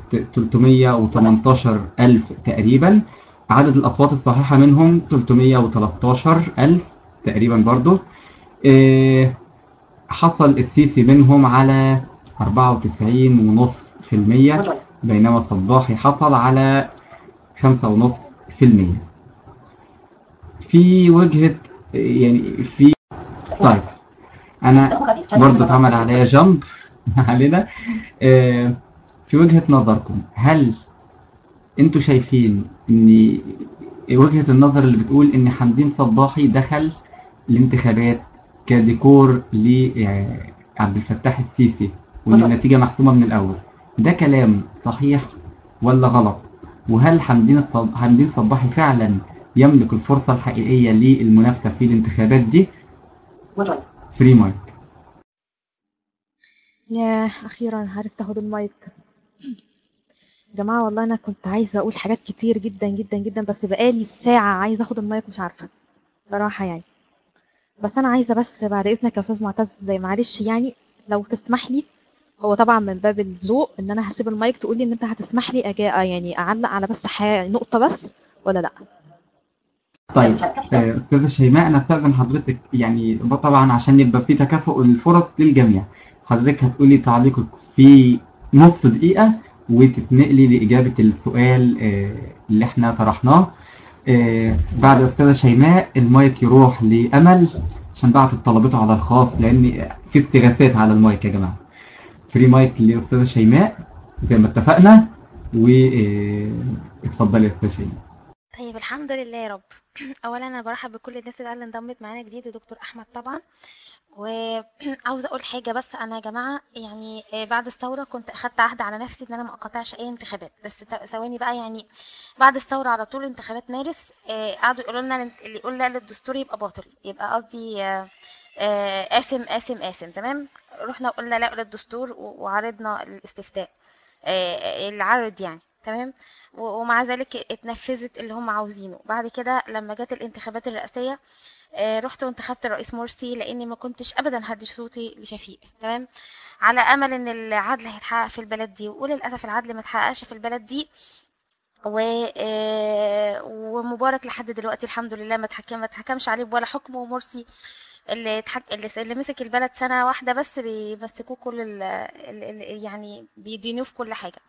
318 الف تقريبا عدد الاصوات الصحيحه منهم 313 الف تقريبا برضو آه، حصل السيسي منهم على 94.5% بينما الصباحي حصل على 5.5% في وجهة يعني في طيب أنا برضو اتعمل عليا جامب علينا آه، في وجهة نظركم هل انتوا شايفين ان وجهة النظر اللي بتقول ان حمدين صباحي دخل الانتخابات كديكور لعبد الفتاح السيسي وان النتيجة محسومة من الاول ده كلام صحيح ولا غلط وهل حمدين الصب... حمدين صباحي فعلا يملك الفرصة الحقيقية للمنافسة في الانتخابات دي فري مايك يا اخيرا عرفت اخد المايك يا جماعه والله انا كنت عايزه اقول حاجات كتير جدا جدا جدا بس بقالي ساعه عايزه اخد المايك مش عارفه صراحه يعني بس انا عايزه بس بعد اذنك يا استاذ معتز زي معلش يعني لو تسمح لي هو طبعا من باب الذوق ان انا هسيب المايك تقول لي ان انت هتسمح لي أجا يعني اعلق على بس حاجه نقطه بس ولا لا طيب آه، استاذة شيماء انا استاذن حضرتك يعني طبعا عشان يبقى في تكافؤ الفرص للجميع حضرتك هتقولي تعليقك في نص دقيقة وتتنقلي لإجابة السؤال آه، اللي احنا طرحناه آه، بعد أستاذة شيماء المايك يروح لأمل عشان بعتت طلبته على الخاص لأن في استغاثات على المايك يا جماعة فري مايك لأستاذة شيماء زي ما اتفقنا واتفضلي يا أستاذة شيماء طيب الحمد لله يا رب اولا انا برحب بكل الناس اللي اللي انضمت معانا جديد ودكتور احمد طبعا وعاوزه اقول حاجه بس انا يا جماعه يعني آه، بعد الثوره كنت اخدت عهد على نفسي ان انا ما اقاطعش اي انتخابات بس ت- ثواني بقى يعني بعد الثوره على طول انتخابات مارس آه، قعدوا يقولوا لنا اللي يقول لا للدستور يبقى باطل يبقى قصدي آه، آه، قاسم قاسم قاسم تمام رحنا قلنا لا للدستور و- وعرضنا الاستفتاء آه، العرض يعني تمام و- ومع ذلك اتنفذت اللي هم عاوزينه بعد كده لما جت الانتخابات الرئاسية آه، رحت وانتخبت الرئيس مرسي لاني ما كنتش ابدا هدي صوتي لشفيق تمام على امل ان العدل هيتحقق في البلد دي وللاسف العدل ما اتحققش في البلد دي و آه، ومبارك لحد دلوقتي الحمد لله ما اتحكم ما اتحكمش عليه ولا حكم ومرسي اللي اتحك... اللي, اللي مسك البلد سنة واحدة بس بيمسكوه كل ال... ال... ال... يعني بيدينوه في كل حاجة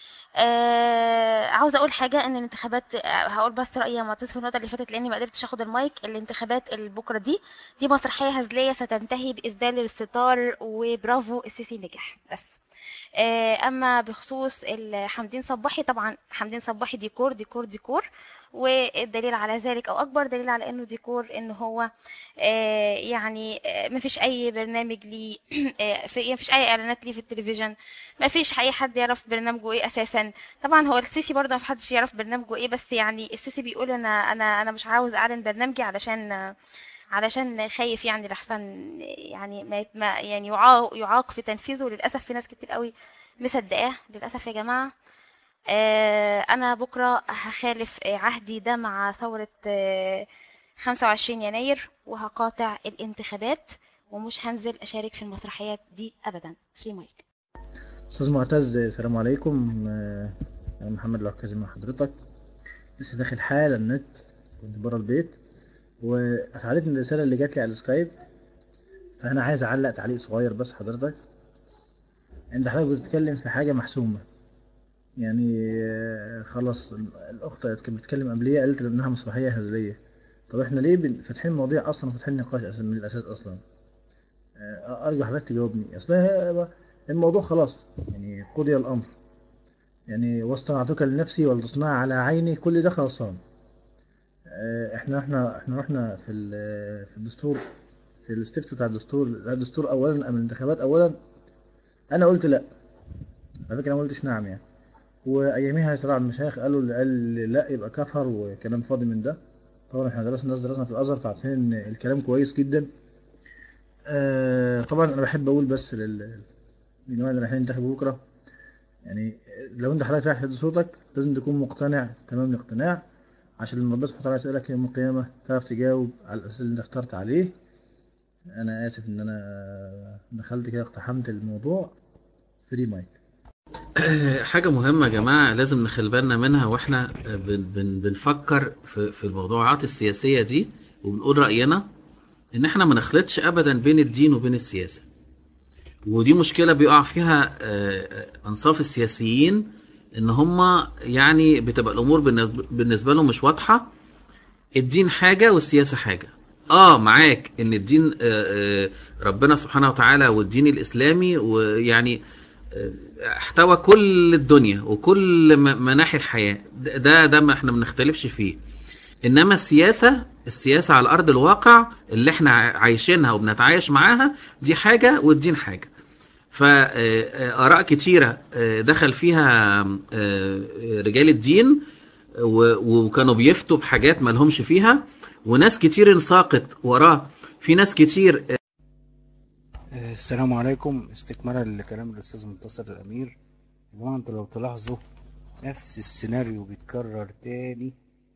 آه عاوزه اقول حاجه ان الانتخابات آه، هقول بس رايي يا معتز في النقطه اللي فاتت لاني ما قدرتش اخد المايك الانتخابات اللي بكره دي دي مسرحيه هزليه ستنتهي باسدال الستار وبرافو السيسي نجح بس آه، اما بخصوص ال- حمدين صباحي طبعا حمدين صباحي ديكور ديكور ديكور والدليل على ذلك او اكبر دليل على انه ديكور ان هو آه، يعني آه، مفيش اي برنامج ليه آه، في مفيش اي اعلانات ليه في التلفزيون مفيش اي حد يعرف برنامجه ايه اساسا طبعا هو السيسي برضه مفحدش يعرف برنامجه ايه بس يعني السيسي بيقول انا انا انا مش عاوز اعلن برنامجي علشان آه، علشان خايف يعني لحسن يعني ما ما- يعني يعاق يعاق في تنفيذه للاسف في ناس كتير قوي مصدقاه للاسف يا جماعه آه، انا بكره هخالف آه، عهدي ده مع ثوره آه، 25 يناير وهقاطع الانتخابات ومش هنزل اشارك في المسرحيات دي ابدا فري مايك استاذ معتز السلام عليكم آه، انا محمد العكازي مع حضرتك لسه داخل حالا النت كنت بره البيت واسعدتني الرساله اللي جات لي على السكايب فانا عايز اعلق تعليق صغير بس حضرتك انت حضرتك بتتكلم في حاجه محسومه يعني آه، خلاص الاخت كانت بتتكلم قبليه قالت انها مسرحيه هزليه طب احنا ليه بن- فاتحين مواضيع اصلا فاتحين نقاش أساساً من الاساس اصلا آه، ارجو حضرتك تجاوبني اصل هي- الموضوع خلاص يعني قضي الامر يعني واصطنعتك لنفسي ولتصنع على عيني كل ده خلصان آه، احنا احنا احنا رحنا في ال- في الدستور في الاستفتاء بتاع الدستور الدستور اولا ام الانتخابات اولا انا قلت لا على فكره انا ما قلتش نعم يعني واياميها طلع المشايخ قالوا اللي قال لا يبقى كفر وكلام فاضي من ده طبعا احنا درسنا ناس درسنا في الازهر فعارفين ان الكلام كويس جدا آه طبعا انا بحب اقول بس لل- للجماعه اللي رايحين ينتخبوا بكره يعني لو انت حضرتك رايح تدي صوتك لازم تكون مقتنع تمام الاقتناع عشان لما ربنا سبحانه وتعالى يسألك يوم القيامة تعرف تجاوب على الأساس اللي انت اخترت عليه أنا آسف إن أنا دخلت كده اقتحمت الموضوع فري مايك حاجة مهمة يا جماعة لازم نخلي بالنا منها واحنا بن بن بنفكر في في الموضوعات السياسية دي وبنقول رأينا إن احنا ما نخلطش أبدا بين الدين وبين السياسة. ودي مشكلة بيقع فيها آه، أنصاف السياسيين إن هم يعني بتبقى الأمور بالنسبة- بالنسبة لهم مش واضحة الدين حاجة والسياسة حاجة. اه معاك ان الدين آه، آه، ربنا سبحانه وتعالى والدين الاسلامي ويعني آه، احتوى كل الدنيا وكل م- مناحي الحياة ده- ده ده ما احنا ما بنختلفش فيه انما السياسة السياسة على ارض الواقع اللي احنا ع- عايشينها وبنتعايش معاها دي حاجة والدين حاجة فآراء كتيرة آه، دخل فيها آه، رجال الدين و- وكانوا بيفتوا بحاجات ما لهمش فيها وناس كتير انساقت وراه في ناس كتير آه، السلام عليكم استكمالا لكلام الاستاذ منتصر الامير يا جماعه انتوا لو تلاحظوا نفس السيناريو بيتكرر تاني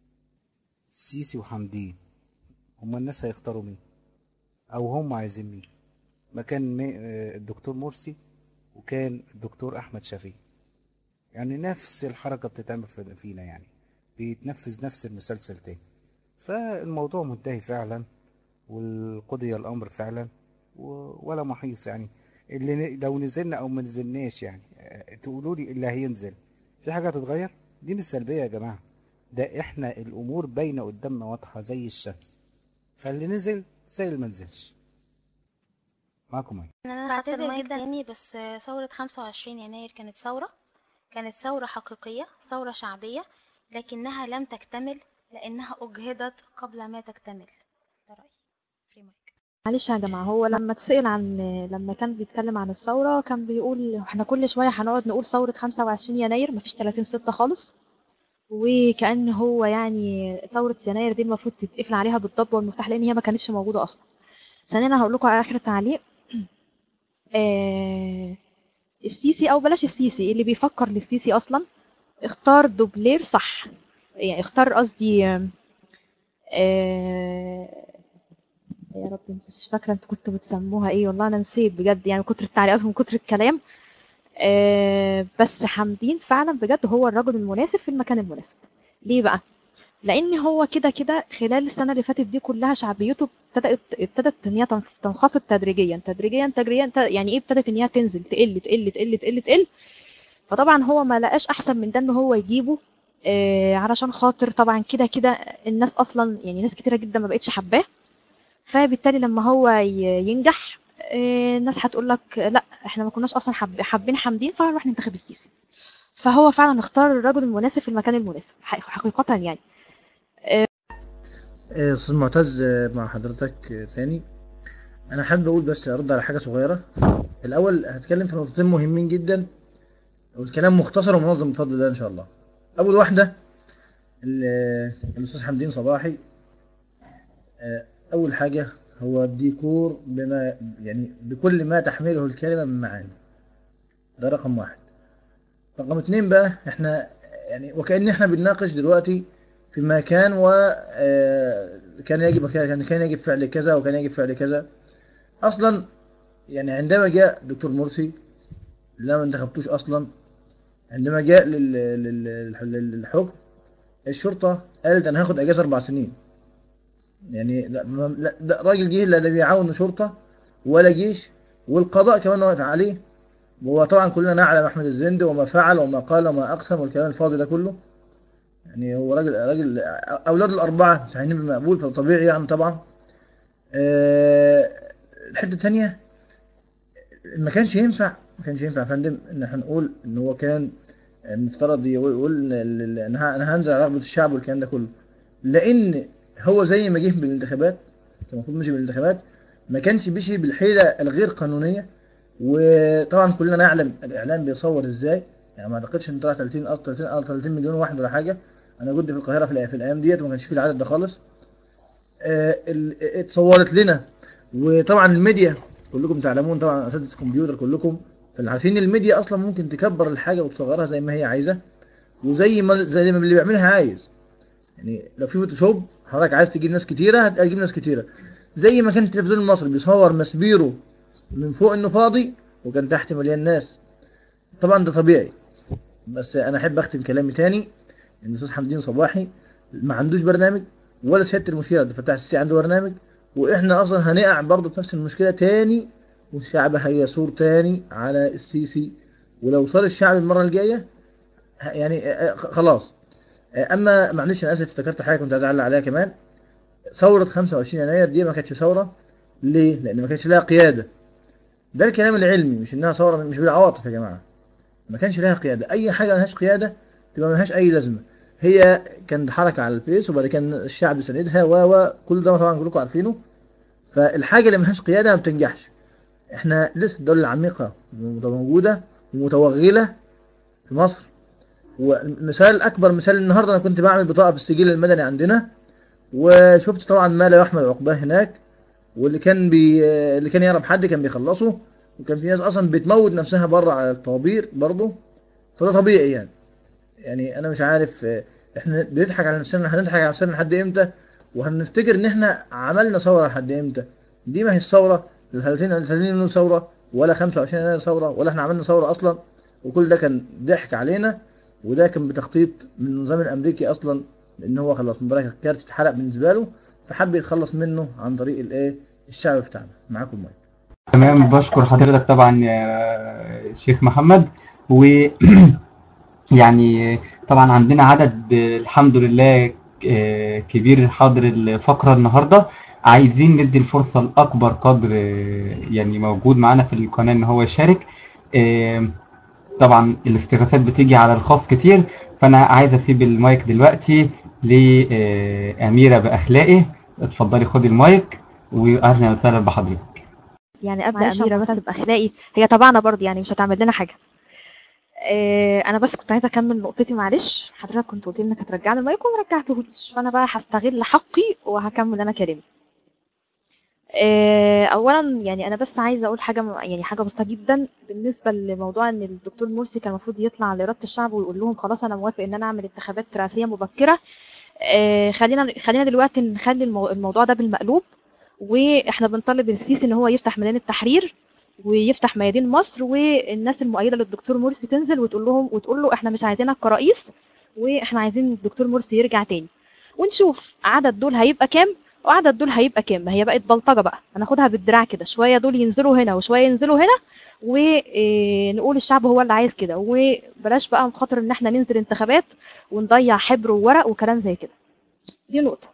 سيسي وحمدين هما الناس هيختاروا مين او هم عايزين مين مكان مي- آه، الدكتور مرسي وكان الدكتور احمد شفيق يعني نفس الحركه بتتعمل في- فينا يعني بيتنفذ نفس المسلسل تاني فالموضوع منتهي فعلا والقضي الامر فعلا و- ولا محيص يعني اللي ن- لو نزلنا او ما نزلناش يعني آه، تقولوا لي اللي هينزل في حاجه هتتغير دي مش سلبيه يا جماعه ده احنا الامور باينه قدامنا واضحه زي الشمس فاللي نزل زي اللي ما نزلش معاكم مايك انا بعتذر جدا يعني بس ثورة 25 يناير كانت ثورة كانت ثورة حقيقية ثورة شعبية لكنها لم تكتمل لأنها أجهضت قبل ما تكتمل ده رأيي فري مايك معلش يا جماعة هو لما اتسأل عن لما كان بيتكلم عن الثورة كان بيقول احنا كل شوية هنقعد نقول ثورة 25 يناير مفيش 30 ستة خالص وكأن هو يعني ثورة يناير دي المفروض تتقفل عليها بالضب والمفتاح لأن هي ما كانتش موجودة أصلا ثانيا أنا هقول لكم على آخر تعليق آه، السيسي أو بلاش السيسي اللي بيفكر للسيسي أصلا اختار دوبلير صح يعني اختار قصدي آه، آه، يا رب انت مش فاكرة انتوا كنتوا بتسموها ايه والله انا نسيت بجد يعني من كتر التعليقات ومن كتر الكلام آه، بس حمدين فعلا بجد هو الرجل المناسب في المكان المناسب ليه بقى لان هو كده كده خلال السنه اللي فاتت دي كلها شعبيته ابتدت ابتدت ان هي تنخ- تنخفض تدريجيا تدريجيا تدريجيا ت- يعني ايه ابتدت ان هي تنزل تقل تقل تقل تقل تقل فطبعا هو ما لقاش احسن من ده ان هو يجيبه آه علشان خاطر طبعا كده كده الناس اصلا يعني ناس كتيره جدا ما بقتش حباه فبالتالي لما هو ي- ينجح آه، الناس هتقول لك لا احنا ما كناش اصلا حب حابين حمدين فهنروح ننتخب السيسي فهو فعلا اختار الرجل المناسب في المكان المناسب ح- حقيقة يعني آه، استاذ معتز آه، مع حضرتك آه، تاني انا حابب اقول بس ارد على حاجه صغيره الاول هتكلم في نقطتين مهمين جدا والكلام مختصر ومنظم بفضل الله ان شاء الله اول واحده ال- الاستاذ حمدين صباحي آه، اول حاجه هو ديكور بما يعني بكل ما تحمله الكلمه من معاني ده رقم واحد رقم اتنين بقى احنا يعني وكأن احنا بنناقش دلوقتي فيما كان و آه، كان يجب كان كان يجب فعل كذا وكان يجب فعل كذا اصلا يعني عندما جاء دكتور مرسي اللي انا ما انتخبتوش اصلا عندما جاء لل- لل- لل- للحكم الشرطه قالت انا هاخد اجازه اربع سنين يعني لا, ما- لا ده راجل جه لا بيعاون شرطه ولا جيش والقضاء كمان واقف عليه وطبعا كلنا نعلم احمد الزندي وما فعل وما قال وما اقسم والكلام الفاضي ده كله يعني هو راجل راجل اولاده الاربعه متعينين بالمقبول فطبيعي يعني طبعا آه، الحته الثانيه ما كانش ينفع ما كانش ينفع يا فندم ان احنا نقول ان هو كان المفترض يقول ان ال- ال- انا ه- أنا هنزل على رغبه الشعب والكلام ده كله لان هو زي ما جه بالانتخابات كان المفروض مشي بالانتخابات ما كانش مشي بالحيله الغير قانونيه وطبعا كلنا نعلم الاعلام بيصور ازاي يعني ما اعتقدش ان طلع 30 أص- 30 أو 30 مليون واحد ولا حاجه انا كنت في القاهره في الأ- في الايام ديت وما كانش فيه العدد ده خالص آه، ال- اتصورت لنا وطبعا الميديا كلكم تعلمون طبعا اساتذه الكمبيوتر كلكم فعارفين الميديا اصلا ممكن تكبر الحاجه وتصغرها زي ما هي عايزه وزي ما زي ما اللي بيعملها عايز يعني لو في فوتوشوب حضرتك عايز تجيب ناس كتيره هتجيب ناس كتيره زي ما كان التلفزيون المصري بيصور مسبيره من فوق انه فاضي وكان تحت مليان ناس طبعا ده طبيعي بس انا احب اختم كلامي تاني ان الاستاذ حمدين صباحي ما عندوش برنامج ولا سياده المشير عبد الفتاح السيسي عنده برنامج واحنا اصلا هنقع برضه في نفس المشكله تاني والشعب هيثور تاني على السيسي ولو صار الشعب المره الجايه ه- يعني آه، آه، خلاص آه، اما معلش انا اسف افتكرت حاجه كنت عايز اعلق عليها كمان ثوره 25 يناير دي ما كانتش ثوره ليه؟ لان ما كانش لها قياده ده الكلام العلمي مش انها ثوره مش بالعواطف يا جماعه ما كانش لها قياده اي حاجه ما لهاش قياده تبقى ما لهاش اي لازمه هي كانت حركه على الفيس وبعد كده الشعب ساندها و و كل ده طبعا كلكم عارفينه فالحاجه اللي ما لهاش قياده ما بتنجحش احنا لسه الدوله العميقه موجوده ومتوغله في مصر ومثال اكبر مثال النهارده انا كنت بعمل بطاقه في السجل المدني عندنا وشفت طبعا ما لا يحمل عقباه هناك واللي كان بي اللي كان يعرف حد كان بيخلصه وكان في ناس اصلا بتموت نفسها بره على الطوابير برضه فده طبيعي يعني يعني انا مش عارف آه، احنا بنضحك على نفسنا هنضحك على نفسنا لحد امتى وهنفتكر ان احنا عملنا ثوره لحد امتى دي ما هي الثوره ال 30 ال 30 يونيو ثوره ولا 25 يناير ثوره ولا احنا عملنا ثوره اصلا وكل ده كان ضحك علينا وده كان بتخطيط من النظام الامريكي اصلا لان هو خلاص مبارك كارت اتحرق بالنسبه له فحب يتخلص منه عن طريق الايه الشعب بتاعنا معاكم مايك تمام بشكر حضرتك طبعا يا شيخ محمد و يعني طبعا عندنا عدد الحمد لله آه، كبير حاضر الفقرة النهاردة عايزين ندي الفرصة لأكبر قدر آه، يعني موجود معانا في القناة إن هو يشارك آه، طبعا الاستغاثات بتيجي على الخاص كتير فأنا عايز أسيب المايك دلوقتي لأميرة بأخلاقه اتفضلي خدي المايك وأهلا وسهلا بحضرتك يعني ابدا معلش اميره يا بس معتز. باخلاقي هي تبعنا برضه يعني مش هتعمل لنا حاجه آه، انا بس كنت عايزه اكمل نقطتي معلش حضرتك كنت قلت لي انك هترجعني المايك وما رجعتهوليش فانا بقى هستغل حقي وهكمل انا كلامي آه، اولا يعني انا بس عايزه اقول حاجه م- يعني حاجه بسيطه جدا بالنسبه لموضوع ان الدكتور مرسي كان المفروض يطلع لاراده الشعب ويقول لهم خلاص انا موافق ان انا اعمل انتخابات رئاسيه مبكره آه، خلينا خلينا دلوقتي نخلي المو- الموضوع ده بالمقلوب واحنا بنطالب السيسي ان هو يفتح ميدان التحرير ويفتح ميادين مصر والناس المؤيده للدكتور مرسي تنزل وتقول لهم وتقول له احنا مش عايزينك كرئيس واحنا عايزين الدكتور مرسي يرجع تاني ونشوف عدد دول هيبقى كام وعدد دول هيبقى كام ما هي بقت بلطجه بقى هناخدها بالدراع كده شويه دول ينزلوا هنا وشويه ينزلوا هنا ونقول الشعب هو اللي عايز كده وبلاش بقى خاطر ان احنا ننزل انتخابات ونضيع حبر وورق وكلام زي كده دي نقطه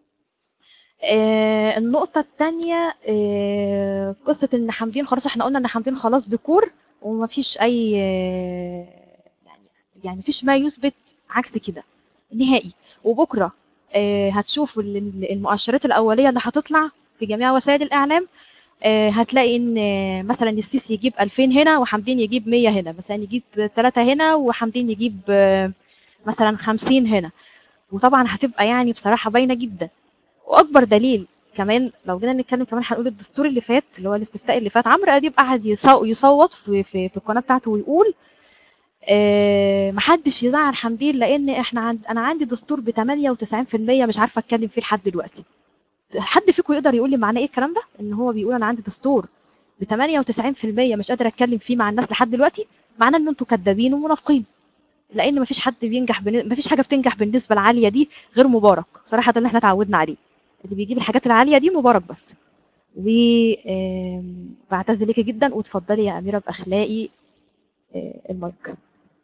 آه النقطة التانية آه قصة إن حمدين خلاص احنا قلنا إن حمدين خلاص ديكور ومفيش أي آه يعني يعني مفيش ما يثبت عكس كده نهائي وبكرة آه هتشوف ال- المؤشرات الأولية اللي هتطلع في جميع وسائل الإعلام آه هتلاقي إن آه، مثلا السيسي يجيب 2000 هنا وحمدين يجيب 100 هنا مثلا يجيب 3 هنا وحمدين يجيب آه، مثلا 50 هنا وطبعا هتبقى يعني بصراحة باينة جدا واكبر دليل كمان لو جينا نتكلم كمان هنقول الدستور اللي فات اللي هو الاستفتاء اللي فات عمرو اديب قعد يصو- يصوت في في, في القناه بتاعته ويقول آه محدش يزعل حمدين لان احنا عند انا عندي دستور ب 98% مش عارفه اتكلم فيه لحد دلوقتي حد فيكم يقدر يقول لي معناه ايه الكلام ده ان هو بيقول انا عندي دستور ب 98% مش قادر اتكلم فيه مع الناس لحد دلوقتي معناه ان انتوا كدابين ومنافقين لان مفيش حد بينجح بن... مفيش حاجه بتنجح بالنسبه العاليه دي غير مبارك صراحه ده اللي احنا اتعودنا عليه اللي بيجيب الحاجات العاليه دي مبارك بس و آم، بعتز ليكي جدا وتفضلي يا اميره باخلاقي آه، المايك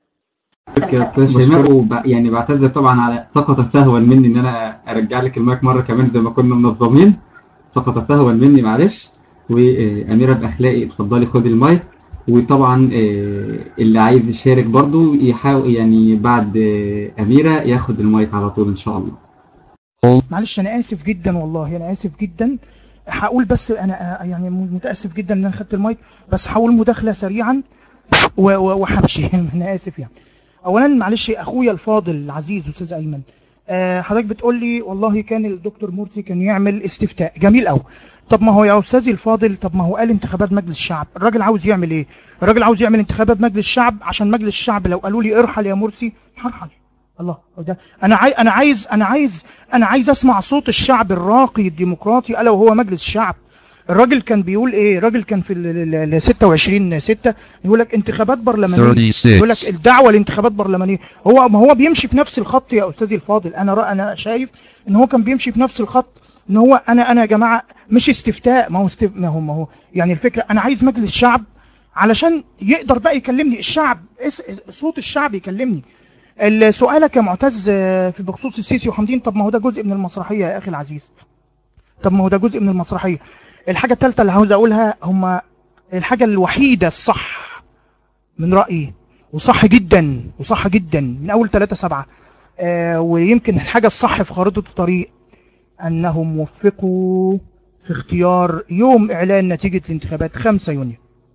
يا استاذ شيماء وب... يعني بعتذر طبعا على سقط سهوا مني ان انا ارجع لك المايك مره كمان زي ما كنا منظمين سقط سهوا مني معلش واميره باخلاقي اتفضلي خدي المايك وطبعا آه، اللي عايز يشارك برضو يحاول يعني بعد آه، اميره ياخد المايك على طول ان شاء الله معلش انا اسف جدا والله انا اسف جدا هقول بس انا آه، يعني متاسف جدا ان انا خدت المايك بس هقول مداخله سريعا و- و- وهمشي انا اسف يعني اولا معلش اخويا الفاضل العزيز استاذ ايمن آه، حضرتك بتقول لي والله كان الدكتور مرسي كان يعمل استفتاء جميل قوي طب ما هو يا استاذي الفاضل طب ما هو قال انتخابات مجلس الشعب الراجل عاوز يعمل ايه الراجل عاوز يعمل انتخابات مجلس الشعب عشان مجلس الشعب لو قالوا لي ارحل يا مرسي هرحل الله هو ده انا عايز انا عايز انا عايز انا عايز اسمع صوت الشعب الراقي الديمقراطي الا وهو مجلس الشعب الراجل كان بيقول ايه الراجل كان في ال- ال ال 26 6 يقول لك انتخابات برلمانيه 36. يقول لك الدعوه لانتخابات برلمانيه هو ما هو بيمشي في نفس الخط يا استاذي الفاضل انا رأ انا شايف ان هو كان بيمشي في نفس الخط ان هو انا انا يا جماعه مش استفتاء ما هو استف... ما هو ما هو يعني الفكره انا عايز مجلس شعب علشان يقدر بقى يكلمني الشعب اس... صوت الشعب يكلمني ال- سؤالك يا معتز آه، في بخصوص السيسي وحمدين طب ما هو ده جزء من المسرحيه يا اخي العزيز طب ما هو ده جزء من المسرحيه الحاجه الثالثه اللي عاوز اقولها هم الحاجه الوحيده الصح من رايي وصح جدا وصح جدا من اول 3 7 آه ويمكن الحاجه الصح في خارطه الطريق انهم وفقوا في اختيار يوم اعلان نتيجه الانتخابات 5 يونيو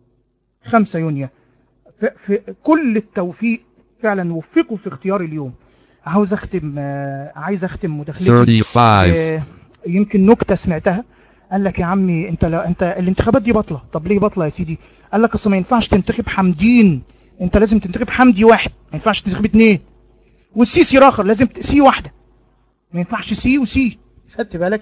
5 يونيو في, في كل التوفيق فعلا وفقوا في اختيار اليوم عاوز اختم آه، عايز اختم مداخلتي 35. آه، يمكن نكته سمعتها قال لك يا عمي انت لا انت الانتخابات دي باطله طب ليه باطله يا سيدي قال لك اصل ما ينفعش تنتخب حمدين انت لازم تنتخب حمدي واحد ما ينفعش تنتخب اتنين والسيسي راخر لازم ت- سي واحده ما ينفعش سي وسي خدت بالك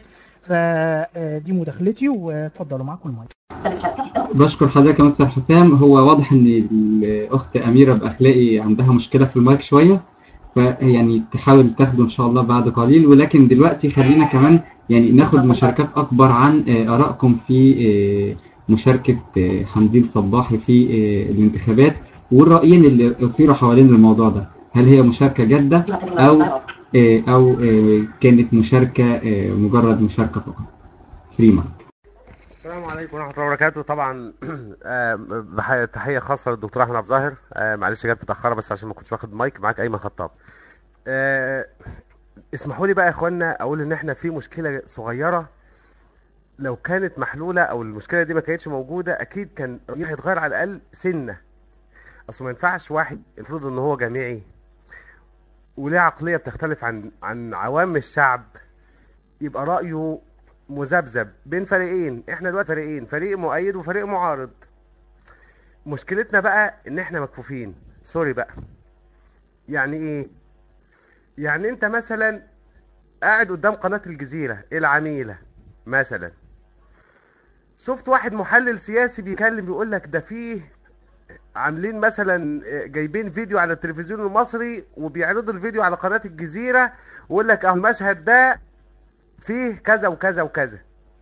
فدي مداخلتي واتفضلوا معاكم المايك بشكر حضرتك يا مستر حسام هو واضح ان الاخت اميره باخلاقي عندها مشكله في المايك شويه فيعني تحاول تاخده ان شاء الله بعد قليل ولكن دلوقتي خلينا كمان يعني ناخد مشاركات اكبر عن آه، ارائكم في آه، مشاركه آه، حمدين صباحي في آه، الانتخابات والرايين اللي اثيروا حوالين الموضوع ده هل هي مشاركه جاده او آه، او آه، كانت مشاركه آه، مجرد مشاركه فقط فريمان السلام عليكم ورحمة الله وبركاته طبعا آه، بح- تحية خاصة للدكتور أحمد عبد الظاهر آه، معلش جت متأخرة بس عشان ما كنتش واخد مايك معاك أيمن خطاب آه، اسمحوا لي بقى يا اخوانا اقول ان احنا في مشكله صغيره لو كانت محلوله او المشكله دي ما كانتش موجوده اكيد كان الرأي هيتغير على الاقل سنه اصل ما ينفعش واحد المفروض ان هو جامعي وليه عقليه بتختلف عن عن عوام الشعب يبقى رايه مذبذب بين فريقين احنا دلوقتي فريقين فريق مؤيد وفريق معارض مشكلتنا بقى ان احنا مكفوفين سوري بقى يعني ايه يعني انت مثلا قاعد قدام قناة الجزيرة العميلة مثلا شفت واحد محلل سياسي بيتكلم بيقول لك ده فيه عاملين مثلا جايبين فيديو على التلفزيون المصري وبيعرضوا الفيديو على قناة الجزيرة ويقول لك اهو المشهد ده فيه كذا وكذا وكذا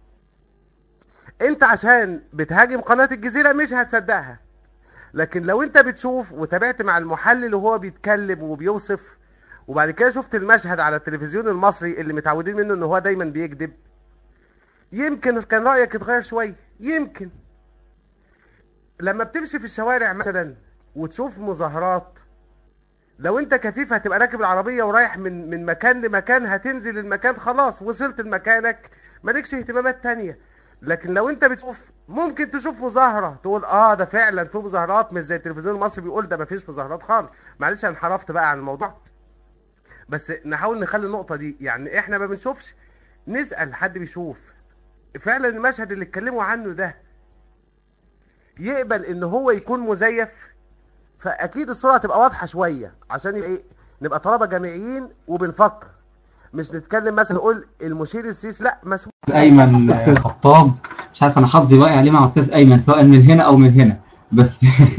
انت عشان بتهاجم قناة الجزيرة مش هتصدقها لكن لو انت بتشوف وتابعت مع المحلل وهو بيتكلم وبيوصف وبعد كده شفت المشهد على التلفزيون المصري اللي متعودين منه ان هو دايما بيكذب يمكن كان رأيك يتغير شوية يمكن لما بتمشي في الشوارع مثلا وتشوف مظاهرات لو انت كفيف هتبقى راكب العربية ورايح من من مكان لمكان هتنزل المكان خلاص وصلت لمكانك مالكش اهتمامات تانية لكن لو انت بتشوف ممكن تشوف مظاهرة تقول اه ده فعلا في مظاهرات مش زي التلفزيون المصري بيقول ده مفيش مظاهرات خالص معلش انا انحرفت بقى عن الموضوع بس نحاول نخلي النقطة دي يعني احنا ما بنشوفش نسأل حد بيشوف فعلا المشهد اللي اتكلموا عنه ده يقبل ان هو يكون مزيف فاكيد الصورة هتبقى واضحة شوية عشان يبقى ايه نبقى طلبة جامعيين وبنفكر مش نتكلم مثلا نقول المشير السيسي لا مسؤول ايمن خطاب مش عارف انا حظي واقع عليه مع استاذ ايمن سواء من هنا او من هنا بس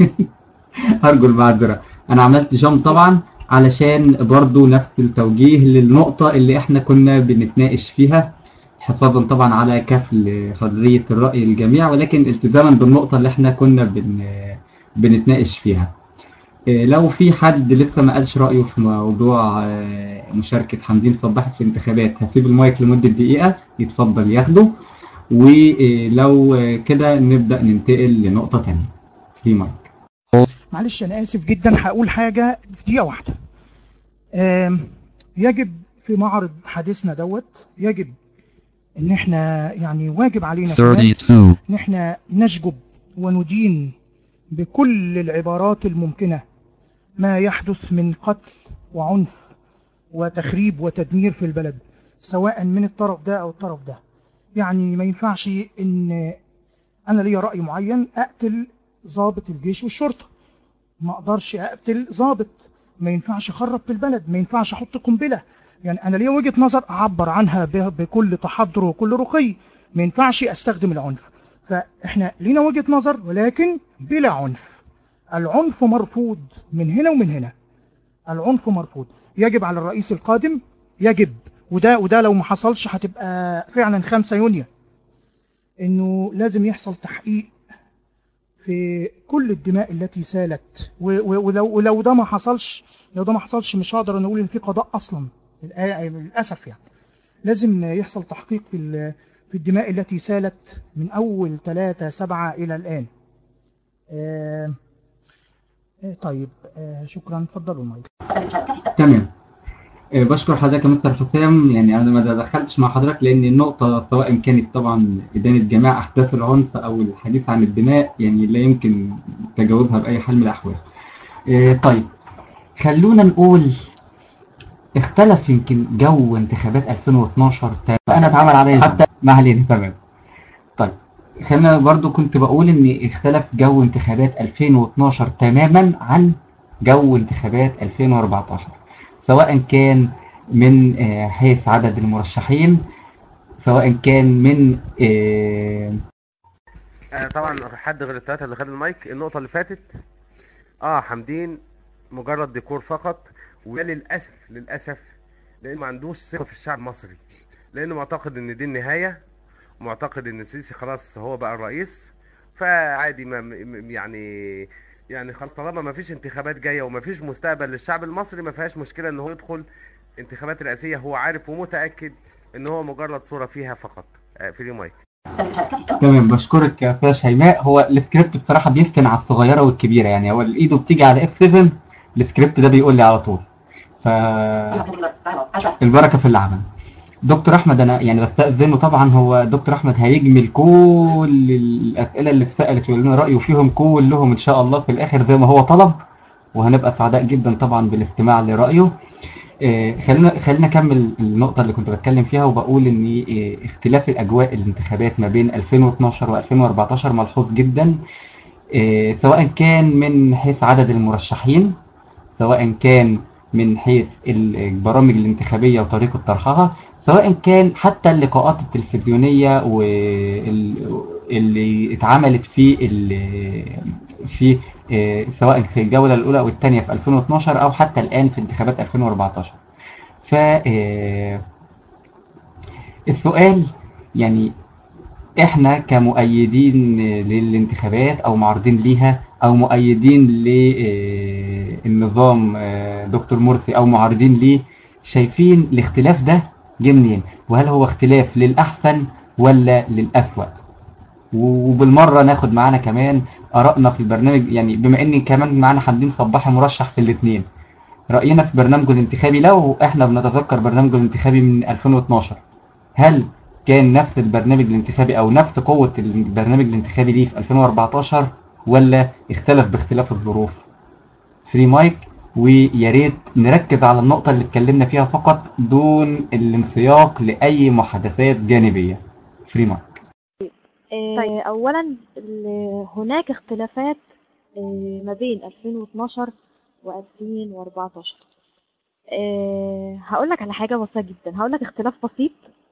ارجو المعذره انا عملت جام طبعا علشان برضو نفس التوجيه للنقطة اللي احنا كنا بنتناقش فيها حفاظا طبعا على كفل حرية الرأي للجميع ولكن التزاما بالنقطة اللي احنا كنا بن بنتناقش فيها إيه، لو في حد لسه ما قالش رأيه في موضوع آه، مشاركة حمدين صباحي في الانتخابات هسيب المايك لمدة دقيقة يتفضل ياخده ولو آه، كده نبدأ ننتقل لنقطة تانية في مايك معلش انا اسف جدا هقول حاجه في دقيقه واحده آم، يجب في معرض حديثنا دوت يجب ان احنا يعني واجب علينا كمان 32. ان احنا نشجب وندين بكل العبارات الممكنه ما يحدث من قتل وعنف وتخريب وتدمير في البلد سواء من الطرف ده او الطرف ده يعني ما ينفعش ان انا ليا راي معين اقتل ضابط الجيش والشرطه ما اقدرش اقتل ضابط ما ينفعش اخرب في البلد ما ينفعش احط قنبله يعني انا ليا وجهه نظر اعبر عنها ب- بكل تحضر وكل رقي ما ينفعش استخدم العنف فاحنا لينا وجهه نظر ولكن بلا عنف العنف مرفوض من هنا ومن هنا العنف مرفوض يجب على الرئيس القادم يجب وده وده لو ما حصلش هتبقى فعلا 5 يونيو انه لازم يحصل تحقيق في كل الدماء التي سالت و- و- ولو ولو ده ما حصلش لو ده ما حصلش مش هقدر نقول ان في قضاء اصلا الآ- للاسف يعني لازم يحصل تحقيق في ال- في الدماء التي سالت من اول 3 7 الى الان آه آه، طيب آه شكرا اتفضلوا المايك تمام آه، بشكر حضرتك يا مستر حسام يعني انا ما دخلتش مع حضرتك لان النقطه سواء كانت طبعا ادانه جماع احداث العنف او الحديث عن الدماء يعني لا يمكن تجاوزها باي حال من الاحوال آه، طيب خلونا نقول اختلف يمكن جو انتخابات 2012 فانا اتعمل عليا حتى ما علينا تمام طيب خلينا برضو كنت بقول ان اختلف جو انتخابات 2012 تماما عن جو انتخابات 2014 سواء كان من آه، حيث عدد المرشحين سواء كان من آه، آه طبعا حد غير الثلاثة اللي خد المايك النقطة اللي فاتت اه حمدين مجرد ديكور فقط وده للأسف للأسف لأنه ما عندوش ثقة في الشعب المصري لأنه معتقد إن دي النهاية ومعتقد إن السيسي خلاص هو بقى الرئيس فعادي ما م- يعني يعني خلاص طالما ما فيش انتخابات جاية وما فيش مستقبل للشعب المصري ما فيهاش مشكلة إن هو يدخل انتخابات رئاسية هو عارف ومتأكد إن هو مجرد صورة فيها فقط آه في المايك تمام بشكرك يا استاذ شيماء هو السكريبت بصراحه بيفتن على الصغيره والكبيره يعني هو ايده بتيجي على اف 7 السكريبت ده بيقول لي على طول ف البركه في العمل دكتور احمد انا يعني بستاذنه طبعا هو دكتور احمد هيجمل كل الاسئله اللي اتسالت ويقول لنا رايه فيهم كلهم ان شاء الله في الاخر زي ما هو طلب وهنبقى سعداء جدا طبعا بالاستماع لرايه آه، خلينا خلينا اكمل النقطه اللي كنت بتكلم فيها وبقول ان آه، اختلاف الاجواء الانتخابات ما بين 2012 و2014 ملحوظ جدا آه، سواء كان من حيث عدد المرشحين سواء كان من حيث البرامج الانتخابيه وطريقه طرحها سواء كان حتى اللقاءات التلفزيونيه واللي اتعملت في ال- في آه، سواء في الجوله الاولى او الثانيه في 2012 او حتى الان في انتخابات 2014 ف آه، السؤال يعني احنا كمؤيدين للانتخابات او معارضين ليها او مؤيدين للنظام دكتور مرسي او معارضين ليه شايفين الاختلاف ده جه منين وهل هو اختلاف للاحسن ولا للاسوأ وبالمره ناخد معانا كمان ارائنا في البرنامج يعني بما ان كمان معانا حمدين صباحي مرشح في الاثنين راينا في برنامجه الانتخابي لو احنا بنتذكر برنامجه الانتخابي من 2012 هل كان نفس البرنامج الانتخابي او نفس قوه البرنامج الانتخابي ليه في 2014 ولا اختلف باختلاف الظروف فري مايك ويا ريت نركز على النقطه اللي اتكلمنا فيها فقط دون الانسياق لاي محادثات جانبيه فري مايك طيب اولا ال- هناك اختلافات آه، ما بين 2012 و2014 هقول لك على حاجه بسيطه جدا هقول لك اختلاف بسيط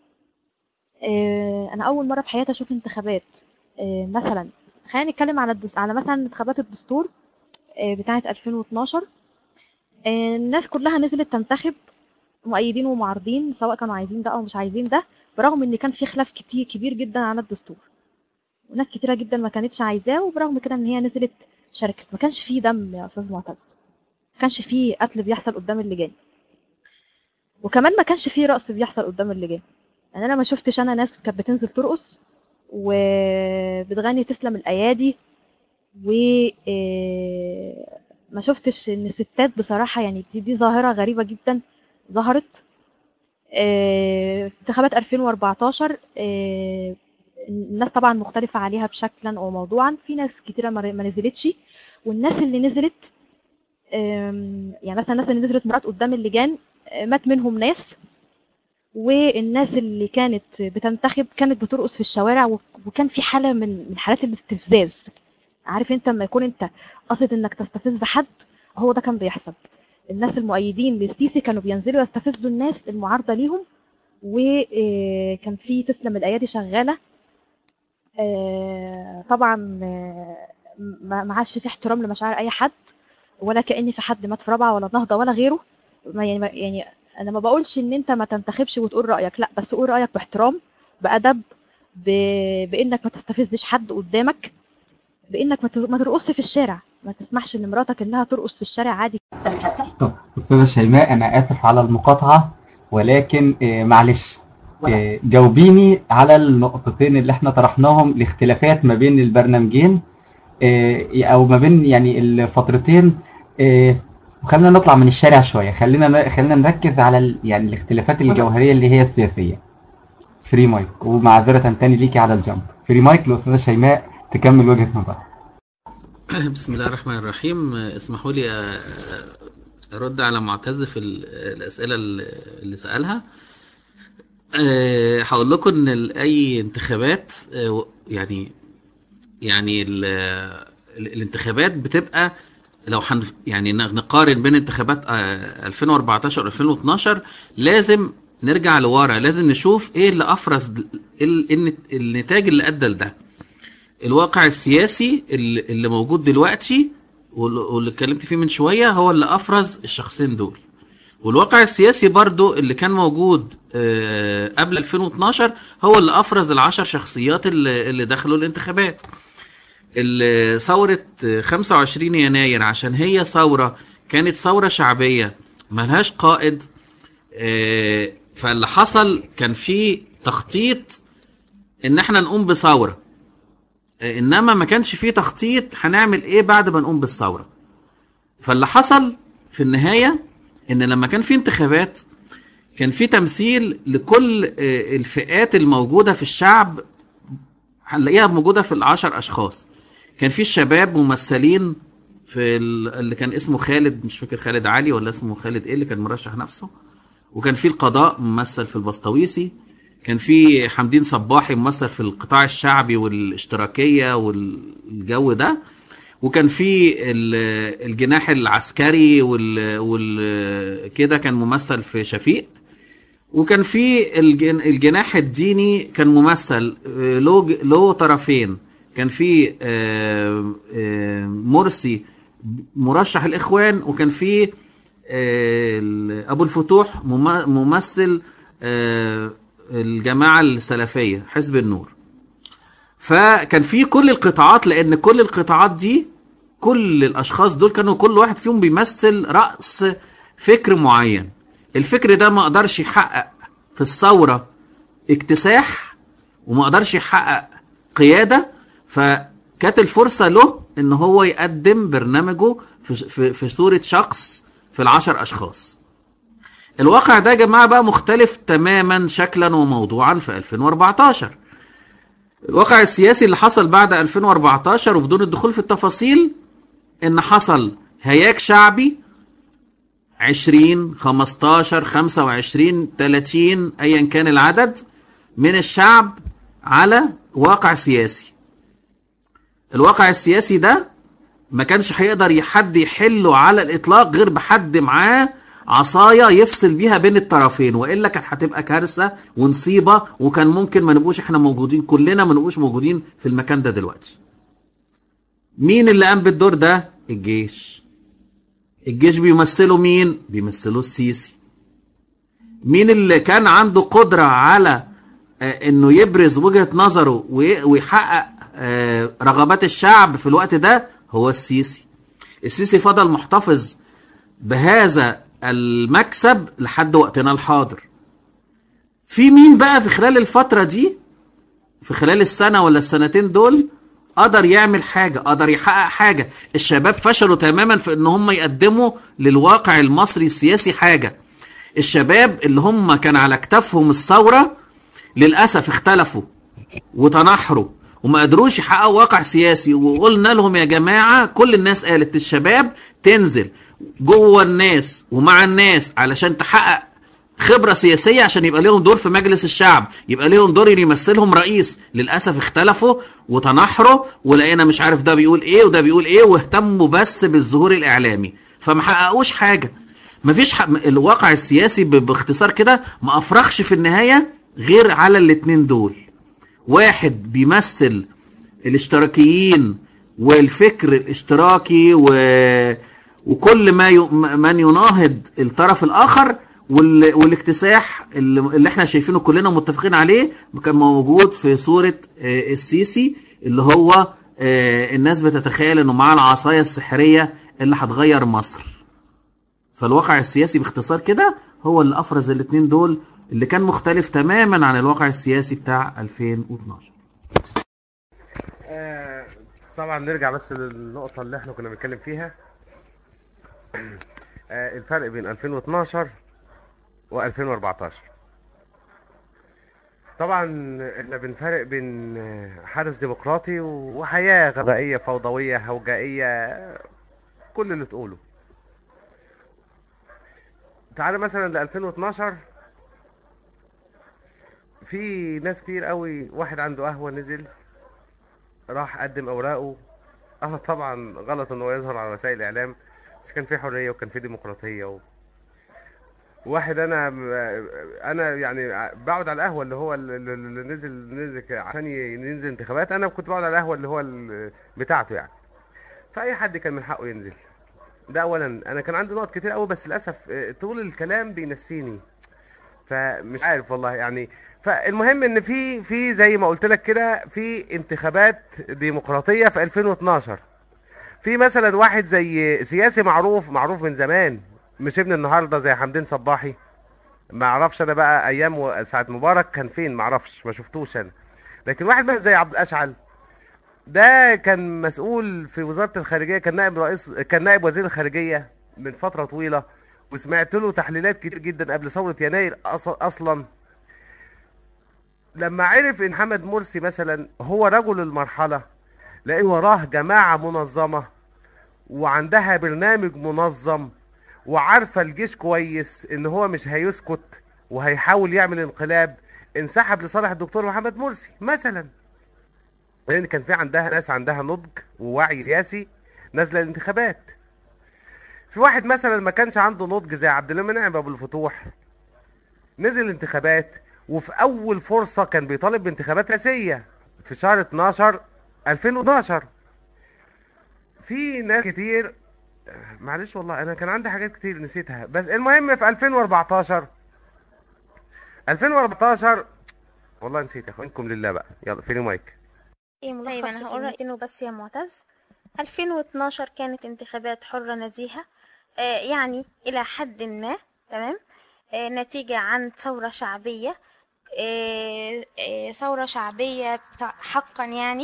آه، انا اول مره في حياتي اشوف انتخابات آه، مثلا خلينا نتكلم على الدس... على مثلا انتخابات الدستور آه، بتاعه 2012 آه، الناس كلها نزلت تنتخب مؤيدين ومعارضين سواء كانوا عايزين ده او مش عايزين ده برغم ان كان في خلاف كتير كبير جدا على الدستور وناس كتيره جدا ما كانتش عايزاه وبرغم كده ان هي نزلت شاركت ما كانش فيه دم يا استاذ معتز ما كانش فيه قتل بيحصل قدام اللجان وكمان ما كانش فيه رقص بيحصل قدام اللجان يعني انا ما شفتش انا ناس كانت بتنزل ترقص وبتغني تسلم الايادي و آه، ما شفتش ان ستات بصراحه يعني دي, دي ظاهره غريبه جدا ظهرت آه، في انتخابات 2014 آه، الناس طبعا مختلفة عليها بشكلا وموضوعا في ناس كتيرة ما ما نزلتش والناس اللي نزلت آم، يعني مثلا الناس اللي نزلت مرات قدام اللجان آه، مات منهم ناس والناس اللي كانت بتنتخب كانت بترقص في الشوارع و- وكان في حالة من من حالات الاستفزاز عارف انت لما يكون انت قصد انك تستفز حد هو ده كان بيحصل الناس المؤيدين للسيسي كانوا بينزلوا يستفزوا الناس المعارضة ليهم وكان في تسلم الأيادي شغالة آه، طبعا آه، ما ما عادش في احترام لمشاعر أي حد ولا كأن في حد مات في رابعة ولا نهضة ولا غيره ما يعني ما- يعني أنا ما بقولش إن أنت ما تنتخبش وتقول رأيك لا بس قول رأيك باحترام بأدب ب... بإنك ما تستفزش حد قدامك بإنك ما تر- ما ترقصش في الشارع ما تسمحش إن مراتك إنها ترقص في الشارع عادي طب استاذه شيماء انا اسف على المقاطعه ولكن آه، معلش آه، جاوبيني على النقطتين اللي احنا طرحناهم الاختلافات ما بين البرنامجين آه، او ما بين يعني الفترتين آه، وخلينا نطلع من الشارع شويه خلينا خلينا نركز على ال- يعني الاختلافات الجوهريه اللي هي السياسيه فري مايك ومعذره تاني ليكي على الجنب فري مايك للاستاذه شيماء تكمل وجهه نظرها بسم الله الرحمن الرحيم اسمحوا لي أ- ارد على معتز في ال- الاسئله اللي اللي سالها أه، هقول لكم ان ال- اي انتخابات أه، يعني يعني ال- ال- الانتخابات بتبقى لو حن يعني ن- نقارن بين انتخابات أه، 2014 و 2012 لازم نرجع لورا لازم نشوف ايه اللي افرز ال- الن- النتاج اللي ادى لده الواقع السياسي اللي اللي موجود دلوقتي وال- واللي اتكلمت فيه من شويه هو اللي افرز الشخصين دول والواقع السياسي برضو اللي كان موجود آه، قبل 2012 هو اللي افرز العشر شخصيات اللي اللي دخلوا الانتخابات اللي ثورة آه، 25 يناير عشان هي ثورة كانت ثورة شعبية ملهاش قائد آه، فاللي حصل كان في تخطيط ان احنا نقوم بثورة آه، انما ما كانش فيه تخطيط هنعمل ايه بعد ما نقوم بالثورة فاللي حصل في النهاية ان لما كان في انتخابات كان في تمثيل لكل آه، الفئات الموجوده في الشعب هنلاقيها موجوده في العشر اشخاص كان في الشباب ممثلين في ال- اللي كان اسمه خالد مش فاكر خالد علي ولا اسمه خالد ايه اللي كان مرشح نفسه وكان في القضاء ممثل في البسطويسي كان في حمدين صباحي ممثل في القطاع الشعبي والاشتراكيه والجو ده وكان في ال- الجناح العسكري وال, وال كده كان ممثل في شفيق وكان في الجن- الجناح الديني كان ممثل آه، له ج- له طرفين كان في آه، آه، مرسي مرشح الاخوان وكان في آه، ال- ابو الفتوح مم- ممثل آه، الجماعه السلفيه حزب النور فكان في كل القطاعات لان كل القطاعات دي كل الاشخاص دول كانوا كل واحد فيهم بيمثل راس فكر معين الفكر ده ما قدرش يحقق في الثوره اكتساح وما قدرش يحقق قياده فكانت الفرصه له ان هو يقدم برنامجه في في, في صوره شخص في العشر اشخاص الواقع ده يا جماعه بقى مختلف تماما شكلا وموضوعا في 2014 الواقع السياسي اللي حصل بعد 2014 وبدون الدخول في التفاصيل ان حصل هياك شعبي 20 15 25 30 ايا كان العدد من الشعب على واقع سياسي الواقع السياسي ده ما كانش هيقدر حد يحله على الاطلاق غير بحد معاه عصايه يفصل بيها بين الطرفين والا كانت هتبقى كارثه ونصيبه وكان ممكن ما نبقوش احنا موجودين كلنا ما نبقوش موجودين في المكان ده دلوقتي مين اللي قام بالدور ده الجيش الجيش بيمثله مين بيمثله السيسي مين اللي كان عنده قدرة على آه، انه يبرز وجهة نظره وي- ويحقق آه، رغبات الشعب في الوقت ده هو السيسي السيسي فضل محتفظ بهذا المكسب لحد وقتنا الحاضر في مين بقى في خلال الفترة دي في خلال السنة ولا السنتين دول قدر يعمل حاجة قدر يحقق حاجة الشباب فشلوا تماما في ان هم يقدموا للواقع المصري السياسي حاجة الشباب اللي هم كان على كتافهم الثورة للأسف اختلفوا وتنحروا وما قدروش يحققوا واقع سياسي وقلنا لهم يا جماعة كل الناس قالت الشباب تنزل جوه الناس ومع الناس علشان تحقق خبرة سياسية عشان يبقى لهم دور في مجلس الشعب يبقى لهم دور يمثلهم رئيس للأسف اختلفوا وتنحروا ولقينا مش عارف ده بيقول ايه وده بيقول ايه واهتموا بس بالظهور الإعلامي فما حققوش حاجة مفيش ح... الواقع السياسي ب... باختصار كده ما أفرخش في النهاية غير على الاتنين دول واحد بيمثل الاشتراكيين والفكر الاشتراكي و... وكل ما ي... من يناهض الطرف الآخر وال... والاكتساح اللي... اللي احنا شايفينه كلنا متفقين عليه كان موجود في صورة آه، السيسي اللي هو آه، الناس بتتخيل انه معاه العصاية السحرية اللي هتغير مصر فالواقع السياسي باختصار كده هو اللي افرز الاثنين دول اللي كان مختلف تماما عن الواقع السياسي بتاع 2012 آه، طبعا نرجع بس للنقطة اللي احنا كنا بنتكلم فيها آه، الفرق بين 2012 و 2014 طبعا احنا بنفرق بين آه، حدث ديمقراطي وحياة غبائية فوضوية هوجائية كل اللي تقوله تعالى مثلا ل 2012 في ناس كتير قوي واحد عنده قهوة نزل راح قدم اوراقه اه طبعا غلط ان هو يظهر على وسائل الاعلام بس كان في حريه وكان في ديمقراطيه و... واحد انا انا يعني بقعد على القهوه اللي هو اللي اللي نزل نزل عشان ي- ينزل انتخابات انا كنت بقعد على القهوه اللي هو ال- بتاعته يعني فاي حد كان من حقه ينزل ده اولا انا كان عندي نقط كتير قوي بس للاسف آه، طول الكلام بينسيني فمش عارف والله يعني فالمهم ان في في زي ما قلت لك كده في انتخابات ديمقراطيه في 2012 في مثلا واحد زي سياسي معروف معروف من زمان مش ابن النهارده زي حمدين صباحي ما اعرفش انا بقى ايام و- ساعه مبارك كان فين ما اعرفش ما شفتوش انا لكن واحد مثلا زي عبد الاشعل ده كان مسؤول في وزاره الخارجيه كان نائب رئيس كان نائب وزير الخارجيه من فتره طويله وسمعت له تحليلات كتير جدا قبل ثورة يناير أص- أصلا لما عرف إن محمد مرسي مثلا هو رجل المرحلة لقي وراه جماعة منظمة وعندها برنامج منظم وعارفة الجيش كويس إن هو مش هيسكت وهيحاول يعمل انقلاب انسحب لصالح الدكتور محمد مرسي مثلا لأن كان في عندها ناس عندها نضج ووعي سياسي نازلة الانتخابات في واحد مثلا ما كانش عنده نضج زي عبد المنعم ابو الفتوح نزل انتخابات وفي اول فرصه كان بيطالب بانتخابات رئاسيه في شهر 12 2012 في ناس كتير معلش والله انا كان عندي حاجات كتير نسيتها بس المهم في 2014 2014 والله نسيت يا اخوانكم لله بقى يلا فين المايك ايه ملخص طيب في انا هقول كلمتين وبس يا معتز 2012 كانت انتخابات حرة نزيهة آه يعني إلى حد ما تمام آه نتيجة عن ثورة شعبية آه آه ثورة شعبية بتاع- حقا يعني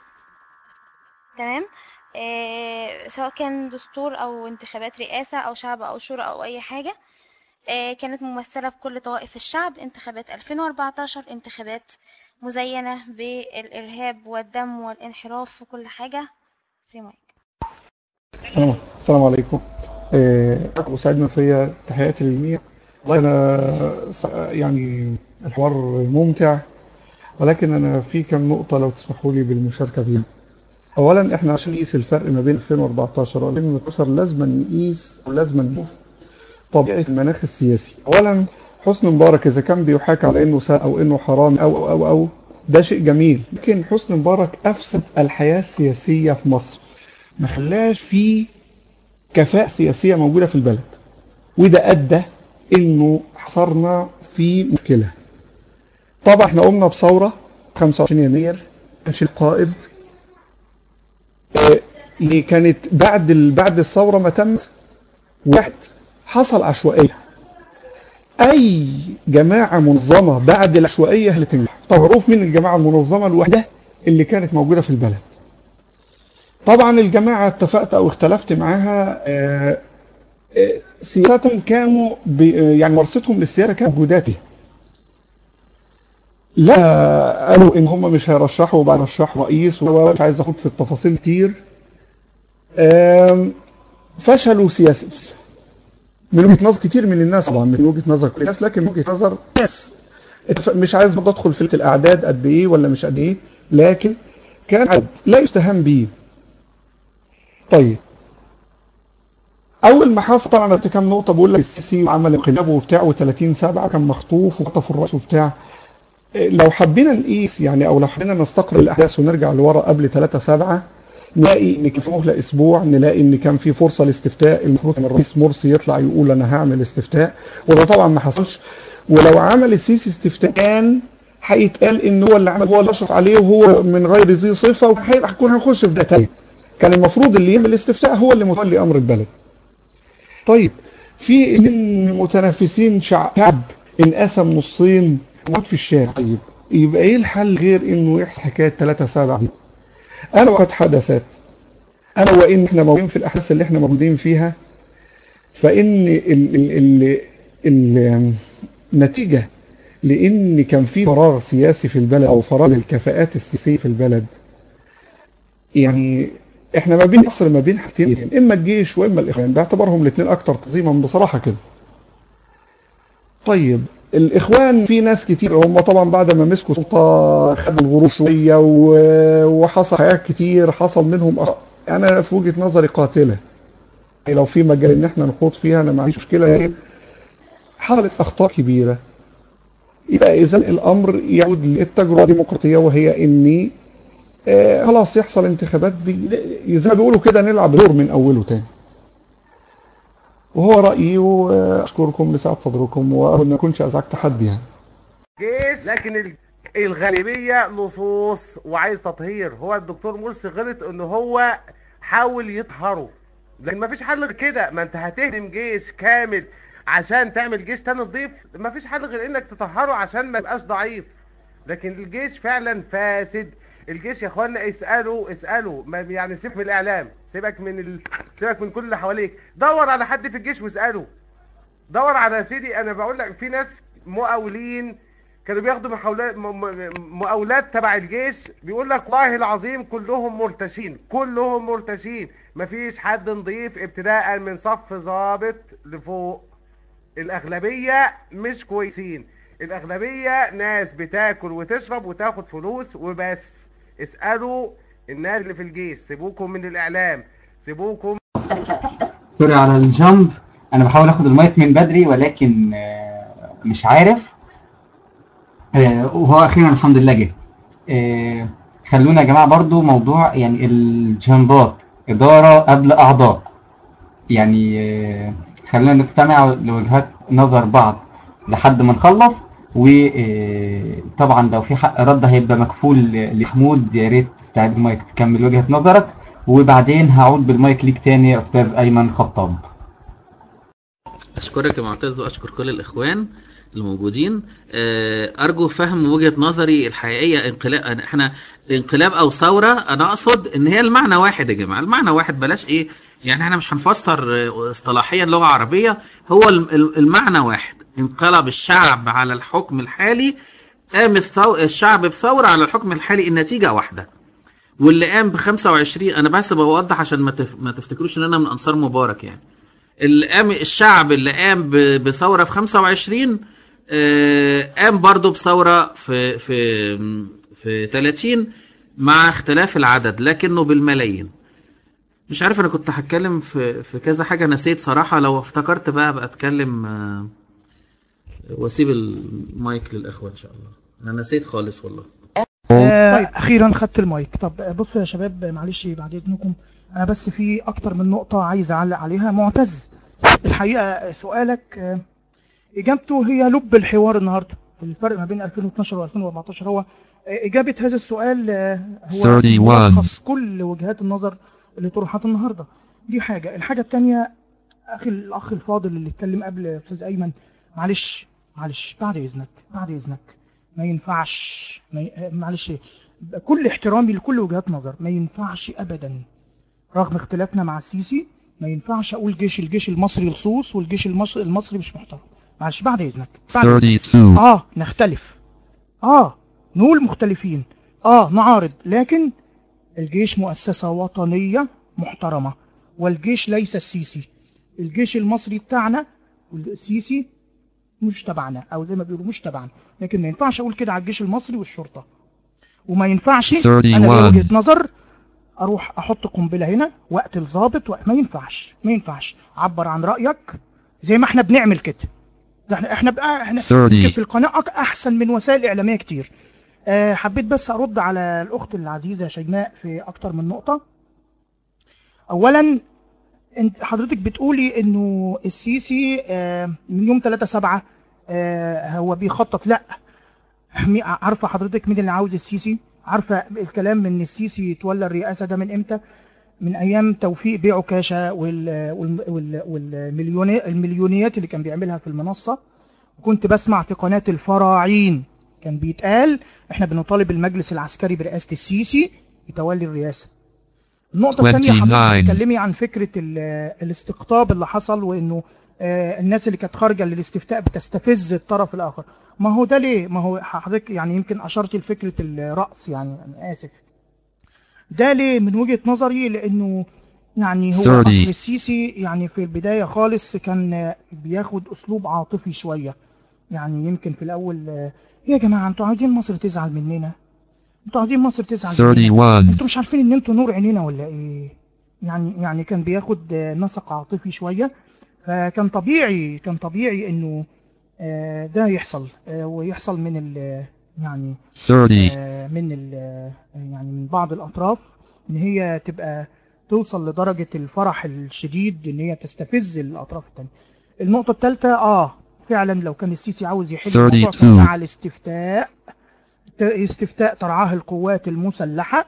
تمام آه سواء كان دستور أو انتخابات رئاسة أو شعب أو شورى أو أي حاجة آه كانت ممثلة بكل طوائف الشعب انتخابات 2014 انتخابات مزينة بالإرهاب والدم والانحراف وكل حاجة في مايك السلام السلام عليكم آه، أبو سعيد منفية تحياتي للجميع والله أنا س- يعني الحوار ممتع ولكن أنا في كم نقطة لو تسمحوا لي بالمشاركة فيها أولا إحنا عشان نقيس الفرق ما بين 2014 و 2012 لازم نقيس ولازم نشوف طبيعة المناخ السياسي أولا حسني مبارك إذا كان بيحاك على إنه ساء أو إنه حرامي أو أو أو أو ده شيء جميل لكن حسني مبارك أفسد الحياة السياسية في مصر ما خلاش في كفاءة سياسية موجودة في البلد وده أدى إنه حصرنا في مشكلة طبعا احنا قمنا بثورة 25 يناير كانش القائد آه، اللي كانت بعد ال- بعد الثورة ما تمت واحد حصل عشوائية أي جماعة منظمة بعد العشوائية اللي تنجح تعرف من الجماعة المنظمة الوحيدة اللي كانت موجودة في البلد طبعا الجماعة اتفقت أو اختلفت معاها آه، آه، سياسة كانوا بي- آه، يعني ممارستهم للسياسة كانت موجودات فيها. لا قالوا ان هم مش هيرشحوا بعد رشح رئيس ومش عايز اخد في التفاصيل كتير آم، فشلوا سياسي من وجهة نظر كتير من الناس طبعا من وجهة نظر كل الناس لكن من وجهة نظر ناس اتف- مش عايز برضه ادخل في الاعداد قد ايه ولا مش قد ايه لكن كان عدد لا يستهان به طيب اول ما حصل طبعا قلت كام نقطه بقول لك السيسي عمل انقلاب وبتاع و30 سبعه كان مخطوف وخطفوا الرئيس وبتاع إيه، لو حبينا نقيس يعني او لو حبينا نستقرئ الاحداث ونرجع لورا قبل 3 7 نلاقي ان كان في مهله اسبوع نلاقي ان كان في فرصه لاستفتاء المفروض ان الرئيس مرسي يطلع يقول انا هعمل استفتاء وده طبعا ما حصلش ولو عمل السيسي استفتاء كان هيتقال ان هو اللي عمل هو اللي اشرف عليه وهو من غير ذي صفه وهيبقى هيكون هنخش في ده تاني كان المفروض اللي يعمل الاستفتاء هو اللي متولي امر البلد طيب في اتنين متنافسين شعب شعب انقسم نصين موجود في الشارع طيب يبقى ايه الحل غير انه يحصل حكايه 3 7 دي انا وقد حدثت انا وان احنا موجودين في الاحداث اللي احنا موجودين فيها فان ال ال ال ال النتيجه لان كان في فراغ سياسي في البلد او فراغ الكفاءات السياسيه في البلد يعني احنا ما بين مصر ما بين حاجتين اما الجيش واما الاخوان باعتبارهم الاثنين اكتر تنظيما بصراحه كده طيب الاخوان في ناس كتير هم طبعا بعد ما مسكوا سلطه خدوا الغرور شويه و- وحصل حاجات كتير حصل منهم أخ... انا في وجهه نظري قاتله يعني لو في مجال ان احنا نخوض فيها انا ما عنديش مشكله لكن حصلت اخطاء كبيره يبقى اذا الامر يعود للتجربه الديمقراطيه وهي اني آه خلاص يحصل انتخابات بي... زي ما بيقولوا كده نلعب دور من اوله تاني وهو رايي واشكركم لسعه صدركم وارجو ان ما اكونش ازعجت حد يعني جيش لكن ال- الغالبيه لصوص وعايز تطهير هو الدكتور مرسي غلط ان هو حاول يطهره لكن مفيش حل غير كده ما انت هتهدم جيش كامل عشان تعمل جيش تاني نضيف مفيش حل غير انك تطهره عشان ما يبقاش ضعيف لكن الجيش فعلا فاسد الجيش يا اخوانا اسالوا اسالوا ما يعني سيبك من الاعلام سيبك من ال... سيبك من كل اللي حواليك دور على حد في الجيش واساله دور على يا سيدي انا بقول لك في ناس مقاولين كانوا بياخدوا محاولات م- م- مقاولات تبع الجيش بيقول لك والله العظيم كلهم مرتشين كلهم مرتشين مفيش حد نضيف ابتداء من صف ضابط لفوق الاغلبيه مش كويسين الاغلبيه ناس بتاكل وتشرب وتاخد فلوس وبس اسالوا الناس اللي في الجيش سيبوكم من الاعلام سيبوكم سوري على الجامب انا بحاول اخد المايك من بدري ولكن آه، مش عارف آه، وهو اخيرا الحمد لله جه آه، خلونا يا جماعه برضو موضوع يعني الجامبات اداره قبل اعضاء يعني آه، خلينا نستمع لوجهات نظر بعض لحد ما نخلص وطبعا لو في حق رد هيبقى مكفول لحمود يا ريت تستعيد المايك تكمل وجهة نظرك وبعدين هعود بالمايك ليك تاني يا استاذ ايمن خطاب اشكرك يا معتز واشكر كل الاخوان الموجودين آه، ارجو فهم وجهة نظري الحقيقية انقلاب احنا انقلاب او ثورة انا اقصد ان هي المعنى واحد يا جماعة المعنى واحد بلاش ايه يعني احنا مش هنفسر آه، اصطلاحيا لغة عربية هو الم- ال- المعنى واحد انقلب الشعب على الحكم الحالي قام الثو- الشعب بثورة على الحكم الحالي النتيجة واحدة واللي قام ب 25 انا بس بوضح عشان ما تف... ما تفتكروش ان انا من انصار مبارك يعني اللي قام الشعب اللي قام ب... بثوره في 25 آه، قام برضو بثوره في في في 30 مع اختلاف العدد لكنه بالملايين مش عارف انا كنت هتكلم في في كذا حاجه نسيت صراحه لو افتكرت بقى بقى اتكلم آه، واسيب المايك للاخوه ان شاء الله انا نسيت خالص والله آه اخيرا خدت المايك طب آه، بصوا يا شباب آه، معلش بعد اذنكم انا بس في اكتر من نقطه عايز اعلق عليها معتز الحقيقه آه، سؤالك آه، اجابته هي لب الحوار النهارده الفرق ما بين 2012 و2014 هو آه، اجابه هذا السؤال آه، هو 31. ملخص كل وجهات النظر اللي طرحت النهارده دي حاجه الحاجه الثانيه اخي الاخ الفاضل اللي اتكلم قبل استاذ ايمن معلش معلش بعد اذنك بعد اذنك ما ينفعش ما ي... آه، معلش كل احترامي لكل وجهات نظر ما ينفعش ابدا رغم اختلافنا مع السيسي ما ينفعش اقول جيش الجيش المصري لصوص والجيش المصري المصري مش محترم معلش بعد اذنك بعد إذنك. 32. اه نختلف اه نقول مختلفين اه نعارض لكن الجيش مؤسسة وطنية محترمة والجيش ليس السيسي الجيش المصري بتاعنا والسيسي مش تبعنا او زي ما بيقولوا مش تبعنا لكن ما ينفعش اقول كده على الجيش المصري والشرطة وما ينفعش انا ليا 31. وجهة نظر اروح احط قنبلة هنا واقتل ضابط وق- ما ينفعش ما ينفعش عبر عن رأيك زي ما احنا بنعمل كده ده احنا احنا بقى احنا 30. في القناة أك- احسن من وسائل اعلامية كتير أه حبيت بس ارد على الاخت العزيزة شيماء في اكتر من نقطة اولا انت حضرتك بتقولي انه السيسي آه، من يوم 3 7 هو بيخطط لا مي- عارفه حضرتك مين اللي عاوز السيسي عارفه الكلام ان السيسي يتولى الرئاسه ده من امتى من ايام توفيق بيع عكاشه وال وال وال والمليوني المليونيات اللي كان بيعملها في المنصه كنت بسمع في قناه الفراعين كان بيتقال احنا بنطالب المجلس العسكري برئاسه السيسي بتولي الرئاسه النقطة الثانية حضرتك 29. بتتكلمي عن فكرة ال- الاستقطاب اللي حصل وانه آه، الناس اللي كانت خارجة للاستفتاء بتستفز الطرف الآخر ما هو ده ليه؟ ما هو حضرتك يعني يمكن أشرت لفكرة الرأس يعني أنا آسف ده ليه من وجهة نظري لأنه يعني هو 30. أصل السيسي يعني في البداية خالص كان آه، بياخد أسلوب عاطفي شوية يعني يمكن في الأول آه، يا جماعة أنتوا عايزين مصر تزعل مننا انتوا عايزين مصر تزعل مننا 31. انتوا مش عارفين ان انتوا نور عينينا ولا ايه يعني يعني كان بياخد آه، نسق عاطفي شويه فكان طبيعي كان طبيعي انه آه، ده يحصل آه، ويحصل من ال يعني 30. آه، من ال يعني من بعض الاطراف ان هي تبقى توصل لدرجه الفرح الشديد ان هي تستفز الاطراف الثانيه النقطه الثالثه اه فعلا لو كان السيسي عاوز يحل الموضوع كان 32. مع الاستفتاء ت- استفتاء ترعاه القوات المسلحه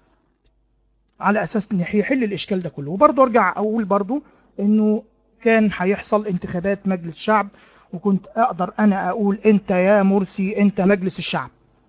على اساس ان يحل الاشكال ده كله وبرضه ارجع اقول برضه انه كان هيحصل انتخابات مجلس شعب وكنت اقدر انا اقول انت يا مرسي انت مجلس الشعب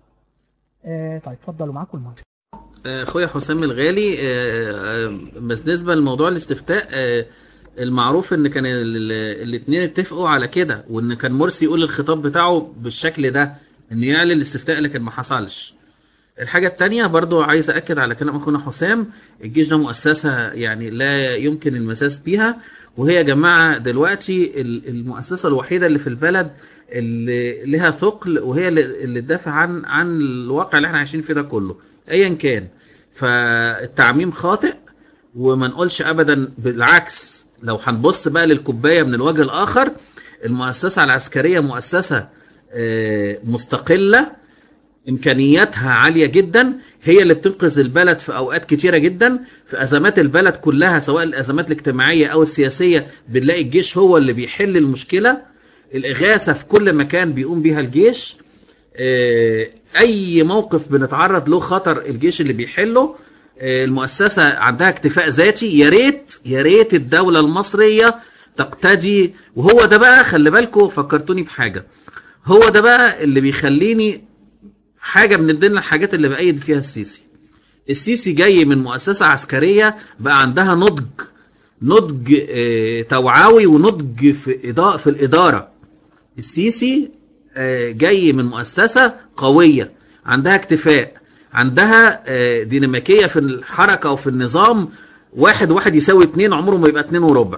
آه طيب اتفضلوا معاكم المايك اخويا حسام الغالي آه، آه، بس بالنسبه لموضوع الاستفتاء آه، المعروف ان كان الاثنين اتفقوا على كده وان كان مرسي يقول الخطاب بتاعه بالشكل ده ان يعلن الاستفتاء لكن ما حصلش الحاجة التانية برضو عايز أكد على كلام أخونا حسام الجيش ده مؤسسة يعني لا يمكن المساس بيها وهي يا جماعة دلوقتي ال- المؤسسة الوحيدة اللي في البلد اللي لها ثقل وهي اللي اللي تدافع عن عن الواقع اللي احنا عايشين فيه ده كله أيا كان فالتعميم خاطئ وما نقولش أبدا بالعكس لو هنبص بقى للكوباية من الوجه الآخر المؤسسة العسكرية مؤسسة آه، مستقلة امكانياتها عاليه جدا هي اللي بتنقذ البلد في اوقات كتيره جدا في ازمات البلد كلها سواء الازمات الاجتماعيه او السياسيه بنلاقي الجيش هو اللي بيحل المشكله الاغاثه في كل مكان بيقوم بيها الجيش آه، اي موقف بنتعرض له خطر الجيش اللي بيحله آه، المؤسسه عندها اكتفاء ذاتي يا ريت يا ريت الدوله المصريه تقتدي وهو ده بقى خلي بالكم فكرتوني بحاجه هو ده بقى اللي بيخليني حاجه من ضمن الحاجات اللي بأيد فيها السيسي السيسي جاي من مؤسسه عسكريه بقى عندها نضج نضج آه، توعوي ونضج في إضاءة في الاداره السيسي آه، جاي من مؤسسه قويه عندها اكتفاء عندها آه، ديناميكيه في الحركه وفي النظام واحد واحد يساوي اتنين عمره ما يبقى اتنين وربع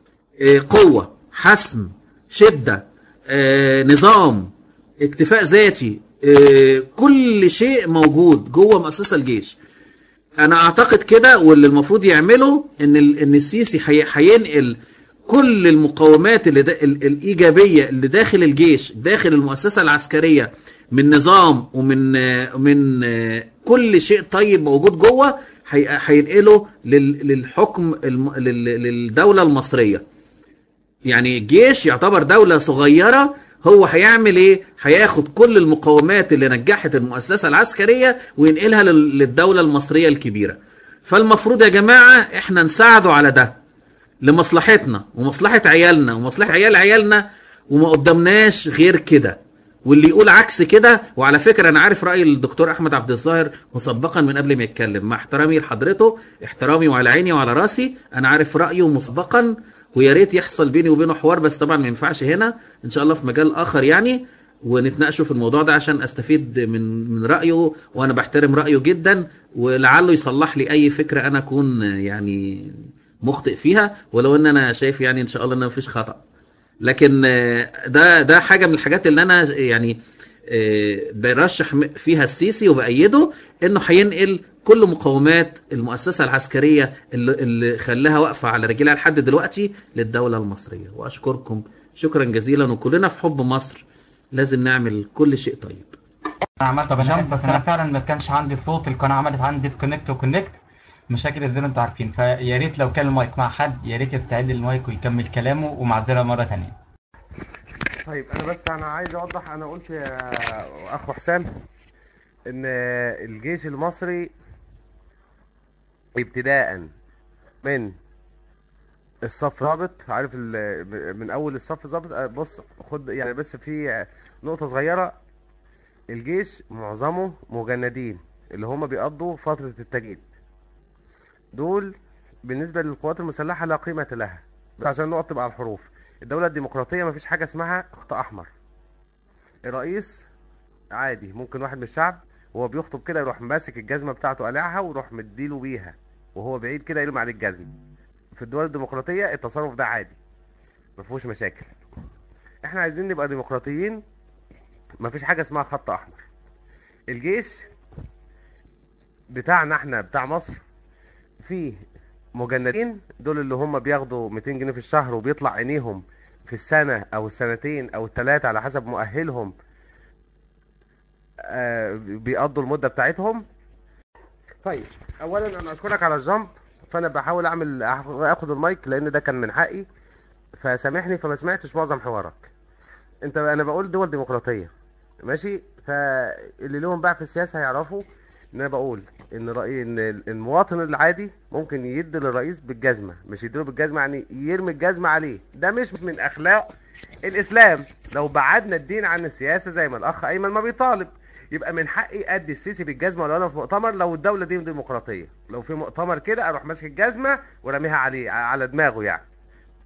آه، قوه حسم شده آه، نظام اكتفاء ذاتي آه، كل شيء موجود جوه مؤسسه الجيش انا اعتقد كده واللي المفروض يعمله ان ال- ان السيسي هي- هينقل كل المقومات اللي دا ال- الايجابيه اللي داخل الجيش داخل المؤسسه العسكريه من نظام ومن آه، من آه، كل شيء طيب موجود جوه هي- هينقله لل- للحكم الم- لل- للدوله المصريه يعني الجيش يعتبر دولة صغيرة هو هيعمل ايه؟ هياخد كل المقومات اللي نجحت المؤسسة العسكرية وينقلها لل- للدولة المصرية الكبيرة. فالمفروض يا جماعة احنا نساعده على ده لمصلحتنا ومصلحة عيالنا ومصلحة عيال عيالنا وما قدامناش غير كده. واللي يقول عكس كده وعلى فكرة أنا عارف رأي الدكتور أحمد عبد الظاهر مسبقا من قبل ما يتكلم مع احترامي لحضرته احترامي وعلى عيني وعلى راسي أنا عارف رأيه مسبقا ويا ريت يحصل بيني وبينه حوار بس طبعا ما ينفعش هنا ان شاء الله في مجال اخر يعني ونتناقشوا في الموضوع ده عشان استفيد من من رايه وانا بحترم رايه جدا ولعله يصلح لي اي فكره انا اكون يعني مخطئ فيها ولو ان انا شايف يعني ان شاء الله ان مفيش خطأ لكن آه، ده ده حاجه من الحاجات اللي انا يعني آه، برشح م- فيها السيسي وبأيده انه هينقل كل مقومات المؤسسه العسكريه اللي, اللي خلاها واقفه على رجلها لحد دلوقتي للدوله المصريه واشكركم شكرا جزيلا وكلنا في حب مصر لازم نعمل كل شيء طيب انا عملت جامب بس انا فعلا ما كانش عندي صوت القناه عملت عندي ديسكونكت وكونكت مشاكل الزر انتوا عارفين فيا ريت لو كان المايك مع حد يا ريت يستعد المايك ويكمل كلامه ومعذره مره ثانيه طيب انا بس انا عايز اوضح انا قلت يا اخو حسام ان الجيش المصري ابتداء من الصف ضابط عارف ال- من اول الصف ضابط أه، بص خد يعني بس في نقطة صغيرة الجيش معظمه مجندين اللي هما بيقضوا فترة التجنيد دول بالنسبة للقوات المسلحة لا قيمة لها بس عشان النقط تبقى على الحروف الدولة الديمقراطية مفيش حاجة اسمها خط أحمر الرئيس عادي ممكن واحد من الشعب وهو بيخطب كده يروح ماسك الجزمة بتاعته قلعها ويروح مديله بيها وهو بعيد كده يرمي عليه الجزمة في الدول الديمقراطية التصرف ده عادي مفيهوش مشاكل احنا عايزين نبقى ديمقراطيين مفيش حاجة اسمها خط أحمر الجيش بتاعنا احنا بتاع مصر فيه مجندين دول اللي هم بياخدوا 200 جنيه في الشهر وبيطلع عينيهم في السنة أو السنتين أو التلاتة على حسب مؤهلهم آه، بيقضوا المدة بتاعتهم طيب أولا أنا أشكرك على الجامب فأنا بحاول أعمل آخد المايك لأن ده كان من حقي فسامحني فما سمعتش معظم حوارك أنت أنا بقول دول ديمقراطية ماشي فاللي لهم بقى في السياسة هيعرفوا ان انا بقول ان رأي ان المواطن العادي ممكن يدي للرئيس بالجزمة مش يديله بالجزمة يعني يرمي الجزمة عليه ده مش من اخلاق الاسلام لو بعدنا الدين عن السياسة زي ما الاخ ايمن ما بيطالب يبقى من حقي ادي السيسي بالجزمه ولا انا في مؤتمر لو الدوله دي ديمقراطيه لو في مؤتمر كده اروح ماسك الجزمه وراميها عليه على دماغه يعني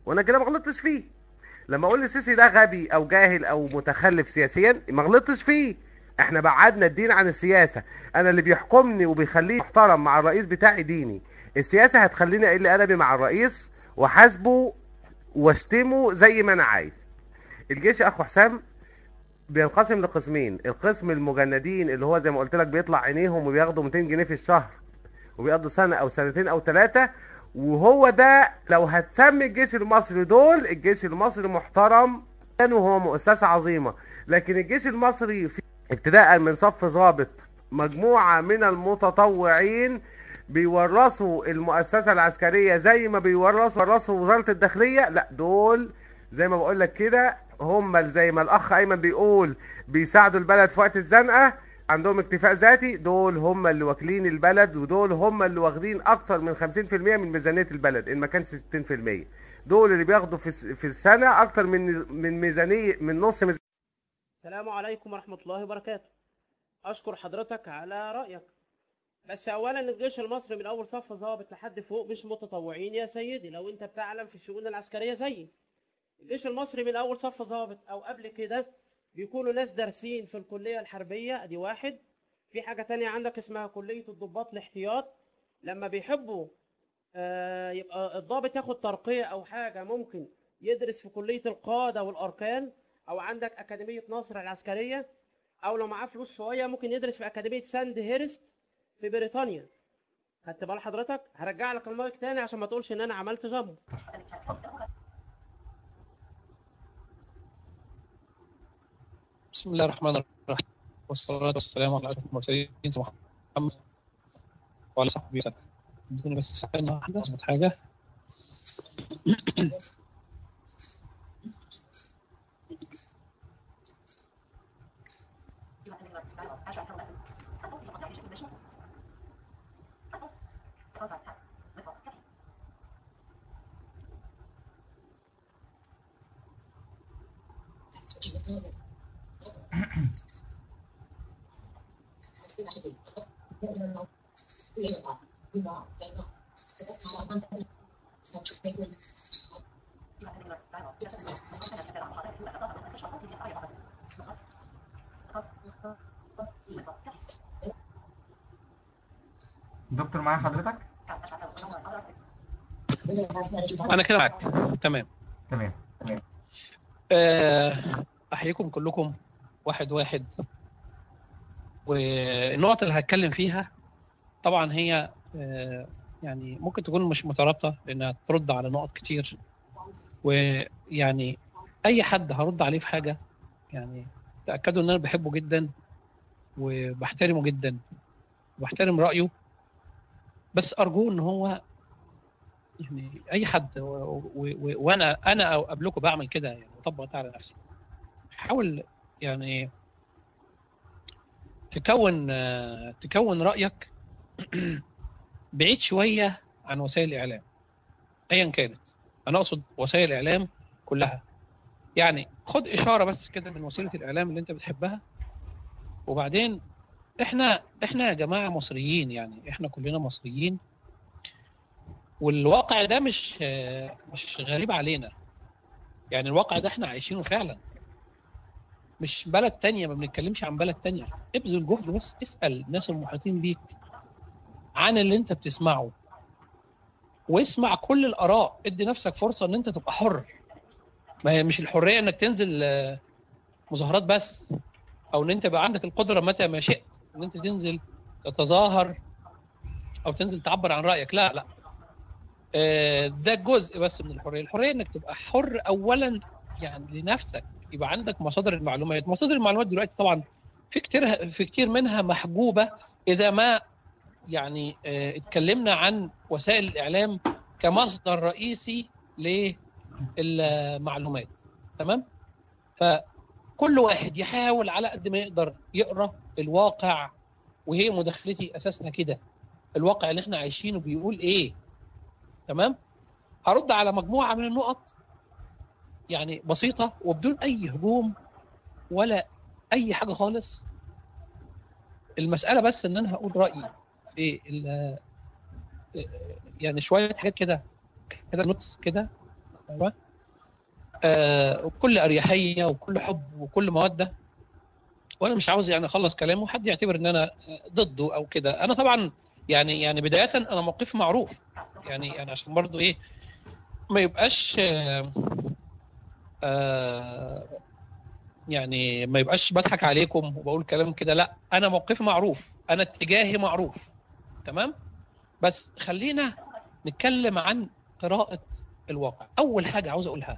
وانا كده ما غلطتش فيه لما اقول السيسي ده غبي او جاهل او متخلف سياسيا ما غلطتش فيه احنا بعدنا الدين عن السياسه انا اللي بيحكمني وبيخليني محترم مع الرئيس بتاعي ديني السياسه هتخليني اقل ادبي مع الرئيس وحاسبه واشتمه زي ما انا عايز الجيش يا اخو حسام بينقسم لقسمين القسم المجندين اللي هو زي ما قلت لك بيطلع عينيهم وبياخدوا 200 جنيه في الشهر وبيقضوا سنه او سنتين او ثلاثه وهو ده لو هتسمي الجيش المصري دول الجيش المصري محترم وهو مؤسسه عظيمه لكن الجيش المصري في ابتداء من صف ضابط مجموعه من المتطوعين بيورثوا المؤسسه العسكريه زي ما بيورثوا ورثوا وزاره الداخليه لا دول زي ما بقول لك كده هم اللي زي ما الاخ ايمن بيقول بيساعدوا البلد في وقت الزنقه عندهم اكتفاء ذاتي دول هم اللي واكلين البلد ودول هم اللي واخدين اكتر من 50% من ميزانيه البلد ان ما كانش 60% دول اللي بياخدوا في في السنه اكتر من من ميزانيه من نص ميزانيه السلام عليكم ورحمة الله وبركاته أشكر حضرتك على رأيك بس أولا الجيش المصري من أول صف ضابط لحد فوق مش متطوعين يا سيدي لو أنت بتعلم في الشؤون العسكرية زيي الجيش المصري من أول صف ضابط أو قبل كده بيكونوا ناس دارسين في الكلية الحربية أدي واحد في حاجة تانية عندك اسمها كلية الضباط الاحتياط لما بيحبوا آه يبقى الضابط ياخد ترقية أو حاجة ممكن يدرس في كلية القادة والأركان او عندك اكاديميه ناصر العسكريه او لو معاه فلوس شويه ممكن يدرس في اكاديميه ساند هيرست في بريطانيا خدت بال حضرتك هرجع لك المايك تاني عشان ما تقولش ان انا عملت جامب بسم الله الرحمن الرحيم والصلاة والسلام على أشرف المرسلين سيدنا محمد وعلى صحبه وسلم ادوني بس ثانية واحدة أظبط حاجة دكتور معايا حضرتك؟ أنا كده معاك تمام تمام تمام آه، أحييكم كلكم واحد واحد والنقط اللي هتكلم فيها طبعا هي آه، يعني ممكن تكون مش مترابطة لأنها ترد على نقط كتير ويعني أي حد هرد عليه في حاجة يعني تأكدوا إن أنا بحبه جدا وبحترمه جدا وبحترم رأيه بس أرجوه إن هو يعني أي حد و- و- و- وأنا أنا أو قبلكم بعمل كده يعني بطبق ده على نفسي حاول يعني تكون آه، تكون رأيك بعيد شوية عن وسائل الإعلام أيا كانت أنا أقصد وسائل الإعلام كلها يعني خد إشارة بس كده من وسيلة الإعلام اللي أنت بتحبها وبعدين إحنا إحنا يا جماعة مصريين يعني إحنا كلنا مصريين والواقع ده مش آه، مش غريب علينا يعني الواقع ده إحنا عايشينه فعلا مش بلد تانية ما بنتكلمش عن بلد تانية ابذل جهد بس اسأل الناس المحيطين بيك عن اللي انت بتسمعه واسمع كل الآراء ادي نفسك فرصة ان انت تبقى حر ما هي مش الحرية انك تنزل آه، مظاهرات بس او ان انت يبقى عندك القدرة متى ما شئت ان انت تنزل تتظاهر او تنزل تعبر عن رأيك لا لا آه، ده جزء بس من الحرية الحرية انك تبقى حر اولا يعني لنفسك يبقى عندك مصادر المعلومات مصادر المعلومات دلوقتي طبعا في كتير في كتير منها محجوبة اذا ما يعني آه، اتكلمنا عن وسائل الاعلام كمصدر رئيسي للمعلومات تمام فكل واحد يحاول على قد ما يقدر يقرا الواقع وهي مداخلتي اساسها كده الواقع اللي احنا عايشينه بيقول ايه تمام هرد على مجموعه من النقط يعني بسيطه وبدون اي هجوم ولا اي حاجه خالص المساله بس ان انا هقول رايي في ال- يعني شويه حاجات كده كده نوتس كده أيوة. آه وكل اريحيه وكل حب وكل موده وانا مش عاوز يعني اخلص كلامه وحد يعتبر ان انا ضده او كده انا طبعا يعني يعني بدايه انا موقفي معروف يعني يعني عشان برضو ايه ما يبقاش آه آه يعني ما يبقاش بضحك عليكم وبقول كلام كده لا انا موقفي معروف انا اتجاهي معروف تمام بس خلينا نتكلم عن قراءة الواقع أول حاجة عاوز أقولها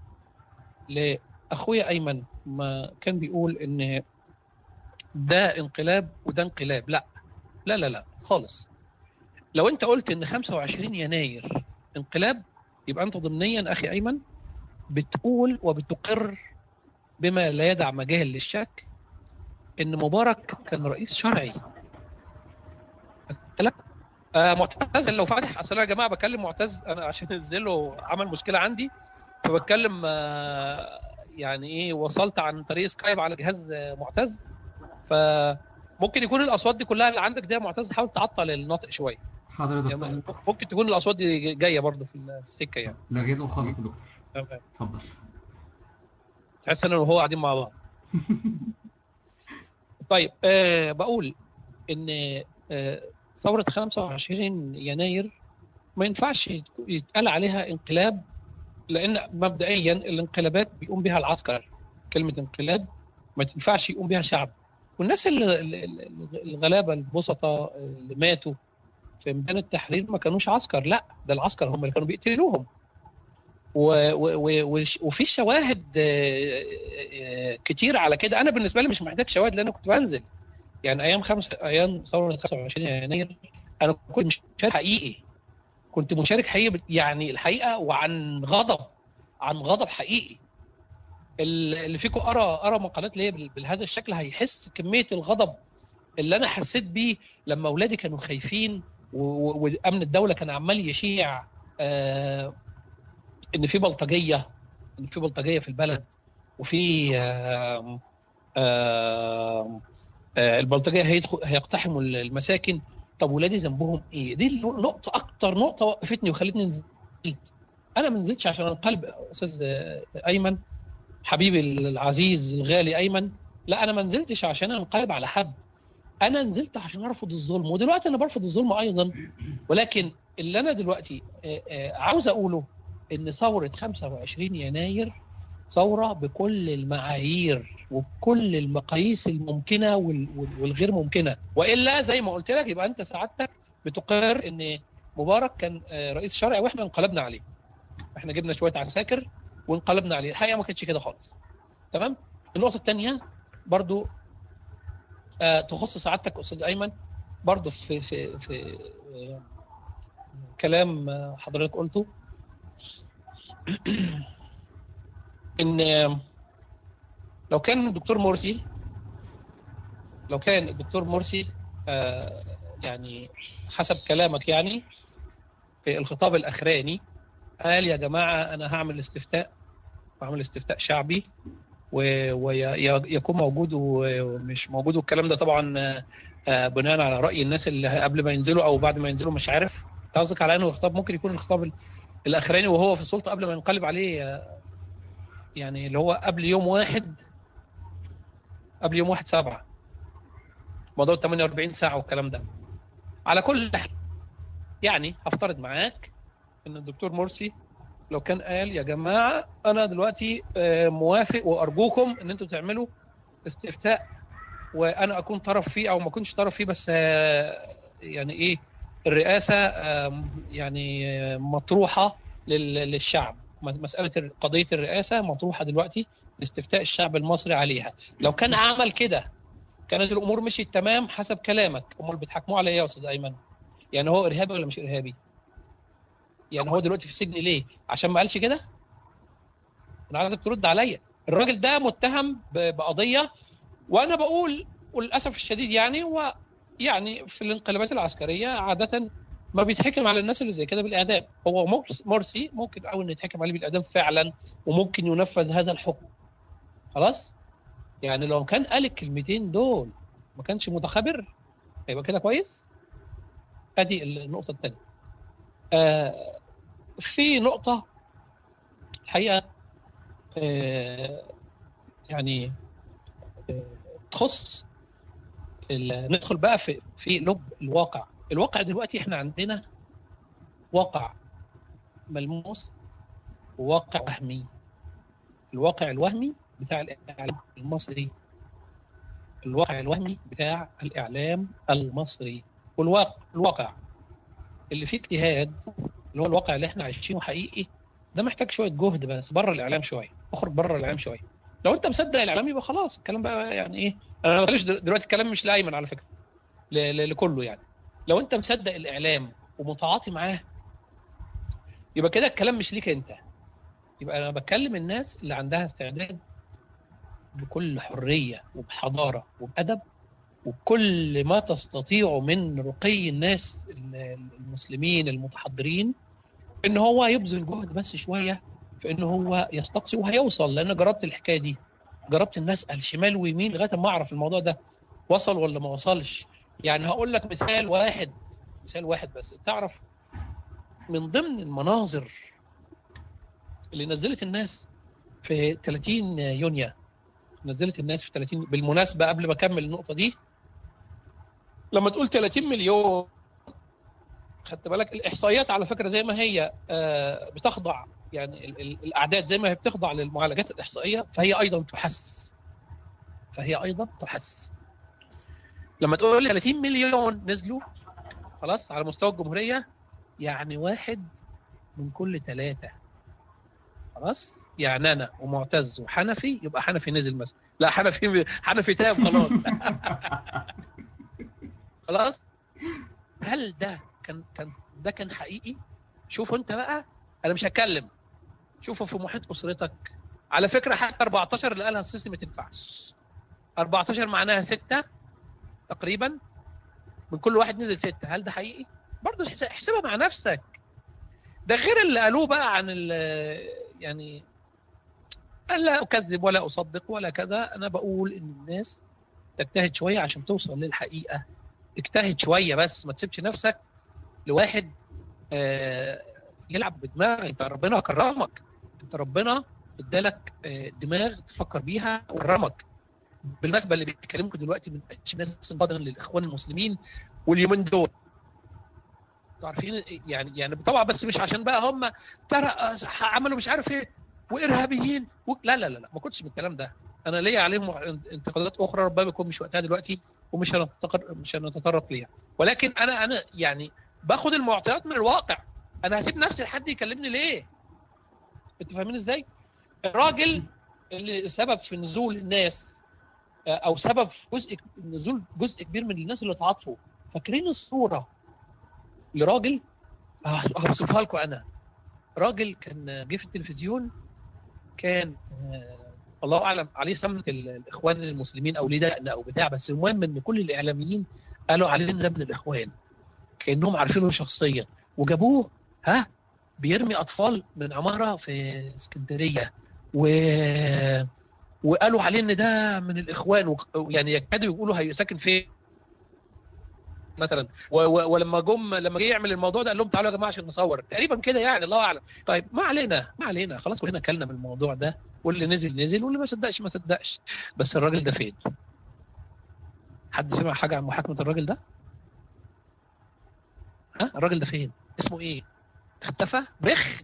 لأخويا أيمن ما كان بيقول إن ده انقلاب وده انقلاب لا لا لا لا خالص لو أنت قلت إن 25 يناير انقلاب يبقى أنت ضمنيا أخي أيمن بتقول وبتقر بما لا يدع مجال للشك إن مبارك كان رئيس شرعي قلت لك آه معتز لو فاتح اصل انا يا جماعه بكلم معتز انا عشان انزله عمل مشكله عندي فبتكلم آه يعني ايه وصلت عن طريق سكايب على جهاز آه، معتز فممكن يكون الاصوات دي كلها اللي عندك دي يا معتز حاول تعطل النطق شويه حضرتك يعني ممكن تكون الاصوات دي جايه برضه في ال- في السكه يعني لغيته خالص يا دكتور تمام اتفضل تحس ان انا وهو قاعدين مع بعض طيب آه بقول ان آه ثوره 25 يناير ما ينفعش يت- يتقال عليها انقلاب لان مبدئيا الانقلابات بيقوم بها العسكر كلمه انقلاب ما تنفعش يقوم بها شعب والناس اللي اللي- اللي- الغلابه البسطاء اللي ماتوا في ميدان التحرير ما كانوش عسكر لا ده العسكر هم اللي كانوا بيقتلوهم و- و- و- وش- وفي شواهد آه، آه، كتير على كده انا بالنسبه لي مش محتاج شواهد لان انا كنت بنزل يعني ايام خمس ايام ثوره 25 يناير انا كنت مشارك حقيقي كنت مشارك حقيقي يعني الحقيقه وعن غضب عن غضب حقيقي ال- اللي فيكم قرا قرا مقالات ليا بال- بهذا الشكل هيحس كميه الغضب اللي انا حسيت بيه لما اولادي كانوا خايفين و- و- وامن الدوله كان عمال يشيع آه ان في بلطجيه ان في بلطجيه في البلد وفي آه آه آه البلطجيه هيدخل هيقتحموا المساكن طب ولادي ذنبهم ايه؟ دي النقطه اكتر نقطه وقفتني وخلتني نزلت انا ما نزلتش عشان انقلب استاذ آه، ايمن حبيبي العزيز الغالي ايمن لا انا ما نزلتش عشان انقلب على حد انا نزلت عشان ارفض الظلم ودلوقتي انا برفض الظلم ايضا ولكن اللي انا دلوقتي آه، آه، عاوز اقوله ان ثوره 25 يناير ثوره بكل المعايير وبكل المقاييس الممكنه وال- وال- والغير ممكنه والا زي ما قلت لك يبقى انت سعادتك بتقر ان مبارك كان آه، رئيس شرعي واحنا انقلبنا عليه احنا جبنا شويه عساكر وانقلبنا عليه الحقيقه ما كانتش كده خالص تمام النقطه الثانيه برضو آه تخص سعادتك استاذ ايمن برضو في في في آه كلام آه، حضرتك قلته ان آه، لو كان الدكتور مرسي لو كان الدكتور مرسي آه يعني حسب كلامك يعني في الخطاب الاخراني قال يا جماعه انا هعمل استفتاء وهعمل استفتاء شعبي ويكون موجود ومش موجود والكلام ده طبعا آه، آه، بناء على راي الناس اللي قبل ما ينزلوا او بعد ما ينزلوا مش عارف أنت قصدك على انه خطاب ممكن يكون الخطاب ال- الاخراني وهو في السلطه قبل ما ينقلب عليه آه، يعني اللي هو قبل يوم واحد قبل يوم واحد سبعة موضوع 48 ساعة والكلام ده على كل حال يعني هفترض معاك ان الدكتور مرسي لو كان قال يا جماعة انا دلوقتي آه، موافق وارجوكم ان انتوا تعملوا استفتاء وانا اكون طرف فيه او ما اكونش طرف فيه بس آه، يعني ايه الرئاسة آه، يعني آه، مطروحة لل- للشعب مسألة قضية الرئاسة مطروحة دلوقتي لاستفتاء الشعب المصري عليها لو كان عمل كده كانت الامور مشيت تمام حسب كلامك امال بتحكموا على ايه يا استاذ ايمن يعني هو ارهابي ولا مش ارهابي يعني هو دلوقتي في السجن ليه عشان ما قالش كده انا عايزك ترد عليا الراجل ده متهم ب- بقضيه وانا بقول وللاسف الشديد يعني هو يعني في الانقلابات العسكريه عاده ما بيتحكم على الناس اللي زي كده بالاعدام هو مرس- مرسي ممكن قوي انه يتحكم عليه بالاعدام فعلا وممكن ينفذ هذا الحكم خلاص يعني لو كان قال الكلمتين دول ما كانش متخبر هيبقى كده كويس ادي النقطه الثانيه آه في نقطه الحقيقه آه، يعني آه، تخص ال- ندخل بقى في في لب الواقع الواقع دلوقتي احنا عندنا واقع ملموس وواقع وهمي الواقع الوهمي بتاع الاعلام المصري الواقع الوهمي بتاع الاعلام المصري والواقع الواقع اللي فيه اجتهاد اللي هو الواقع اللي احنا عايشينه حقيقي ده محتاج شويه جهد بس بره الاعلام شويه اخرج بره الاعلام شويه لو انت مصدق الاعلام يبقى خلاص الكلام بقى يعني ايه انا معلش دل- دلوقتي الكلام مش لايمن على فكره ل- ل- لكله يعني لو انت مصدق الاعلام ومتعاطي معاه يبقى كده الكلام مش ليك انت يبقى انا بكلم الناس اللي عندها استعداد بكل حريه وبحضاره وبادب وبكل ما تستطيعه من رقي الناس ال- المسلمين المتحضرين ان هو يبذل جهد بس شويه في ان هو يستقصي وهيوصل لان جربت الحكايه دي جربت ان اسال شمال ويمين لغايه ما اعرف الموضوع ده وصل ولا ما وصلش يعني هقول لك مثال واحد مثال واحد بس تعرف من ضمن المناظر اللي نزلت الناس في 30 يونيو نزلت الناس في 30 بالمناسبه قبل ما اكمل النقطه دي لما تقول 30 مليون خدت بالك الاحصائيات على فكره زي ما هي آه، بتخضع يعني ال- ال- الاعداد زي ما هي بتخضع للمعالجات الاحصائيه فهي ايضا تحس فهي ايضا تحس لما تقول لي 30 مليون نزلوا خلاص على مستوى الجمهوريه يعني واحد من كل ثلاثه خلاص يعني انا ومعتز وحنفي يبقى حنفي نزل مثلا لا حنفي حنفي تاب خلاص خلاص هل ده كان كان ده كان حقيقي شوفوا انت بقى انا مش هتكلم شوفوا في محيط اسرتك على فكره حتى 14 اللي قالها السيسي ما تنفعش 14 معناها ستة تقريبا من كل واحد نزل ستة هل ده حقيقي برضه احس- احسبها مع نفسك ده غير اللي قالوه بقى عن ال- يعني أنا لا اكذب ولا اصدق ولا كذا انا بقول ان الناس تجتهد شويه عشان توصل للحقيقه اجتهد شويه بس ما تسيبش نفسك لواحد آه، يلعب بدماغك انت ربنا كرمك انت ربنا ادالك آه، دماغ تفكر بيها وكرمك بالمناسبه اللي بيكلمكم دلوقتي من ناس قدرا للاخوان المسلمين واليومين دول انتوا عارفين يعني يعني طبعا بس مش عشان بقى هم ترى عملوا مش عارف ايه وارهابيين و... لا لا لا لا ما كنتش من الكلام ده انا ليا عليهم انتقادات اخرى ربما يكون مش وقتها دلوقتي ومش هنتطرق مش هنتطرق ليها ولكن انا انا يعني باخد المعطيات من الواقع انا هسيب نفسي لحد يكلمني ليه انتوا فاهمين ازاي الراجل اللي سبب في نزول الناس آه، او سبب في جزء نزول جزء كبير من الناس اللي تعاطفوا فاكرين الصوره لراجل آه، هوصفها لكم انا راجل كان جه في التلفزيون كان آه، الله اعلم عليه سمه ال- الاخوان المسلمين او ليه دقن او بتاع بس المهم ان كل الاعلاميين قالوا عليه ان ده من الاخوان كانهم عارفينه شخصيا وجابوه ها بيرمي اطفال من عماره في اسكندريه و وقالوا عليه ان ده من الاخوان وك- يعني يكادوا يقولوا هي ساكن فين مثلا و- و- ولما جم لما جه يعمل الموضوع ده قال لهم تعالوا يا جماعه عشان نصور تقريبا كده يعني الله اعلم طيب ما علينا ما علينا خلاص كلنا كلنا من الموضوع ده واللي نزل نزل واللي ما صدقش ما صدقش بس الراجل ده فين حد سمع حاجه عن محاكمه الراجل ده ها الراجل ده فين اسمه ايه اختفى بخ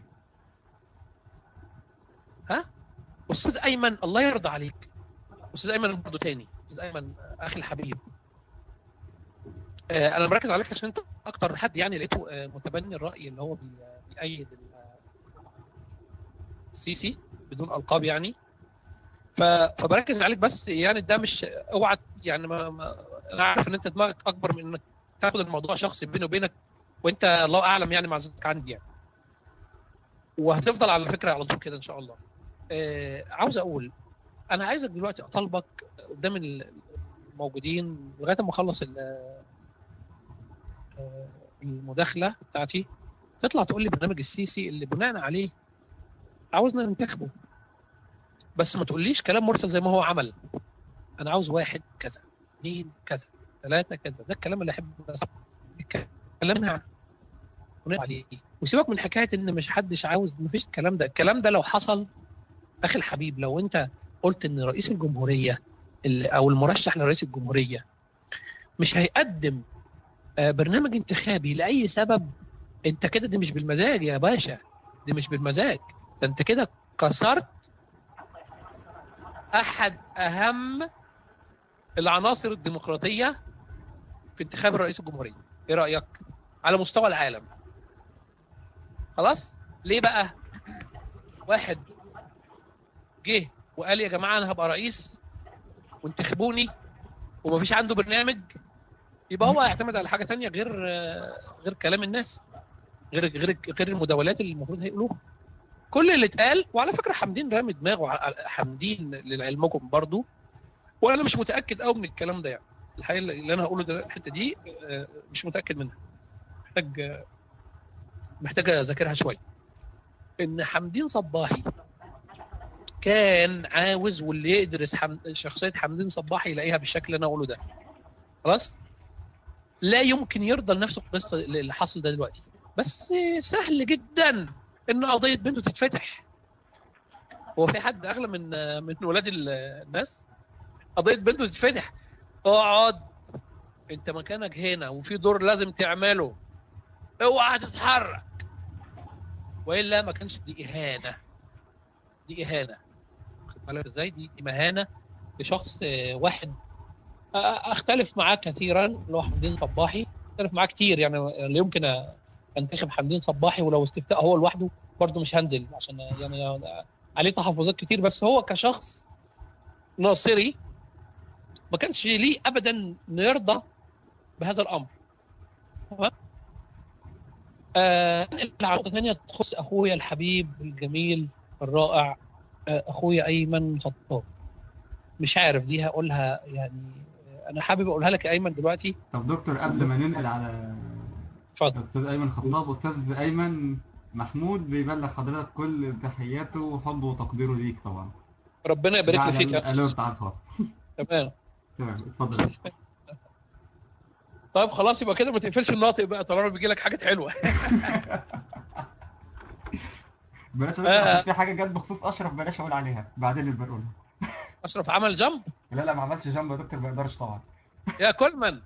ها استاذ ايمن الله يرضى عليك استاذ ايمن برضه تاني استاذ ايمن اخي الحبيب آه، انا مركز عليك عشان انت اكتر حد يعني لقيته آه، متبني الراي اللي هو بي- بيأيد ال- السيسي بدون القاب يعني ف- فبركز عليك بس يعني ده مش اوعى يعني ما, ما انا عارف ان انت دماغك اكبر من انك تاخد الموضوع شخصي بيني وبينك وانت الله اعلم يعني معزتك عندي يعني وهتفضل على فكره على طول كده ان شاء الله آه عاوز اقول انا عايزك دلوقتي اطالبك قدام الموجودين لغايه ما اخلص ال- آه، المداخله بتاعتي تطلع تقول لي برنامج السيسي اللي بناء عليه عاوزنا ننتخبه بس ما تقوليش كلام مرسل زي ما هو عمل انا عاوز واحد كذا اثنين كذا ثلاثه كذا ده الكلام اللي احب اسمعه الكلام يعني ونقف عليه وسيبك من حكايه ان مش حدش عاوز مفيش الكلام ده الكلام ده لو حصل اخي الحبيب لو انت قلت ان رئيس الجمهوريه ال- او المرشح لرئيس الجمهوريه مش هيقدم آه، برنامج انتخابي لاي سبب انت كده دي مش بالمزاج يا باشا دي مش بالمزاج ده انت كده كسرت احد اهم العناصر الديمقراطيه في انتخاب رئيس الجمهوريه ايه رايك على مستوى العالم خلاص ليه بقى واحد جه وقال يا جماعه انا هبقى رئيس وانتخبوني ومفيش عنده برنامج يبقى هو هيعتمد على حاجه تانية غير غير كلام الناس غير غير غير المداولات اللي المفروض هيقولوها كل اللي اتقال وعلى فكره حمدين رامي دماغه على- حمدين لعلمكم برضو وانا مش متاكد قوي من الكلام ده يعني الحقيقه اللي انا هقوله ده الحته دي آه، مش متاكد منها محتاج آه، محتاج اذاكرها شويه ان حمدين صباحي كان عاوز واللي يدرس حم... شخصيه حمدين صباحي يلاقيها بالشكل اللي انا اقوله ده خلاص لا يمكن يرضى لنفسه القصه اللي حصل ده دلوقتي بس سهل جدا ان قضيه بنته تتفتح هو في حد اغلى من من ولاد ال- الناس قضيه بنته تتفتح اقعد انت مكانك هنا وفي دور لازم تعمله اوعى تتحرك والا ما كانش دي اهانه دي اهانه واخد بالك ازاي دي دي مهانه لشخص آه، واحد آه، اختلف معاه كثيرا اللي هو حمدين صباحي اختلف معاه كتير يعني لا يمكن أ- انتخب حمدين صباحي ولو استفتاء هو لوحده برضه مش هنزل عشان يعني عليه تحفظات كتير بس هو كشخص ناصري ما كانش ليه ابدا انه يرضى بهذا الامر تمام آه نقل ثانيه تخص اخويا الحبيب الجميل الرائع آه اخويا ايمن خطاب مش عارف دي هقولها يعني آه، انا حابب اقولها لك يا ايمن دلوقتي طب دكتور قبل ما ننقل على اتفضل استاذ ايمن خطاب استاذ ايمن محمود بيبلغ حضرتك كل تحياته وحبه وتقديره ليك طبعا ربنا يبارك ده لي على فيك يا الالو أستاذ. بتاع الخاص تمام تمام اتفضل طيب خلاص يبقى كده ما تقفلش الناطق بقى طالما بيجي لك حاجات حلوه بلاش آه. بس في حاجه جت بخصوص اشرف بلاش اقول عليها بعدين اللي بقولها اشرف عمل جنب لا لا ما عملش جنب يا دكتور ما يقدرش طبعا يا كولمان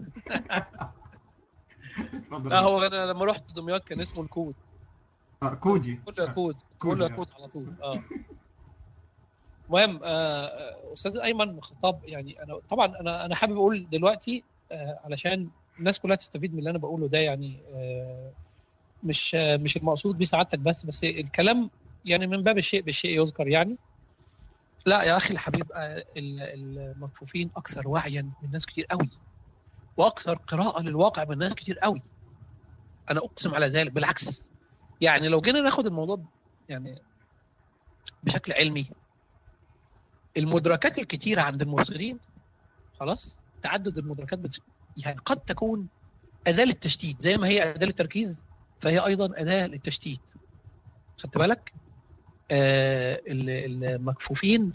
اتفضل لا هو انا لما رحت دمياط كان اسمه الكود آه، كوجي كل يا كود كل يا كود. كود على طول اه المهم آه، آه، استاذ ايمن خطاب يعني انا طبعا انا انا حابب اقول دلوقتي آه، علشان الناس كلها تستفيد من اللي انا بقوله ده يعني آه، مش آه، مش المقصود بيه سعادتك بس بس الكلام يعني من باب الشيء بالشيء يذكر يعني لا يا اخي الحبيب آه، ال- المكفوفين اكثر وعيا من ناس كتير قوي واكثر قراءه للواقع من ناس كتير قوي انا اقسم على ذلك بالعكس يعني لو جينا ناخد الموضوع يعني بشكل علمي المدركات الكتيرة عند المبصرين خلاص تعدد المدركات بت... يعني قد تكون أداة للتشتيت زي ما هي أداة للتركيز فهي أيضا أداة للتشتيت خدت بالك؟ آه ال- المكفوفين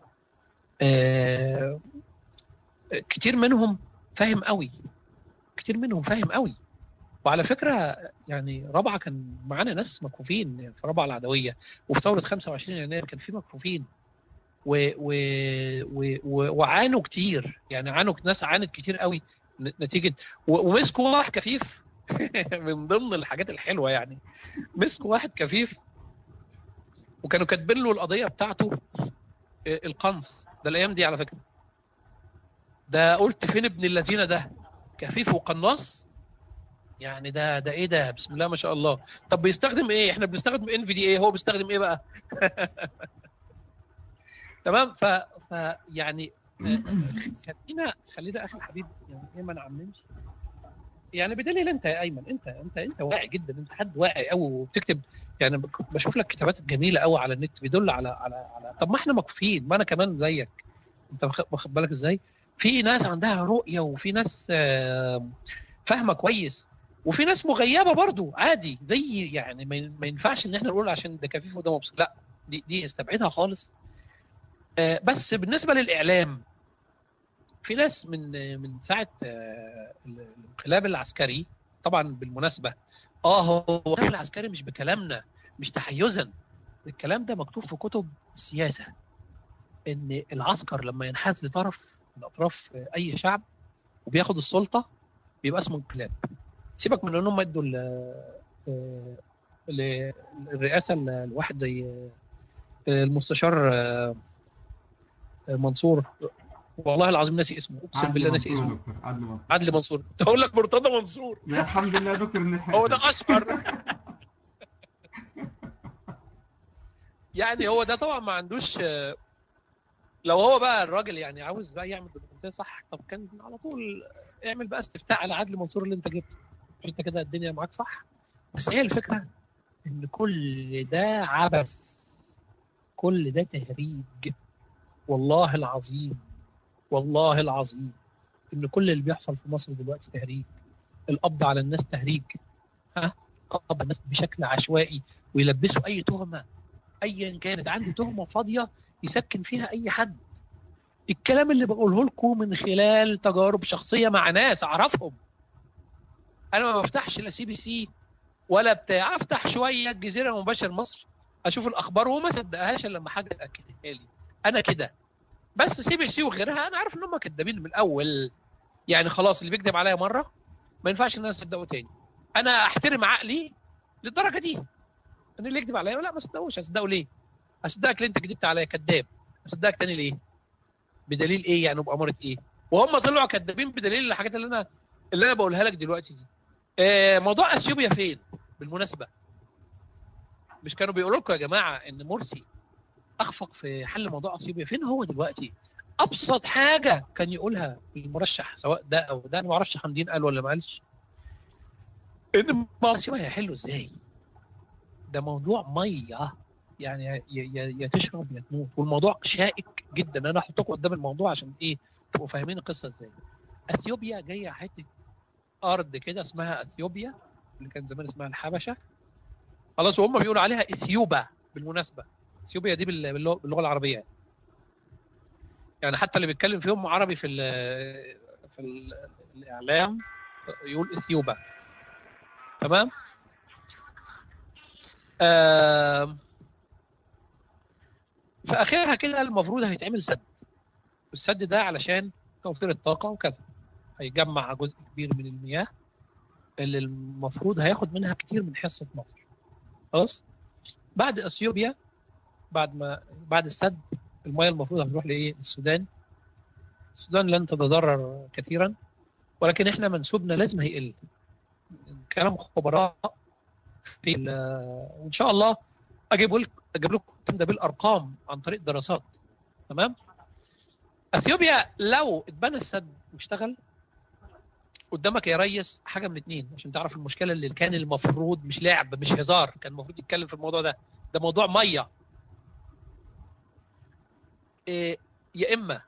آه كتير منهم فاهم قوي كتير منهم فاهم قوي وعلى فكره يعني رابعه كان معانا ناس مكفوفين في رابعه العدويه وفي ثوره 25 يناير كان في مكفوفين و و و و وعانوا كتير يعني عانوا ناس عانت كتير قوي ن- نتيجه و- ومسكوا واحد كفيف من ضمن الحاجات الحلوه يعني مسكوا واحد كفيف وكانوا كاتبين له القضيه بتاعته آه، القنص ده الايام دي على فكره ده قلت فين ابن الذين ده كفيف وقناص يعني ده ده ايه ده بسم الله ما شاء الله طب بيستخدم ايه احنا بنستخدم ان في دي ايه هو بيستخدم ايه بقى تمام ف ف يعني آه، خلينا خلينا اخي الحبيب يعني ايه ما نعممش يعني بدليل انت يا ايمن انت انت انت واعي جدا انت حد واعي قوي وبتكتب يعني بك- بشوف لك كتابات جميله قوي على النت بيدل على على على طب ما احنا مكفوفين ما انا كمان زيك انت واخد واخد بالك ازاي في ناس عندها رؤيه وفي ناس آه، فاهمه كويس وفي ناس مغيبه برضو عادي زي يعني ما ين- ما ينفعش ان احنا نقول عشان ده كفيف وده مبسوط لا دي دي استبعدها خالص آه، بس بالنسبه للاعلام في ناس من من ساعه آه، الانقلاب العسكري طبعا بالمناسبه اه هو الكلام العسكري مش بكلامنا مش تحيزا الكلام ده مكتوب في كتب السياسه ان العسكر لما ينحاز لطرف من اطراف اي شعب وبياخد السلطه بيبقى اسمه انقلاب سيبك من انهم ادوا ال- آه، ل- الرئاسه ل- لواحد زي آه، المستشار آه، منصور والله العظيم ناسي اسمه اقسم عدلي بالله ناسي منصور اسمه يا دكتور عدلي منصور عدلي منصور كنت هقول لك مرتضى منصور لا الحمد لله يا دكتور ان هو ده اشهر يعني هو ده طبعا ما عندوش آه، لو هو بقى الراجل يعني عاوز بقى يعمل ديمقراطيه صح طب كان على طول اعمل بقى استفتاء على عدلي منصور اللي انت جبته مش انت كده الدنيا معاك صح بس هي الفكره ان كل ده عبث كل ده تهريج والله العظيم والله العظيم ان كل اللي بيحصل في مصر دلوقتي تهريج القبض على الناس تهريج ها قبض على الناس بشكل عشوائي ويلبسوا اي تهمه ايا كانت عنده تهمه فاضيه يسكن فيها اي حد الكلام اللي بقوله لكم من خلال تجارب شخصيه مع ناس اعرفهم انا ما بفتحش لا سي بي سي ولا بتاع افتح شويه الجزيره مباشر مصر اشوف الاخبار وما صدقهاش الا لما حاجه تاكدها لي انا كده بس سي بي سي وغيرها انا عارف ان هم كدابين من الاول يعني خلاص اللي بيكذب عليا مره ما ينفعش الناس تصدقه تاني انا احترم عقلي للدرجه دي ان اللي يكذب عليا لا ما صدقوش اصدقه ليه؟ اصدقك ليه انت كذبت عليا كذاب اصدقك تاني ليه؟ بدليل ايه يعني وبأمارة ايه؟ وهم طلعوا كذابين بدليل الحاجات اللي انا اللي انا بقولها لك دلوقتي دي. آه موضوع اثيوبيا فين؟ بالمناسبه مش كانوا بيقولوا لكم يا جماعه ان مرسي اخفق في حل موضوع اثيوبيا فين هو دلوقتي؟ ابسط حاجه كان يقولها المرشح سواء ده او ده انا ما اعرفش حمدين قال ولا ما قالش ان موضوع اثيوبيا هيحله ازاي؟ ده موضوع ميه يعني يا يا يا تشرب يا تموت والموضوع شائك جدا انا احطكم قدام الموضوع عشان ايه تبقوا فاهمين القصه ازاي اثيوبيا جايه حته ارض كده اسمها اثيوبيا اللي كان زمان اسمها الحبشه خلاص وهم بيقولوا عليها اثيوبا بالمناسبه اثيوبيا دي بال- باللغه باللغة العربيه يعني. يعني حتى اللي بيتكلم فيهم عربي في ال في ال الاعلام يقول اثيوبا تمام آم، في اخرها كده المفروض هيتعمل سد والسد ده علشان توفير الطاقه وكذا هيجمع جزء كبير من المياه اللي المفروض هياخد منها كتير من حصه مصر خلاص بعد اثيوبيا بعد ما بعد السد المياه المفروض هتروح لايه للسودان السودان لن تتضرر كثيرا ولكن احنا منسوبنا لازم هيقل كلام خبراء في ال- وان شاء الله اجيب لكم اجيب لكم الكلام ده بالارقام عن طريق دراسات تمام اثيوبيا لو اتبنى السد واشتغل قدامك يا ريس حاجه من اتنين عشان تعرف المشكله اللي كان المفروض مش لعب مش هزار كان المفروض يتكلم في الموضوع ده ده موضوع ميه إيه يا اما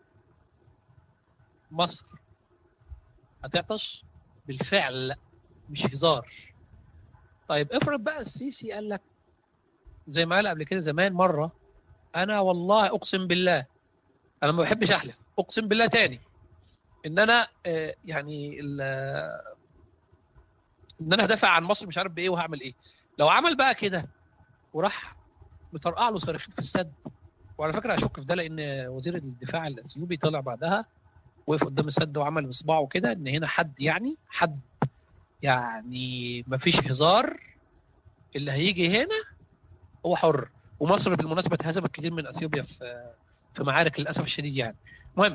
مصر هتعطش بالفعل مش هزار طيب افرض بقى السيسي قال لك زي ما قال قبل كده زمان مره انا والله اقسم بالله انا ما بحبش احلف اقسم بالله تاني ان انا آه، يعني ال- آه، ان انا هدافع عن مصر مش عارف بايه وهعمل ايه لو عمل بقى كده وراح مطرقع له صاروخين في السد وعلى فكره اشك في ده لان وزير الدفاع الاثيوبي طلع بعدها وقف قدام السد وعمل بصباعه كده ان هنا حد يعني حد يعني مفيش هزار اللي هيجي هنا هو حر ومصر بالمناسبه اتهزمت كتير من اثيوبيا في في معارك للاسف الشديد يعني المهم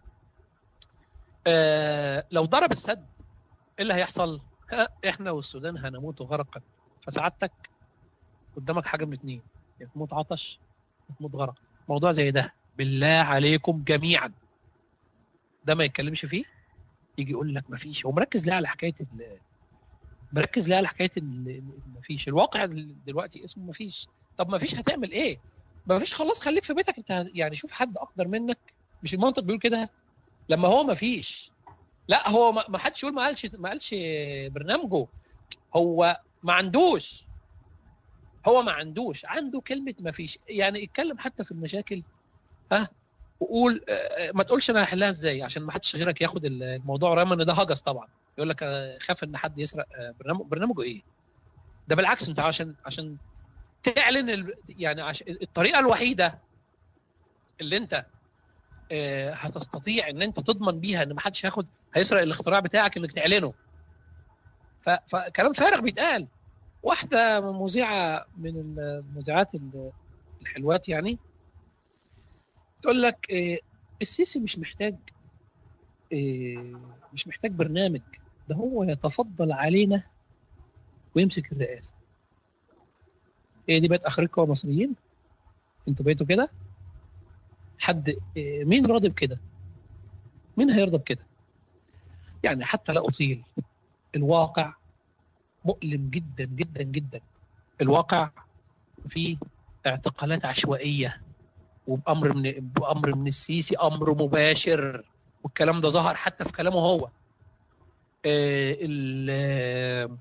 آه لو ضرب السد ايه اللي هيحصل؟ ها، احنا والسودان هنموت غرقا فسعادتك قدامك حاجه من اتنين يا تموت عطش يا تموت غرق موضوع زي ده بالله عليكم جميعا ده ما يتكلمش فيه يجي يقول لك ما فيش هو مركز ليه على حكايه ال- مركز ليه على حكايه ال- ما فيش الواقع دلوقتي اسمه ما فيش طب ما فيش هتعمل ايه ما فيش خلاص خليك في بيتك انت يعني شوف حد اقدر منك مش المنطق بيقول كده لما هو ما فيش لا هو ما ما حدش يقول ما قالش ما قالش برنامجه هو ما عندوش هو ما عندوش عنده كلمه ما فيش يعني اتكلم حتى في المشاكل ها وقول آه، ما تقولش انا هحلها ازاي عشان ما حدش غيرك ياخد الموضوع رغم ان ده هجس طبعا يقول لك آه، خاف ان حد يسرق آه، برنامج برنامجه ايه ده بالعكس انت عشان عشان تعلن ال... يعني عشان الطريقه الوحيده اللي انت آه، هتستطيع ان انت تضمن بيها ان ما حدش هياخد هيسرق الاختراع بتاعك انك تعلنه ف... فكلام فارغ بيتقال واحده مذيعه من المذيعات ال- الحلوات يعني تقول لك آه، السيسي مش محتاج آه، مش محتاج برنامج ده هو يتفضل علينا ويمسك الرئاسه هي دي بقت اخرتكم يا مصريين انتوا بقيتوا كده حد آه، مين راضي بكده مين هيرضى بكده يعني حتى لا اطيل الواقع مؤلم جدا جدا جدا الواقع فيه اعتقالات عشوائيه وبامر من بامر من السيسي امر مباشر والكلام ده ظهر حتى في كلامه هو آه، ال-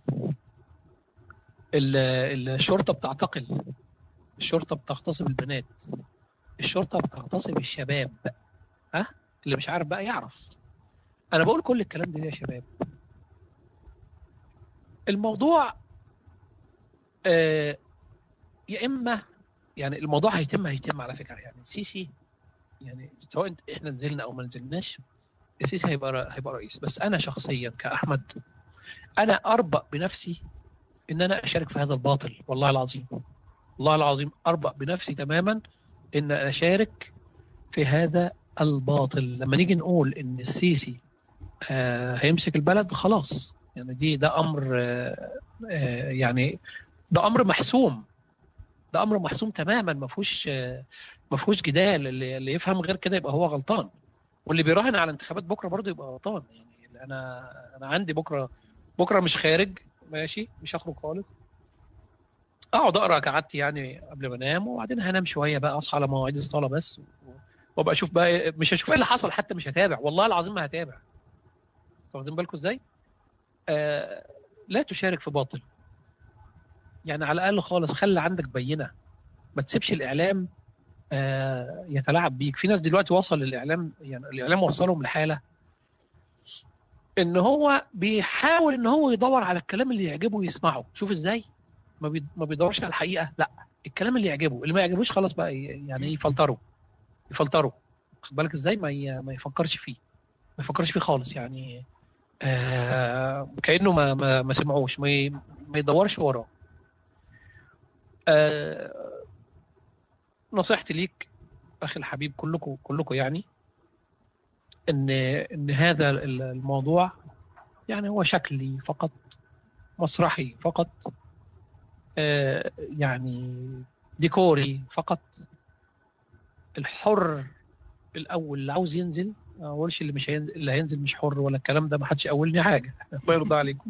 ال- الشرطه بتعتقل الشرطه بتغتصب البنات الشرطه بتغتصب الشباب ها اللي مش عارف بقى يعرف انا بقول كل الكلام ده ليه يا شباب الموضوع آه يا اما يعني الموضوع هيتم هيتم على فكره يعني السيسي يعني سواء انت- احنا نزلنا او ما نزلناش السيسي هيبقى ر- هيبقى رئيس بس انا شخصيا كاحمد انا اربأ بنفسي ان انا اشارك في هذا الباطل والله العظيم والله العظيم اربأ بنفسي تماما ان انا اشارك في هذا الباطل لما نيجي نقول ان السيسي آه هيمسك البلد خلاص يعني دي ده امر آه آه يعني ده امر محسوم ده امر محسوم تماما ما فيهوش آه ما فيهوش جدال اللي, اللي يفهم غير كده يبقى هو غلطان واللي بيراهن على انتخابات بكره برضه يبقى غلطان يعني انا انا عندي بكره بكره مش خارج ماشي مش هخرج خالص اقعد اقرا كعادتي يعني قبل ما انام وبعدين هنام شويه بقى اصحى على مواعيد الصلاه بس وابقى اشوف بقى إيه- مش هشوف ايه اللي حصل حتى مش هتابع والله العظيم ما هتابع انتوا واخدين بالكم ازاي؟ آه لا تشارك في باطل يعني على الاقل خالص خلي عندك بينه ما تسيبش الاعلام آه يتلاعب بيك في ناس دلوقتي وصل الاعلام يعني الاعلام وصلهم لحاله ان هو بيحاول ان هو يدور على الكلام اللي يعجبه يسمعه شوف ازاي ما بي- ما بيدورش على الحقيقه لا الكلام اللي يعجبه اللي ما يعجبوش خلاص بقى ي- يعني يفلتره يفلتره خد بالك ازاي ما ي- ما يفكرش فيه ما يفكرش فيه خالص يعني آه كانه ما ما, ما سمعوش ما, ي- ما يدورش وراه آه نصيحتي ليك اخي الحبيب كلكم كلكم يعني ان ان هذا ال- الموضوع يعني هو شكلي فقط مسرحي فقط آه يعني ديكوري فقط الحر الاول اللي عاوز ينزل ما اقولش اللي مش هينزل اللي هينزل مش حر ولا الكلام ده ما حدش يقولني حاجه الله يرضى عليكم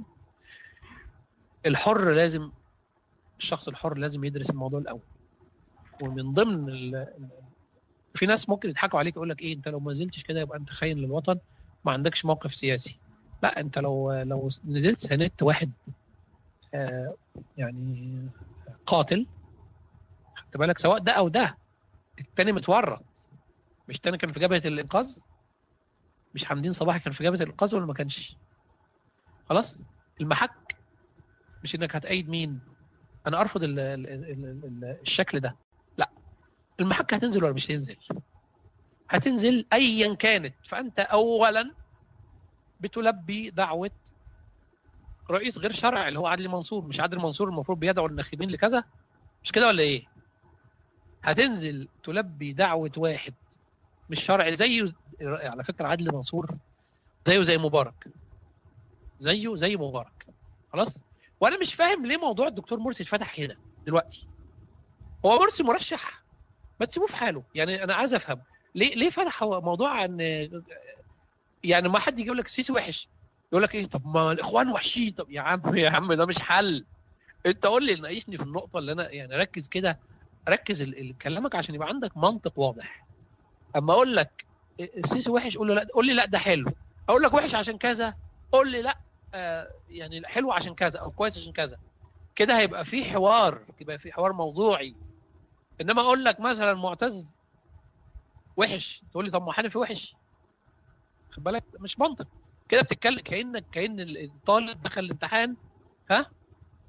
الحر لازم الشخص الحر لازم يدرس الموضوع الاول ومن ضمن ال... ال- في ناس ممكن يضحكوا عليك يقول لك ايه انت لو ما نزلتش كده يبقى انت خاين للوطن ما عندكش موقف سياسي لا انت لو لو نزلت ساندت واحد آه يعني قاتل خدت بالك سواء ده او ده التاني متورط مش التاني كان في جبهه الانقاذ مش حمدين صباحي كان في جبهه الانقاذ ولا ما كانش خلاص المحك مش انك هتأيد مين انا ارفض ال ال ال ال ال الشكل ده لا المحك هتنزل ولا مش هتنزل هتنزل ايا كانت فانت اولا بتلبي دعوه رئيس غير شرعي اللي هو عدلي منصور مش عدلي منصور المفروض بيدعو الناخبين لكذا مش كده ولا ايه هتنزل تلبي دعوه واحد مش شرعي زيه على فكره عدلي منصور زيه زي مبارك زيه زي مبارك خلاص وانا مش فاهم ليه موضوع الدكتور مرسي اتفتح هنا دلوقتي هو مرسي مرشح ما تسيبوه في حاله يعني انا عايز افهم ليه ليه فتح هو موضوع عن يعني ما حد يجيب لك السيسي وحش يقول لك ايه طب ما الاخوان وحشين طب يا عم يا عم ده مش حل انت قول لي ناقشني في النقطه اللي انا يعني ركز كده ركز ال- ال- كلامك عشان يبقى عندك منطق واضح اما اقول لك السيسي وحش قول له لا قول لي لا ده حلو اقول لك وحش عشان كذا قول لي لا آه يعني لا حلو عشان كذا او كويس عشان كذا كده هيبقى في حوار يبقى في حوار موضوعي انما اقول لك مثلا معتز وحش تقول لي طب ما حنفي وحش خد بالك مش منطق كده بتتكلم كانك كان الطالب دخل الامتحان ها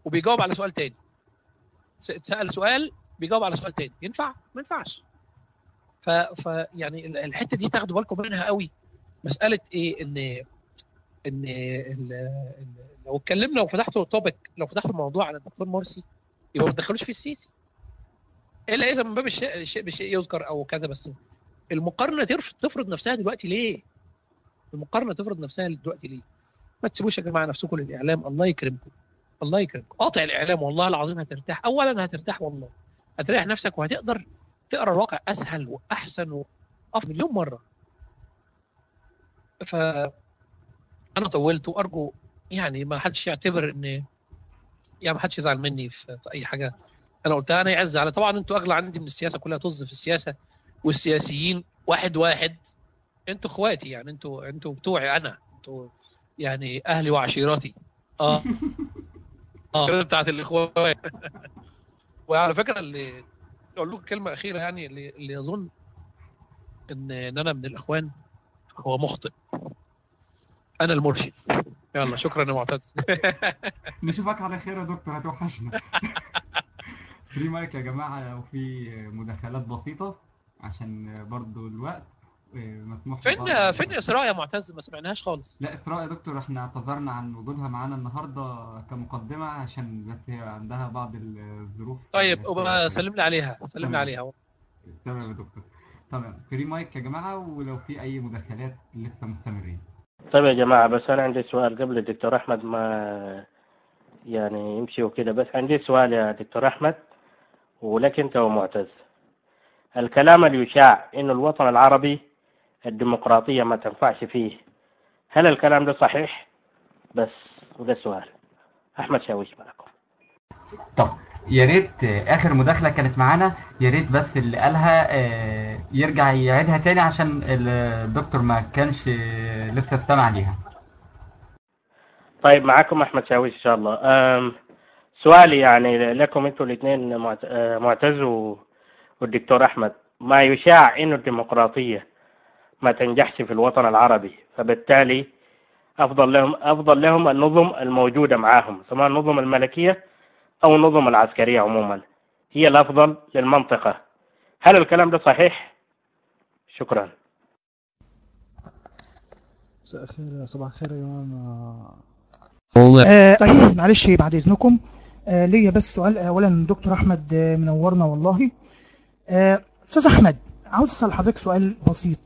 وبيجاوب على سؤال تاني س- اتسال سؤال بيجاوب على سؤال تاني ينفع ما ينفعش ف... ف يعني ال- الحته دي تاخدوا بالكم منها قوي مساله ايه ان ان ال... ال... لو اتكلمنا وفتحتوا توبيك لو فتحتوا الموضوع على الدكتور مرسي يبقى ما تدخلوش في السيسي الا اذا من باب الشيء الشيء بشيء يذكر او كذا بس المقارنه ترف- تفرض نفسها دلوقتي ليه؟ المقارنه تفرض نفسها دلوقتي ليه؟ ما تسيبوش يا جماعه نفسكم للاعلام الله يكرمكم الله يكرمكم قاطع الاعلام والله العظيم هترتاح اولا هترتاح والله هتريح نفسك وهتقدر تقرا الواقع اسهل واحسن وافضل مليون مره ف انا طولت وارجو يعني ما حدش يعتبر ان يعني ما حدش يزعل مني في, في اي حاجه انا قلتها انا يعز على طبعا انتوا اغلى عندي من السياسه كلها طز في السياسه والسياسيين واحد واحد انتوا اخواتي يعني انتوا انتوا بتوعي انا انتوا يعني اهلي وعشيرتي اه اه كده بتاعت الاخوان وعلى فكره اللي اقول لكم كلمه اخيره يعني اللي, اللي يظن ان ان انا من الاخوان هو مخطئ انا المرشد يلا شكرا يا معتز نشوفك على خير يا دكتور هتوحشنا فري مايك يا جماعة لو في مداخلات بسيطة عشان برضو الوقت مسموح فين لبعض- فين اسراء يا معتز ما سمعناهاش خالص لا إسراء يا دكتور احنا اعتذرنا عن وجودها معانا النهاردة كمقدمة عشان بس هي عندها بعض الظروف طيب وبقى سلم لي عليها سلم لي تمام. عليها تمام يا دكتور تمام فري مايك يا جماعة ولو في أي مداخلات لسه مستمرين طيب يا جماعة بس أنا عندي سؤال قبل الدكتور أحمد ما يعني يمشي وكده بس عندي سؤال يا دكتور أحمد ولك أنت ومعتز الكلام اللي يشاع إنه الوطن العربي الديمقراطية ما تنفعش فيه هل الكلام ده صحيح؟ بس وده السؤال أحمد شاويش معكم طب يا ريت آه، اخر مداخله كانت معانا يا ريت بس اللي قالها آه، يرجع يعيدها تاني عشان الدكتور ما كانش آه، لسه استمع ليها طيب معكم أحمد شاويش إن شاء الله أم سؤالي يعني لكم أنتوا الاثنين معت- آه، معتز و- والدكتور أحمد ما يشاع إنه الديمقراطية ما تنجحش في الوطن العربي فبالتالي أفضل لهم أفضل لهم النظم الموجودة معاهم سواء النظم الملكية أو النظم العسكرية عموما هي الأفضل للمنطقة هل الكلام ده صحيح؟ شكرا مساء الخير صباح الخير يا جماعة آه طيب معلش بعد اذنكم آه ليا بس سؤال اولا دكتور احمد آه منورنا والله آه، استاذ احمد عاوز اسال حضرتك سؤال بسيط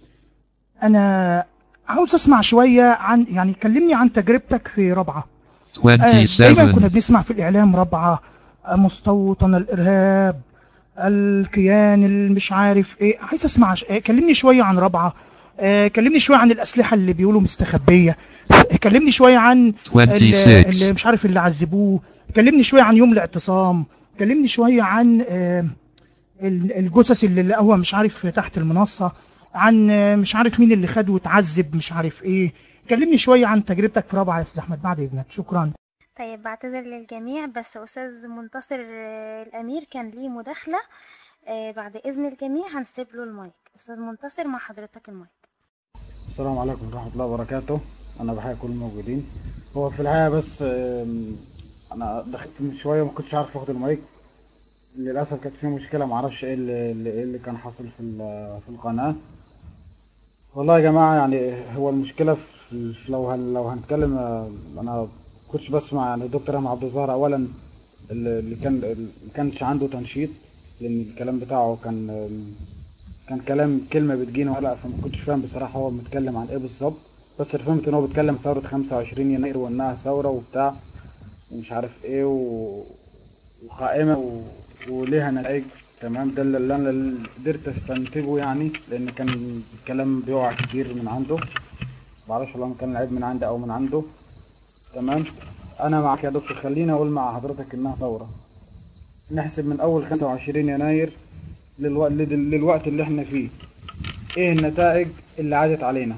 انا عاوز اسمع شويه عن يعني كلمني عن تجربتك في رابعه آه، دايما 27. كنا بنسمع في الاعلام رابعه آه، مستوطن الارهاب الكيان اللي مش عارف ايه عايز اسمع ش... آه، كلمني شويه عن رابعه آه، كلمني شويه عن الاسلحه اللي بيقولوا مستخبيه آه، كلمني شويه عن ال- 26. اللي مش عارف اللي عذبوه كلمني شويه عن يوم الاعتصام كلمني شويه عن آه، ال- الجثث اللي لقوها مش عارف تحت المنصه عن آه، مش عارف مين اللي خد واتعذب مش عارف ايه كلمني شويه عن تجربتك في رابعه يا استاذ احمد بعد اذنك شكرا طيب بعتذر للجميع بس أستاذ منتصر آه، الأمير كان ليه مداخلة آه، بعد إذن الجميع هنسيب له المايك أستاذ منتصر مع حضرتك المايك السلام عليكم ورحمة الله وبركاته أنا بحيي كل الموجودين هو في الحقيقة بس آم، أنا دخلت من شوية ما كنتش عارف آخد المايك للأسف كانت في مشكلة معرفش إيه اللي, اللي, إيه اللي كان حاصل في, ال- في القناة والله يا جماعة يعني هو المشكلة في في- لو هن لو هنتكلم آه، أنا كنتش بسمع يعني دكتور أحمد عبد الظاهر أولا اللي اللي كان اللي كانش عنده تنشيط لأن الكلام بتاعه كان آم، كان كلام كلمة بتجينا ولا فما كنتش فاهم بصراحة هو بيتكلم عن ايه بالظبط بس اللي فهمت ان هو بيتكلم ثورة 25 يناير وانها ثورة وبتاع ومش عارف ايه و... وقائمة و... وليها نتائج تمام ده اللي انا قدرت استنتجه يعني لان كان الكلام بيقع كتير من عنده معرفش والله كان العيب من عندي او من عنده تمام انا معك يا دكتور خليني اقول مع حضرتك انها ثورة نحسب من اول 25 يناير للو... لل- للوقت اللي احنا فيه ايه النتائج اللي عادت علينا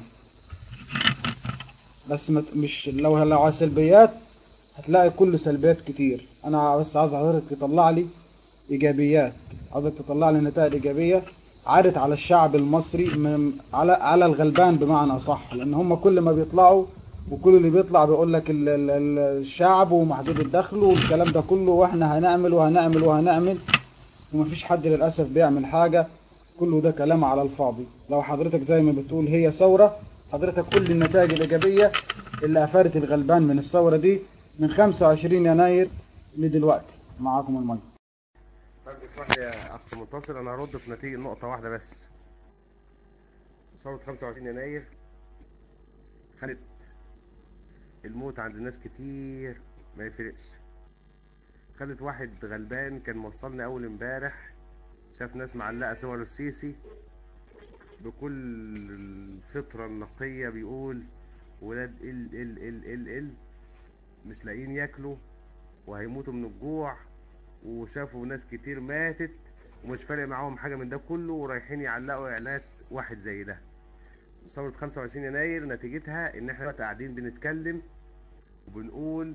بس مت... مش لو لو على سلبيات هتلاقي كل سلبيات كتير انا بس عايز حضرتك تطلع لي ايجابيات عايزك تطلع لي نتائج ايجابيه عادت على الشعب المصري من على على الغلبان بمعنى صح لان هم كل ما بيطلعوا وكل اللي بيطلع بيقول لك ال- ال- ال- الشعب ومحدود الدخل والكلام ده كله واحنا هنعمل وهنعمل وهنعمل ومفيش حد للاسف بيعمل حاجه كله ده كلام على الفاضي لو حضرتك زي ما بتقول هي ثوره حضرتك كل النتائج الايجابيه اللي افادت الغلبان من الثوره دي من 25 يناير لدلوقتي معاكم المايك طيب اسمح لي يا اخ منتصر انا هرد في نتيجه نقطه واحده بس ثوره 25 يناير خلت الموت عند ناس كتير ما يفرقش خلت واحد غلبان كان موصلني اول امبارح شاف ناس معلقه صور السيسي بكل الفطره النقيه بيقول ولاد ال ال ال ال ال مش لاقيين ياكلوا وهيموتوا من الجوع وشافوا ناس كتير ماتت ومش فارق معاهم حاجه من ده كله ورايحين يعلقوا اعلانات واحد زي ده ثورة 25 يناير نتيجتها ان احنا دلوقتي قاعدين بنتكلم وبنقول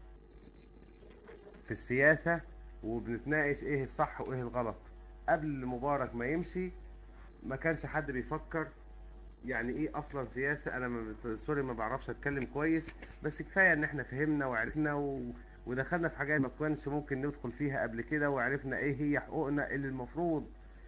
في السياسة وبنتناقش ايه الصح وايه الغلط قبل مبارك ما يمشي ما كانش حد بيفكر يعني ايه اصلا سياسة انا ما بت- سوري ما بعرفش اتكلم كويس بس كفاية ان احنا فهمنا وعرفنا و... ودخلنا في حاجات ما كانش ممكن ندخل فيها قبل كده وعرفنا ايه هي حقوقنا اللي المفروض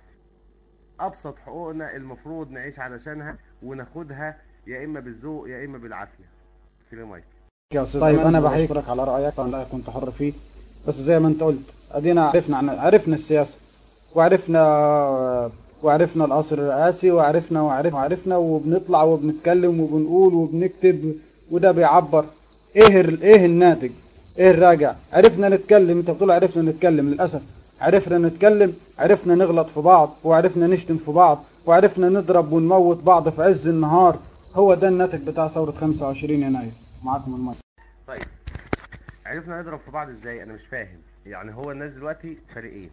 ابسط حقوقنا المفروض نعيش علشانها وناخدها يا اما بالذوق يا اما بالعافيه في المايك يا استاذ طيب انا بحييك على رايك وانا كنت حر فيه بس زي ما انت قلت ادينا عرفنا عن عرفنا السياسه وعرفنا وعرفنا القصر الرئاسي وعرفنا وعرفنا وعرفنا وبنطلع وبنتكلم وبنقول وبنكتب وده بيعبر ايه ال- ايه الناتج ايه الراجع عرفنا نتكلم انت بتقول عرفنا نتكلم للاسف عرفنا نتكلم عرفنا نغلط في بعض وعرفنا نشتم في بعض وعرفنا نضرب ونموت بعض في عز النهار هو ده الناتج بتاع ثورة 25 يناير معاكم المايك طيب عرفنا نضرب في بعض ازاي انا مش فاهم يعني هو الناس دلوقتي فريقين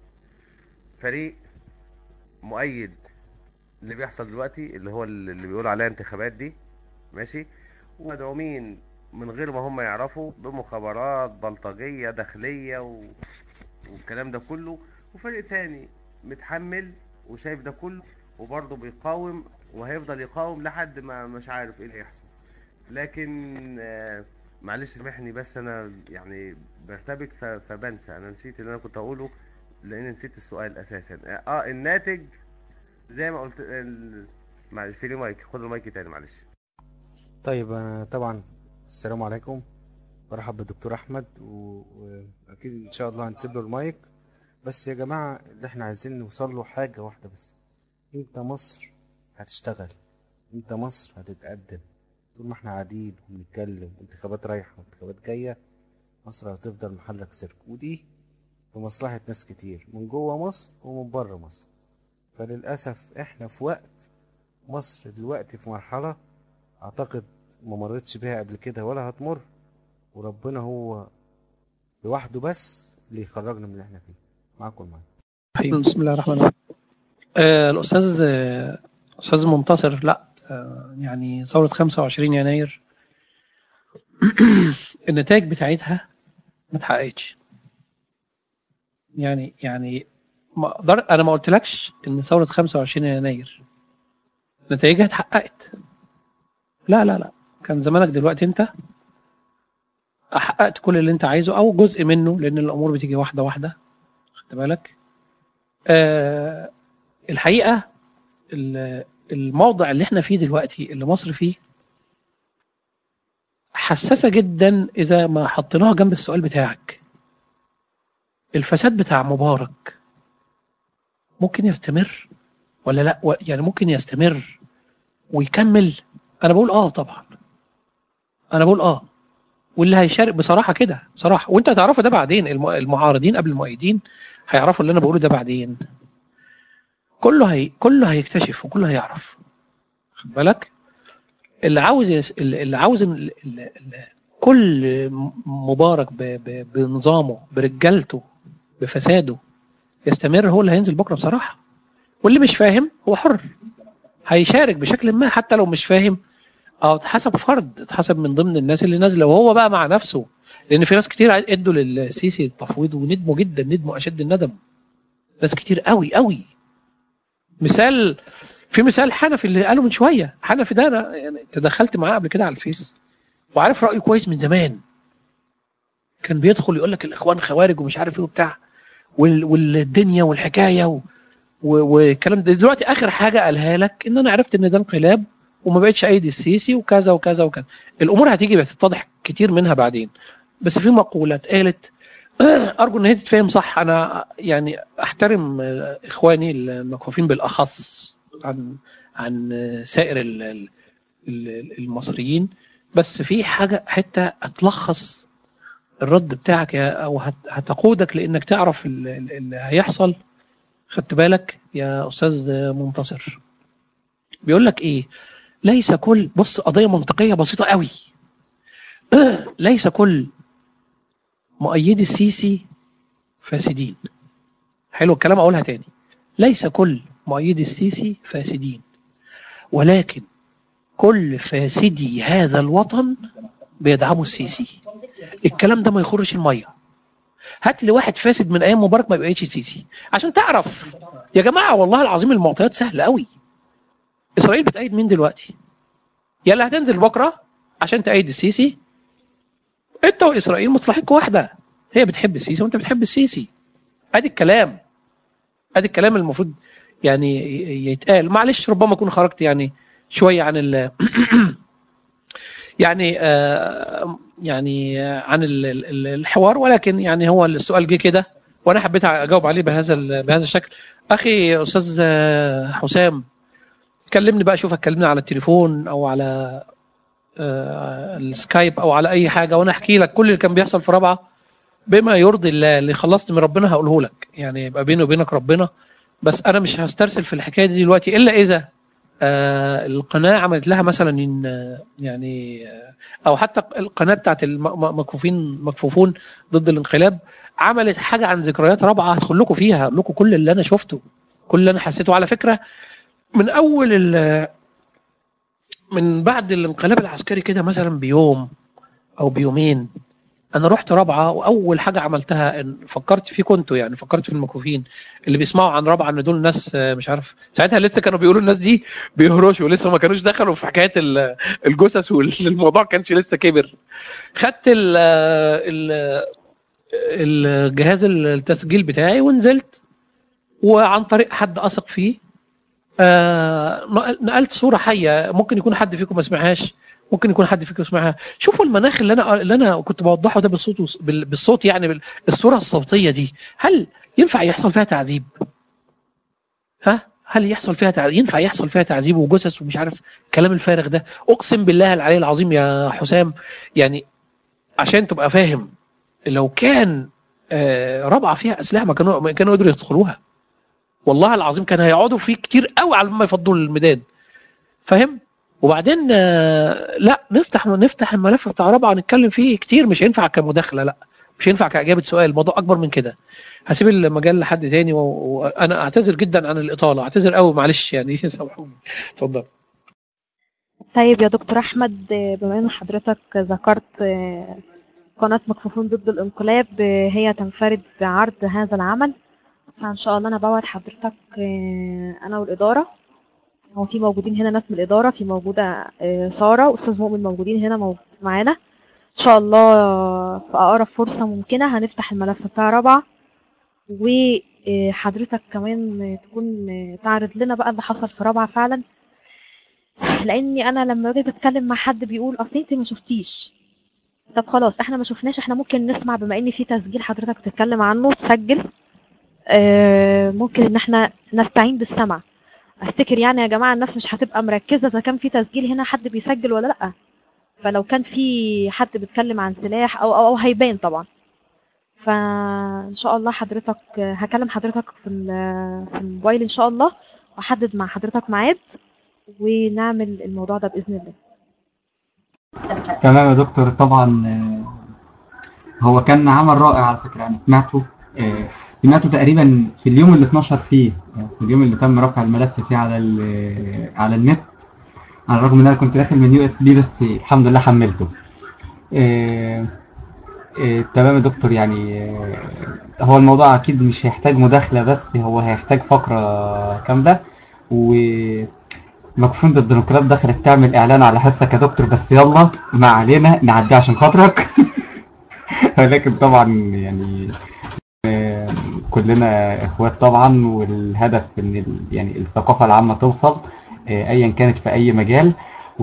فريق مؤيد اللي بيحصل دلوقتي اللي هو اللي بيقولوا عليها انتخابات دي ماشي ومدعومين من غير ما هم يعرفوا بمخابرات بلطجية داخلية و... والكلام ده كله وفريق تاني متحمل وشايف ده كله وبرضه بيقاوم وهيفضل يقاوم لحد ما مش عارف ايه اللي هيحصل لكن آه، معلش سامحني بس انا يعني برتبك ف- فبنسى انا نسيت اللي انا كنت اقوله لان نسيت السؤال اساسا اه آه، الناتج زي ما قلت ال... معلش في لي مايك خد المايك تاني معلش طيب أنا طبعا السلام عليكم برحب بالدكتور احمد و- واكيد ان شاء الله هنسيب له المايك بس يا جماعه اللي احنا عايزين نوصل له حاجه واحده بس امتى مصر هتشتغل امتى مصر هتتقدم طول ما احنا قاعدين وبنتكلم وانتخابات رايحه وانتخابات جايه مصر هتفضل محلك سيرك ودي في مصلحه ناس كتير من جوه مصر ومن بره مصر فللاسف احنا في وقت مصر دلوقتي في مرحله اعتقد ما مرتش بيها قبل كده ولا هتمر وربنا هو لوحده بس اللي يخرجنا من اللي احنا فيه معاكم المايك طيب بسم الله الرحمن الرحيم آه الأستاذ آه أستاذ منتصر لا آه يعني ثورة 25 يناير النتائج بتاعتها ما اتحققتش يعني يعني ما اقدر انا ما قلتلكش ان ثورة 25 يناير نتائجها اتحققت لا لا لا كان زمانك دلوقتي انت حققت كل اللي انت عايزه او جزء منه لان الامور بتيجي واحده واحده خدت بالك آه الحقيقه ال- الموضع اللي احنا فيه دلوقتي اللي مصر فيه حساسه جدا اذا ما حطيناها جنب السؤال بتاعك الفساد بتاع مبارك ممكن يستمر ولا لا و- يعني ممكن يستمر ويكمل انا بقول اه طبعا انا بقول اه واللي هيشارك بصراحه كده بصراحه وانت هتعرفوا ده بعدين الم- المعارضين قبل المؤيدين هيعرفوا اللي انا بقوله ده بعدين كله هي كله هيكتشف وكله هيعرف خد بالك اللي عاوز يس... اللي اللي عاوز ال... ال... ال... كل م- مبارك ب... ب... بنظامه برجالته بفساده يستمر هو اللي هينزل بكره بصراحه واللي مش فاهم هو حر هيشارك بشكل ما حتى لو مش فاهم اه اتحسب فرد اتحسب من ضمن الناس اللي نازله وهو بقى مع نفسه لان في ناس كتير ادوا للسيسي التفويض وندموا جدا ندموا اشد الندم ناس كتير قوي قوي مثال في مثال حنفي اللي قاله من شويه حنفي ده انا يعني تدخلت معاه قبل كده على الفيس وعارف رايه كويس من زمان كان بيدخل يقول لك الاخوان خوارج ومش عارف ايه وبتاع وال- والدنيا والحكايه و- و- والكلام ده دلوقتي اخر حاجه قالها لك ان انا عرفت ان ده انقلاب وما بقتش ايدي السيسي وكذا وكذا وكذا الامور هتيجي بس تتضح كتير منها بعدين بس في مقوله اتقالت ارجو ان هي تتفهم صح انا يعني احترم آه، اخواني المكفوفين بالاخص عن عن آه، سائر ال- ال- ال- المصريين بس في حاجه حته هتلخص الرد بتاعك يا او هت- هتقودك لانك تعرف ال- ال- اللي هيحصل خدت بالك يا استاذ منتصر بيقول لك ايه ليس كل بص قضيه منطقيه بسيطه قوي ليس كل مؤيدي السيسي فاسدين حلو الكلام اقولها تاني ليس كل مؤيدي السيسي فاسدين ولكن كل فاسدي هذا الوطن بيدعموا السيسي الكلام ده ما يخرش الميه هات لي واحد فاسد من ايام مبارك ما بقيتش سيسي عشان تعرف يا جماعه والله العظيم المعطيات سهله قوي اسرائيل بتأيد مين دلوقتي يا اللي هتنزل بكره عشان تأيد السيسي انت واسرائيل مصلحتكم واحده هي بتحب السيسي وانت بتحب السيسي ادي الكلام ادي الكلام المفروض يعني ي- يتقال معلش ربما اكون خرجت يعني شويه عن ال يعني آه يعني آه، عن ال- ال- ال- الحوار ولكن يعني هو السؤال جه كده وانا حبيت اجاوب عليه بهذا ال- بهذا الشكل اخي استاذ آه، حسام كلمني بقى شوف هتكلمني على التليفون او على آه، السكايب او على اي حاجه وانا احكي لك كل اللي كان بيحصل في رابعه بما يرضي الله اللي خلصت من ربنا هقوله لك يعني يبقى بيني وبينك ربنا بس انا مش هسترسل في الحكايه دي دلوقتي الا اذا آه القناه عملت لها مثلا إن- يعني آه، او حتى القناه بتاعت المكفوفين مكفوفون ضد الانقلاب عملت حاجه عن ذكريات رابعه هدخل لكم فيها هقول لكم كل اللي انا شفته كل اللي انا حسيته على فكره من اول ال- من بعد الانقلاب العسكري كده مثلا بيوم او بيومين انا رحت رابعه واول حاجه عملتها ان فكرت فيكم انتوا يعني فكرت في المكفوفين اللي بيسمعوا عن رابعه ان دول ناس آه، مش عارف ساعتها لسه كانوا بيقولوا الناس دي بيهرشوا لسه ما كانوش دخلوا في حكايه ال- الجثث والموضوع كانش لسه كبر خدت ال ال الجهاز التسجيل بتاعي ونزلت وعن طريق حد اثق فيه آه نقل- نقلت صوره حيه ممكن يكون حد فيكم ما سمعهاش ممكن يكون حد فيكم سمعها شوفوا المناخ اللي انا اللي انا كنت بوضحه ده بالصوت وص- بال- بالصوت يعني بال- الصوره الصوتيه دي هل ينفع يحصل فيها تعذيب ها هل يحصل فيها تعذيب ينفع يحصل فيها تعذيب وجثث ومش عارف الكلام الفارغ ده اقسم بالله العلي العظيم يا حسام يعني عشان تبقى فاهم لو كان آه، رابعه فيها اسلحه ما كانوا ما كانوا يقدروا يدخلوها والله العظيم كان هيقعدوا فيه كتير قوي على ما يفضوا الميدان فاهم وبعدين آه، لا نفتح نفتح الملف بتاع رابعه نتكلم فيه كتير مش هينفع كمداخله لا مش هينفع كاجابه سؤال الموضوع اكبر من كده هسيب المجال لحد تاني و- وانا اعتذر جدا عن الاطاله اعتذر قوي معلش يعني سامحوني اتفضل طيب يا دكتور احمد آه، بما ان حضرتك ذكرت آه، قناة مكفوفون ضد الانقلاب آه، هي تنفرد بعرض هذا العمل فان شاء الله انا بوعد حضرتك آه، انا والاداره هو في موجودين هنا ناس من الاداره في موجوده آه، ساره واستاذ مؤمن موجودين هنا مو- معانا ان شاء الله في اقرب فرصه ممكنه هنفتح الملف بتاع رابعه وحضرتك كمان تكون آه، تعرض لنا بقى اللي حصل في رابعه فعلا لاني انا لما باجي بتكلم مع حد بيقول اصل انت ما شفتيش طب خلاص احنا ما شفناش احنا ممكن نسمع بما ان في تسجيل حضرتك بتتكلم عنه تسجل آه، ممكن ان احنا نستعين بالسمع افتكر يعني يا جماعه الناس مش هتبقى مركزه اذا كان في تسجيل هنا حد بيسجل ولا لا فلو كان في حد بيتكلم عن سلاح او او, أو هيبان طبعا فان شاء الله حضرتك هكلم حضرتك في ال- في الموبايل ان شاء الله واحدد مع حضرتك ميعاد ونعمل الموضوع ده باذن الله تمام يا دكتور طبعا آه، هو كان عمل رائع على فكرة أنا سمعته آه، سمعته تقريبا في اليوم اللي اتنشر فيه آه، في اليوم اللي تم رفع الملف فيه على ال- على النت على الرغم ان انا كنت داخل من يو اس بي بس الحمد لله حملته آه، آه، تمام يا دكتور يعني آه، هو الموضوع اكيد مش هيحتاج مداخلة بس هو هيحتاج فقرة كاملة و مكفون ضد الديمقراط دخلت تعمل اعلان على حصك يا دكتور بس يلا ما علينا نعدي عشان خاطرك ولكن طبعا يعني آه، كلنا اخوات طبعا والهدف ان ال- يعني الثقافه العامه توصل آه، ايا كانت في اي مجال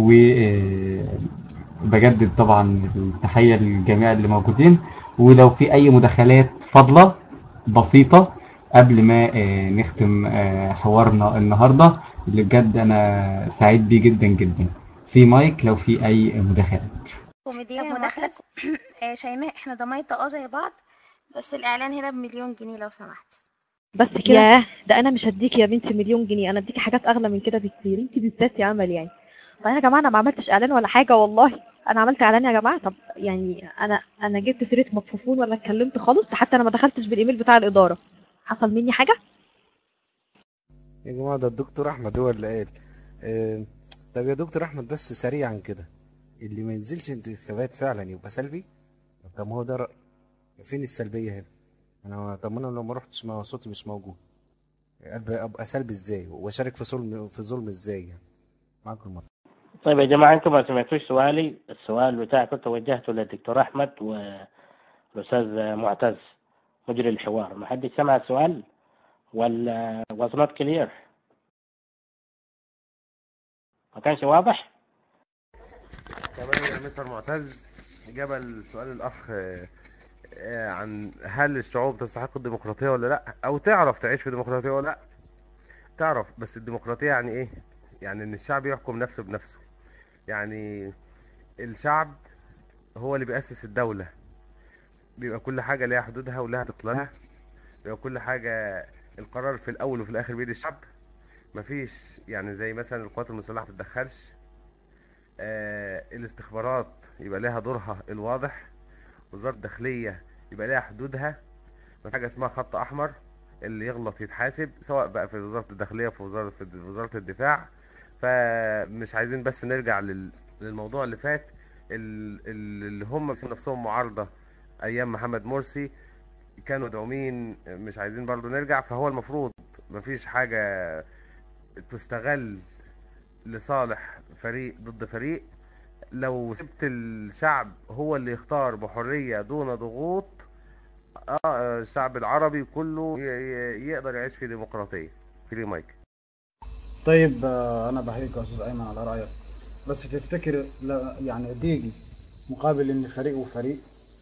وبجدد طبعا التحيه للجميع اللي موجودين ولو في اي مداخلات فاضله بسيطه قبل ما آه، نختم آه، حوارنا النهارده اللي بجد انا سعيد بيه جدا جدا في مايك لو في اي مداخلات كوميدية مداخلة آه، شيماء احنا ضمايطة اه زي بعض بس الإعلان هنا بمليون جنيه لو سمحت بس كده ياه ده انا مش هديكي يا بنتي مليون جنيه انا اديكي حاجات اغلى من كده بكتير انت بالذات يا امل يعني طيب يا جماعه انا ما عملتش اعلان ولا حاجه والله انا عملت اعلان يا جماعه طب يعني انا انا جبت سيره مكفوفون ولا اتكلمت خالص ده حتى انا ما دخلتش بالايميل بتاع الاداره حصل مني حاجه يا جماعة ده الدكتور أحمد هو اللي قال آه، طب يا دكتور أحمد بس سريعا كده اللي ما ينزلش انتخابات فعلا يبقى سلبي طب ما هو ده رأي فين السلبية هنا أنا طب ما أنا لو ما رحتش ما هو صوتي مش موجود أبقى, أبقى سلبي إزاي وأشارك في ظلم في ظلم إزاي يعني معاكم المرة طيب يا جماعة انتم ما سمعتوش سؤالي السؤال بتاعي كنت وجهته للدكتور احمد والاستاذ معتز مجري الحوار ما حد سمع السؤال ولا was not clear ما كانش واضح كمان يا مستر معتز إجابة لسؤال الأخ آه، آه، عن هل الشعوب تستحق الديمقراطية ولا لأ أو تعرف تعيش في ديمقراطية ولا لأ تعرف بس الديمقراطية يعني إيه؟ يعني إن الشعب يحكم نفسه بنفسه يعني الشعب هو اللي بيأسس الدولة بيبقى كل حاجة ليها حدودها ولها تقلها بيبقى كل حاجة القرار في الأول وفي الآخر بيد الشعب مفيش يعني زي مثلا القوات المسلحة ما تتدخلش آه الاستخبارات يبقى لها دورها الواضح وزارة الداخلية يبقى لها حدودها مفيش حاجة اسمها خط أحمر اللي يغلط يتحاسب سواء بقى في وزارة الداخلية في وزارة في وزارة الدفاع فمش عايزين بس نرجع لل- للموضوع اللي فات ال- ال- اللي هم بيسموا نفسهم معارضة أيام محمد مرسي كانوا مدعومين مش عايزين برضو نرجع فهو المفروض مفيش حاجة تستغل لصالح فريق ضد فريق لو سبت الشعب هو اللي يختار بحرية دون ضغوط اه الشعب العربي كله ي- ي- يقدر يعيش في ديمقراطية فري مايك طيب آه، انا بحييك يا استاذ ايمن على رايك بس تفتكر لا يعني ديجي مقابل ان فريق وفريق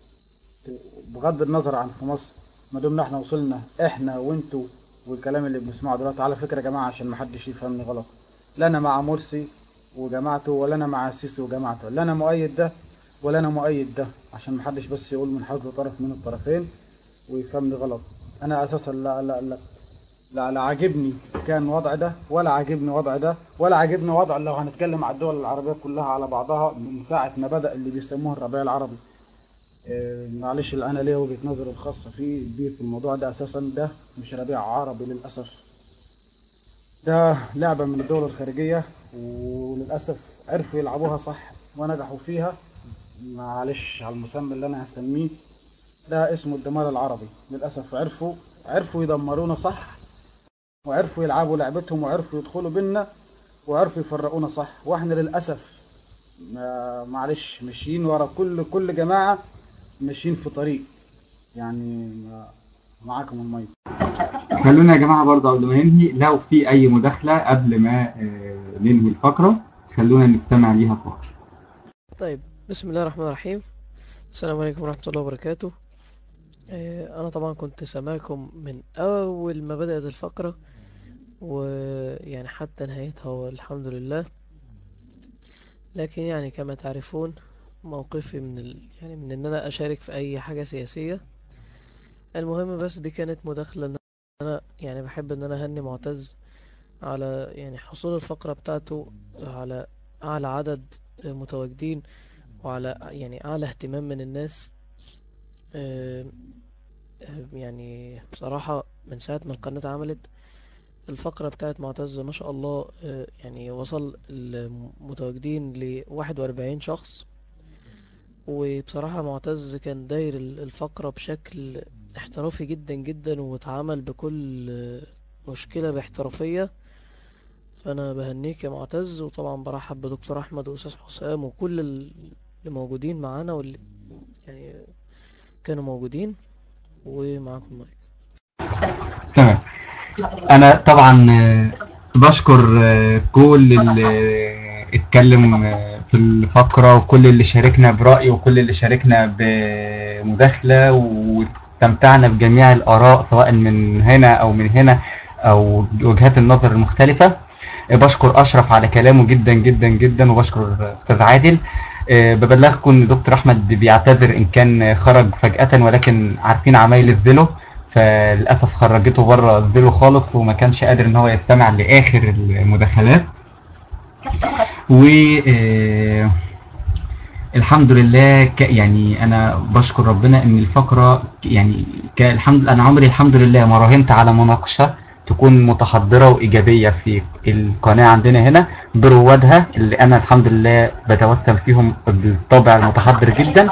بغض النظر عن في مصر ما دمنا احنا وصلنا احنا وانتوا والكلام اللي بنسمعه دلوقتي على فكره يا جماعه عشان ما حدش يفهمني غلط لا انا مع مرسي وجماعته ولا انا مع السيسي وجماعته لا انا مؤيد ده ولا انا مؤيد ده عشان ما حدش بس يقول من حظ طرف من الطرفين ويفهمني غلط انا اساسا لا لا لا لا لا عاجبني كان وضع ده ولا عاجبني وضع ده ولا عاجبني وضع لو هنتكلم على الدول العربية كلها على بعضها من ساعة ما بدأ اللي بيسموه الربيع العربي إيه، معلش اللي انا ليا وجهة نظري الخاصة فيه كبير في الموضوع ده اساسا ده مش ربيع عربي للاسف ده لعبة من الدول الخارجية وللاسف عرفوا يلعبوها صح ونجحوا فيها معلش على المسمى اللي انا هسميه ده اسمه الدمار العربي للاسف عرفوا عرفوا يدمرونا صح وعرفوا يلعبوا لعبتهم وعرفوا يدخلوا بينا وعرفوا يفرقونا صح واحنا للاسف ما- معلش ماشيين ورا كل كل جماعه ماشيين في طريق يعني ما- معاكم المايك خلونا يا جماعة برضه قبل ما ننهي لو في أي مداخلة قبل ما آه، ننهي الفقرة خلونا نستمع ليها فقط طيب بسم الله الرحمن الرحيم السلام عليكم ورحمة الله وبركاته آه، أنا طبعا كنت سامعكم من أول ما بدأت الفقرة ويعني حتى نهايتها والحمد لله لكن يعني كما تعرفون موقفي من ال... يعني من إن أنا أشارك في أي حاجة سياسية المهم بس دي كانت مداخلة إن أنا يعني بحب إن أنا أهني معتز على يعني حصول الفقرة بتاعته على أعلى عدد متواجدين وعلى يعني أعلى اهتمام من الناس آه، آه، يعني بصراحة من ساعة ما القناة اتعملت الفقرة بتاعت معتز ما شاء الله آه، يعني وصل المتواجدين لواحد وأربعين شخص وبصراحة معتز كان داير ال- الفقرة بشكل احترافي جدا جدا واتعامل بكل آه، مشكلة باحترافية فأنا بهنيك يا معتز وطبعا برحب بدكتور أحمد وأستاذ حسام وكل اللي موجودين معانا واللي يعني كانوا موجودين ومعاكم المايك تمام انا طبعا آه، بشكر آه، كل اللي اتكلم آه، في الفقرة وكل اللي شاركنا برأي وكل اللي شاركنا بمداخلة واستمتعنا بجميع الآراء سواء من هنا أو من هنا أو وجهات النظر المختلفة بشكر أشرف على كلامه جدا جدا جدا وبشكر أستاذ عادل آه، ببلغكم إن دكتور أحمد بيعتذر إن كان خرج فجأة ولكن عارفين عمايل الزلو فللأسف خرجته بره الزلو خالص وما كانش قادر إن هو يستمع لآخر المداخلات و آه، الحمد لله ك يعني انا بشكر ربنا ان الفقره ك- يعني ك- الحمد انا عمري الحمد لله ما راهنت على مناقشه تكون متحضره وايجابيه في القناه عندنا هنا بروادها اللي انا الحمد لله بتوسم فيهم بالطبع المتحضر جدا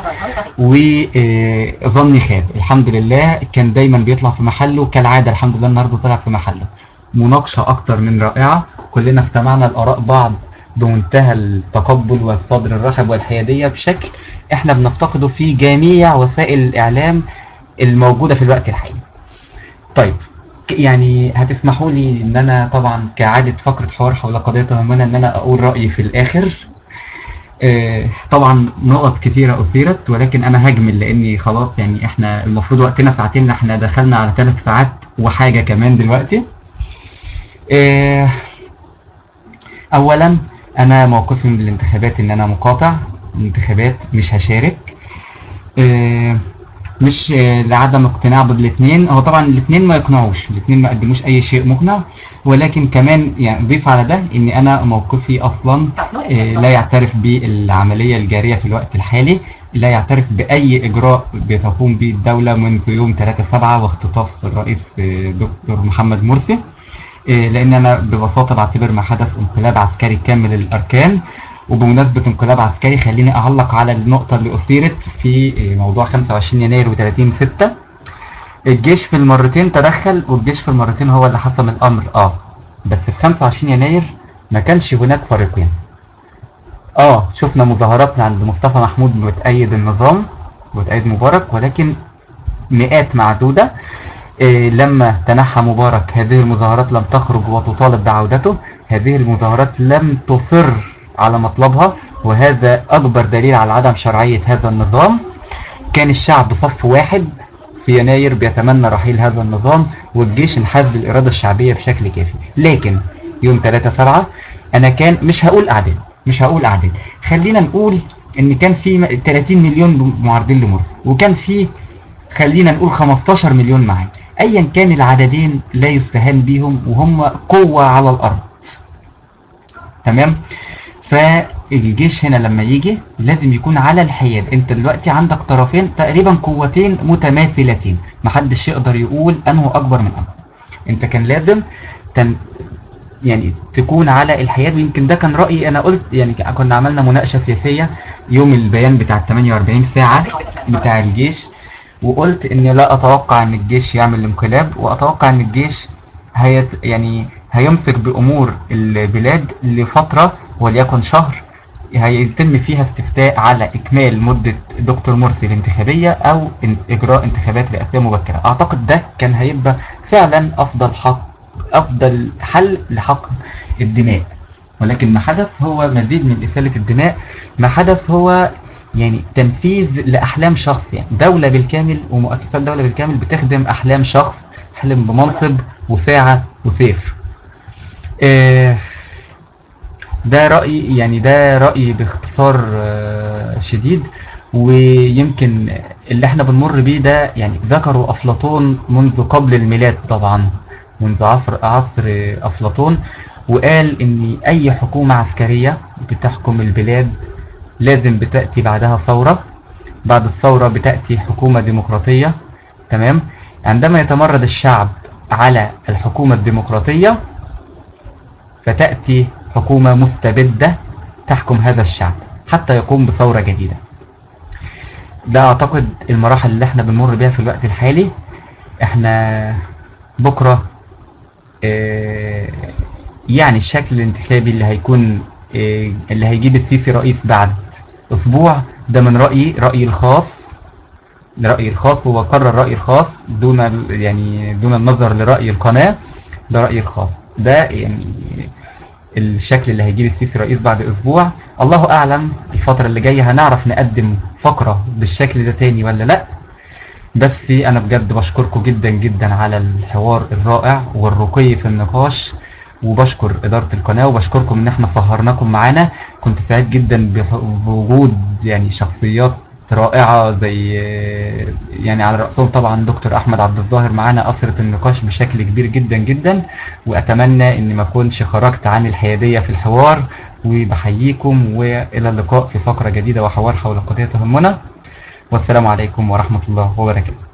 وظني خاب الحمد لله كان دايما بيطلع في محله كالعاده الحمد لله النهارده طلع في محله مناقشه اكتر من رائعه كلنا استمعنا لاراء بعض بمنتهى التقبل والصدر الرحب والحياديه بشكل احنا بنفتقده في جميع وسائل الاعلام الموجوده في الوقت الحالي. طيب ك- يعني هتسمحوا لي ان انا طبعا كعاده فقره حوار حول قضيه تهمنا ان انا اقول رايي في الاخر. آه، طبعا نقط كتيرة أثيرت ولكن أنا هجمل لأني خلاص يعني إحنا المفروض وقتنا ساعتين إحنا دخلنا على ثلاث ساعات وحاجة كمان دلوقتي. آه، أولا أنا موقفي من الانتخابات إن أنا مقاطع الانتخابات مش هشارك. آه، مش آه، لعدم اقتناع بالاثنين هو طبعا الاثنين ما يقنعوش الاثنين ما قدموش اي شيء مقنع ولكن كمان يعني ضيف على ده ان انا موقفي اصلا آه، لا يعترف بالعمليه الجاريه في الوقت الحالي لا يعترف باي اجراء بتقوم به الدوله منذ يوم 3 7 واختطاف الرئيس آه، دكتور محمد مرسي آه، لان انا ببساطه بعتبر ما حدث انقلاب عسكري كامل الاركان وبمناسبة انقلاب عسكري خليني أعلق على النقطة اللي أثيرت في آه، موضوع 25 يناير و30 6 الجيش في المرتين تدخل والجيش في المرتين هو اللي حسم الأمر اه بس في 25 يناير ما كانش هناك فريقين اه شفنا مظاهرات عند مصطفى محمود بتأيد النظام وتأيد مبارك ولكن مئات معدودة إيه لما تنحى مبارك هذه المظاهرات لم تخرج وتطالب بعودته هذه المظاهرات لم تصر على مطلبها وهذا أكبر دليل على عدم شرعية هذا النظام كان الشعب صف واحد في يناير بيتمنى رحيل هذا النظام والجيش انحاز للإرادة الشعبية بشكل كافي لكن يوم 3 7 أنا كان مش هقول أعداد مش هقول أعداد خلينا نقول إن كان في م- 30 مليون معارضين لمرسي وكان في خلينا نقول 15 مليون معاه ايا كان العددين لا يستهان بيهم وهم قوة على الارض تمام فالجيش هنا لما يجي لازم يكون على الحياد انت دلوقتي عندك طرفين تقريبا قوتين متماثلتين محدش يقدر يقول انه اكبر من انه انت كان لازم تن يعني تكون على الحياد ويمكن ده كان رأيي انا قلت يعني كنا عملنا مناقشة سياسية يوم البيان بتاع ال 48 ساعة بتاع الجيش وقلت اني لا اتوقع ان الجيش يعمل انقلاب واتوقع ان الجيش هيت يعني هيمسك بامور البلاد لفتره وليكن شهر هيتم فيها استفتاء على اكمال مده دكتور مرسي الانتخابيه او إن- اجراء انتخابات رئاسيه مبكره اعتقد ده كان هيبقى فعلا افضل حق افضل حل لحق الدماء ولكن ما حدث هو مزيد من إسالة الدماء ما حدث هو يعني تنفيذ لأحلام شخص يعني دولة بالكامل ومؤسسات دولة بالكامل بتخدم أحلام شخص حلم بمنصب وساعة وسيف آه، ده رأيي يعني ده رأيي باختصار آه، شديد ويمكن اللي احنا بنمر بيه ده يعني ذكروا أفلاطون منذ قبل الميلاد طبعا منذ عصر عصر أفلاطون وقال إن أي حكومة عسكرية بتحكم البلاد لازم بتأتي بعدها ثورة بعد الثورة بتأتي حكومة ديمقراطية تمام عندما يتمرد الشعب على الحكومة الديمقراطية فتأتي حكومة مستبدة تحكم هذا الشعب حتى يقوم بثورة جديدة ده أعتقد المراحل اللي احنا بنمر بيها في الوقت الحالي احنا بكرة اه يعني الشكل الانتخابي اللي هيكون آه، اللي هيجيب السيسي رئيس بعد أسبوع ده من رأيي رأيي الخاص رأيي الخاص وبكرر رأيي الخاص دون ال- يعني دون النظر لرأي القناة ده رأيي الخاص ده يعني الشكل اللي هيجيب السيسي رئيس بعد أسبوع الله أعلم الفترة اللي جاية هنعرف نقدم فقرة بالشكل ده تاني ولا لأ بس أنا بجد بشكركم جدا جدا على الحوار الرائع والرقي في النقاش وبشكر إدارة القناة وبشكركم إن إحنا سهرناكم معانا كنت سعيد جدا بح- بوجود يعني شخصيات رائعة زي يعني على رأسهم طبعا دكتور أحمد عبد الظاهر معانا أثرت النقاش بشكل كبير جدا جدا وأتمنى إني ما أكونش خرجت عن الحيادية في الحوار وبحييكم وإلى اللقاء في فقرة جديدة وحوار حول قضية تهمنا والسلام عليكم ورحمة الله وبركاته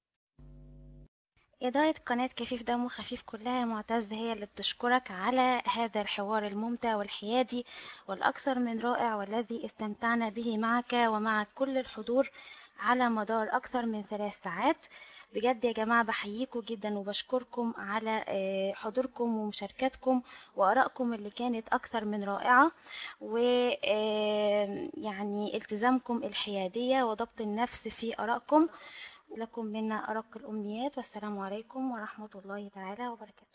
إدارة قناة كفيف دمه خفيف كلها يا معتز هي اللي بتشكرك على هذا الحوار الممتع والحيادي والأكثر من رائع والذي استمتعنا به معك ومع كل الحضور على مدار أكثر من ثلاث ساعات بجد يا جماعة بحييكم جدا وبشكركم على آه، حضوركم ومشاركتكم وآرائكم اللي كانت أكثر من رائعة ويعني التزامكم الحيادية وضبط النفس في آرائكم لكم منا أرق الأمنيات والسلام عليكم ورحمة الله تعالى وبركاته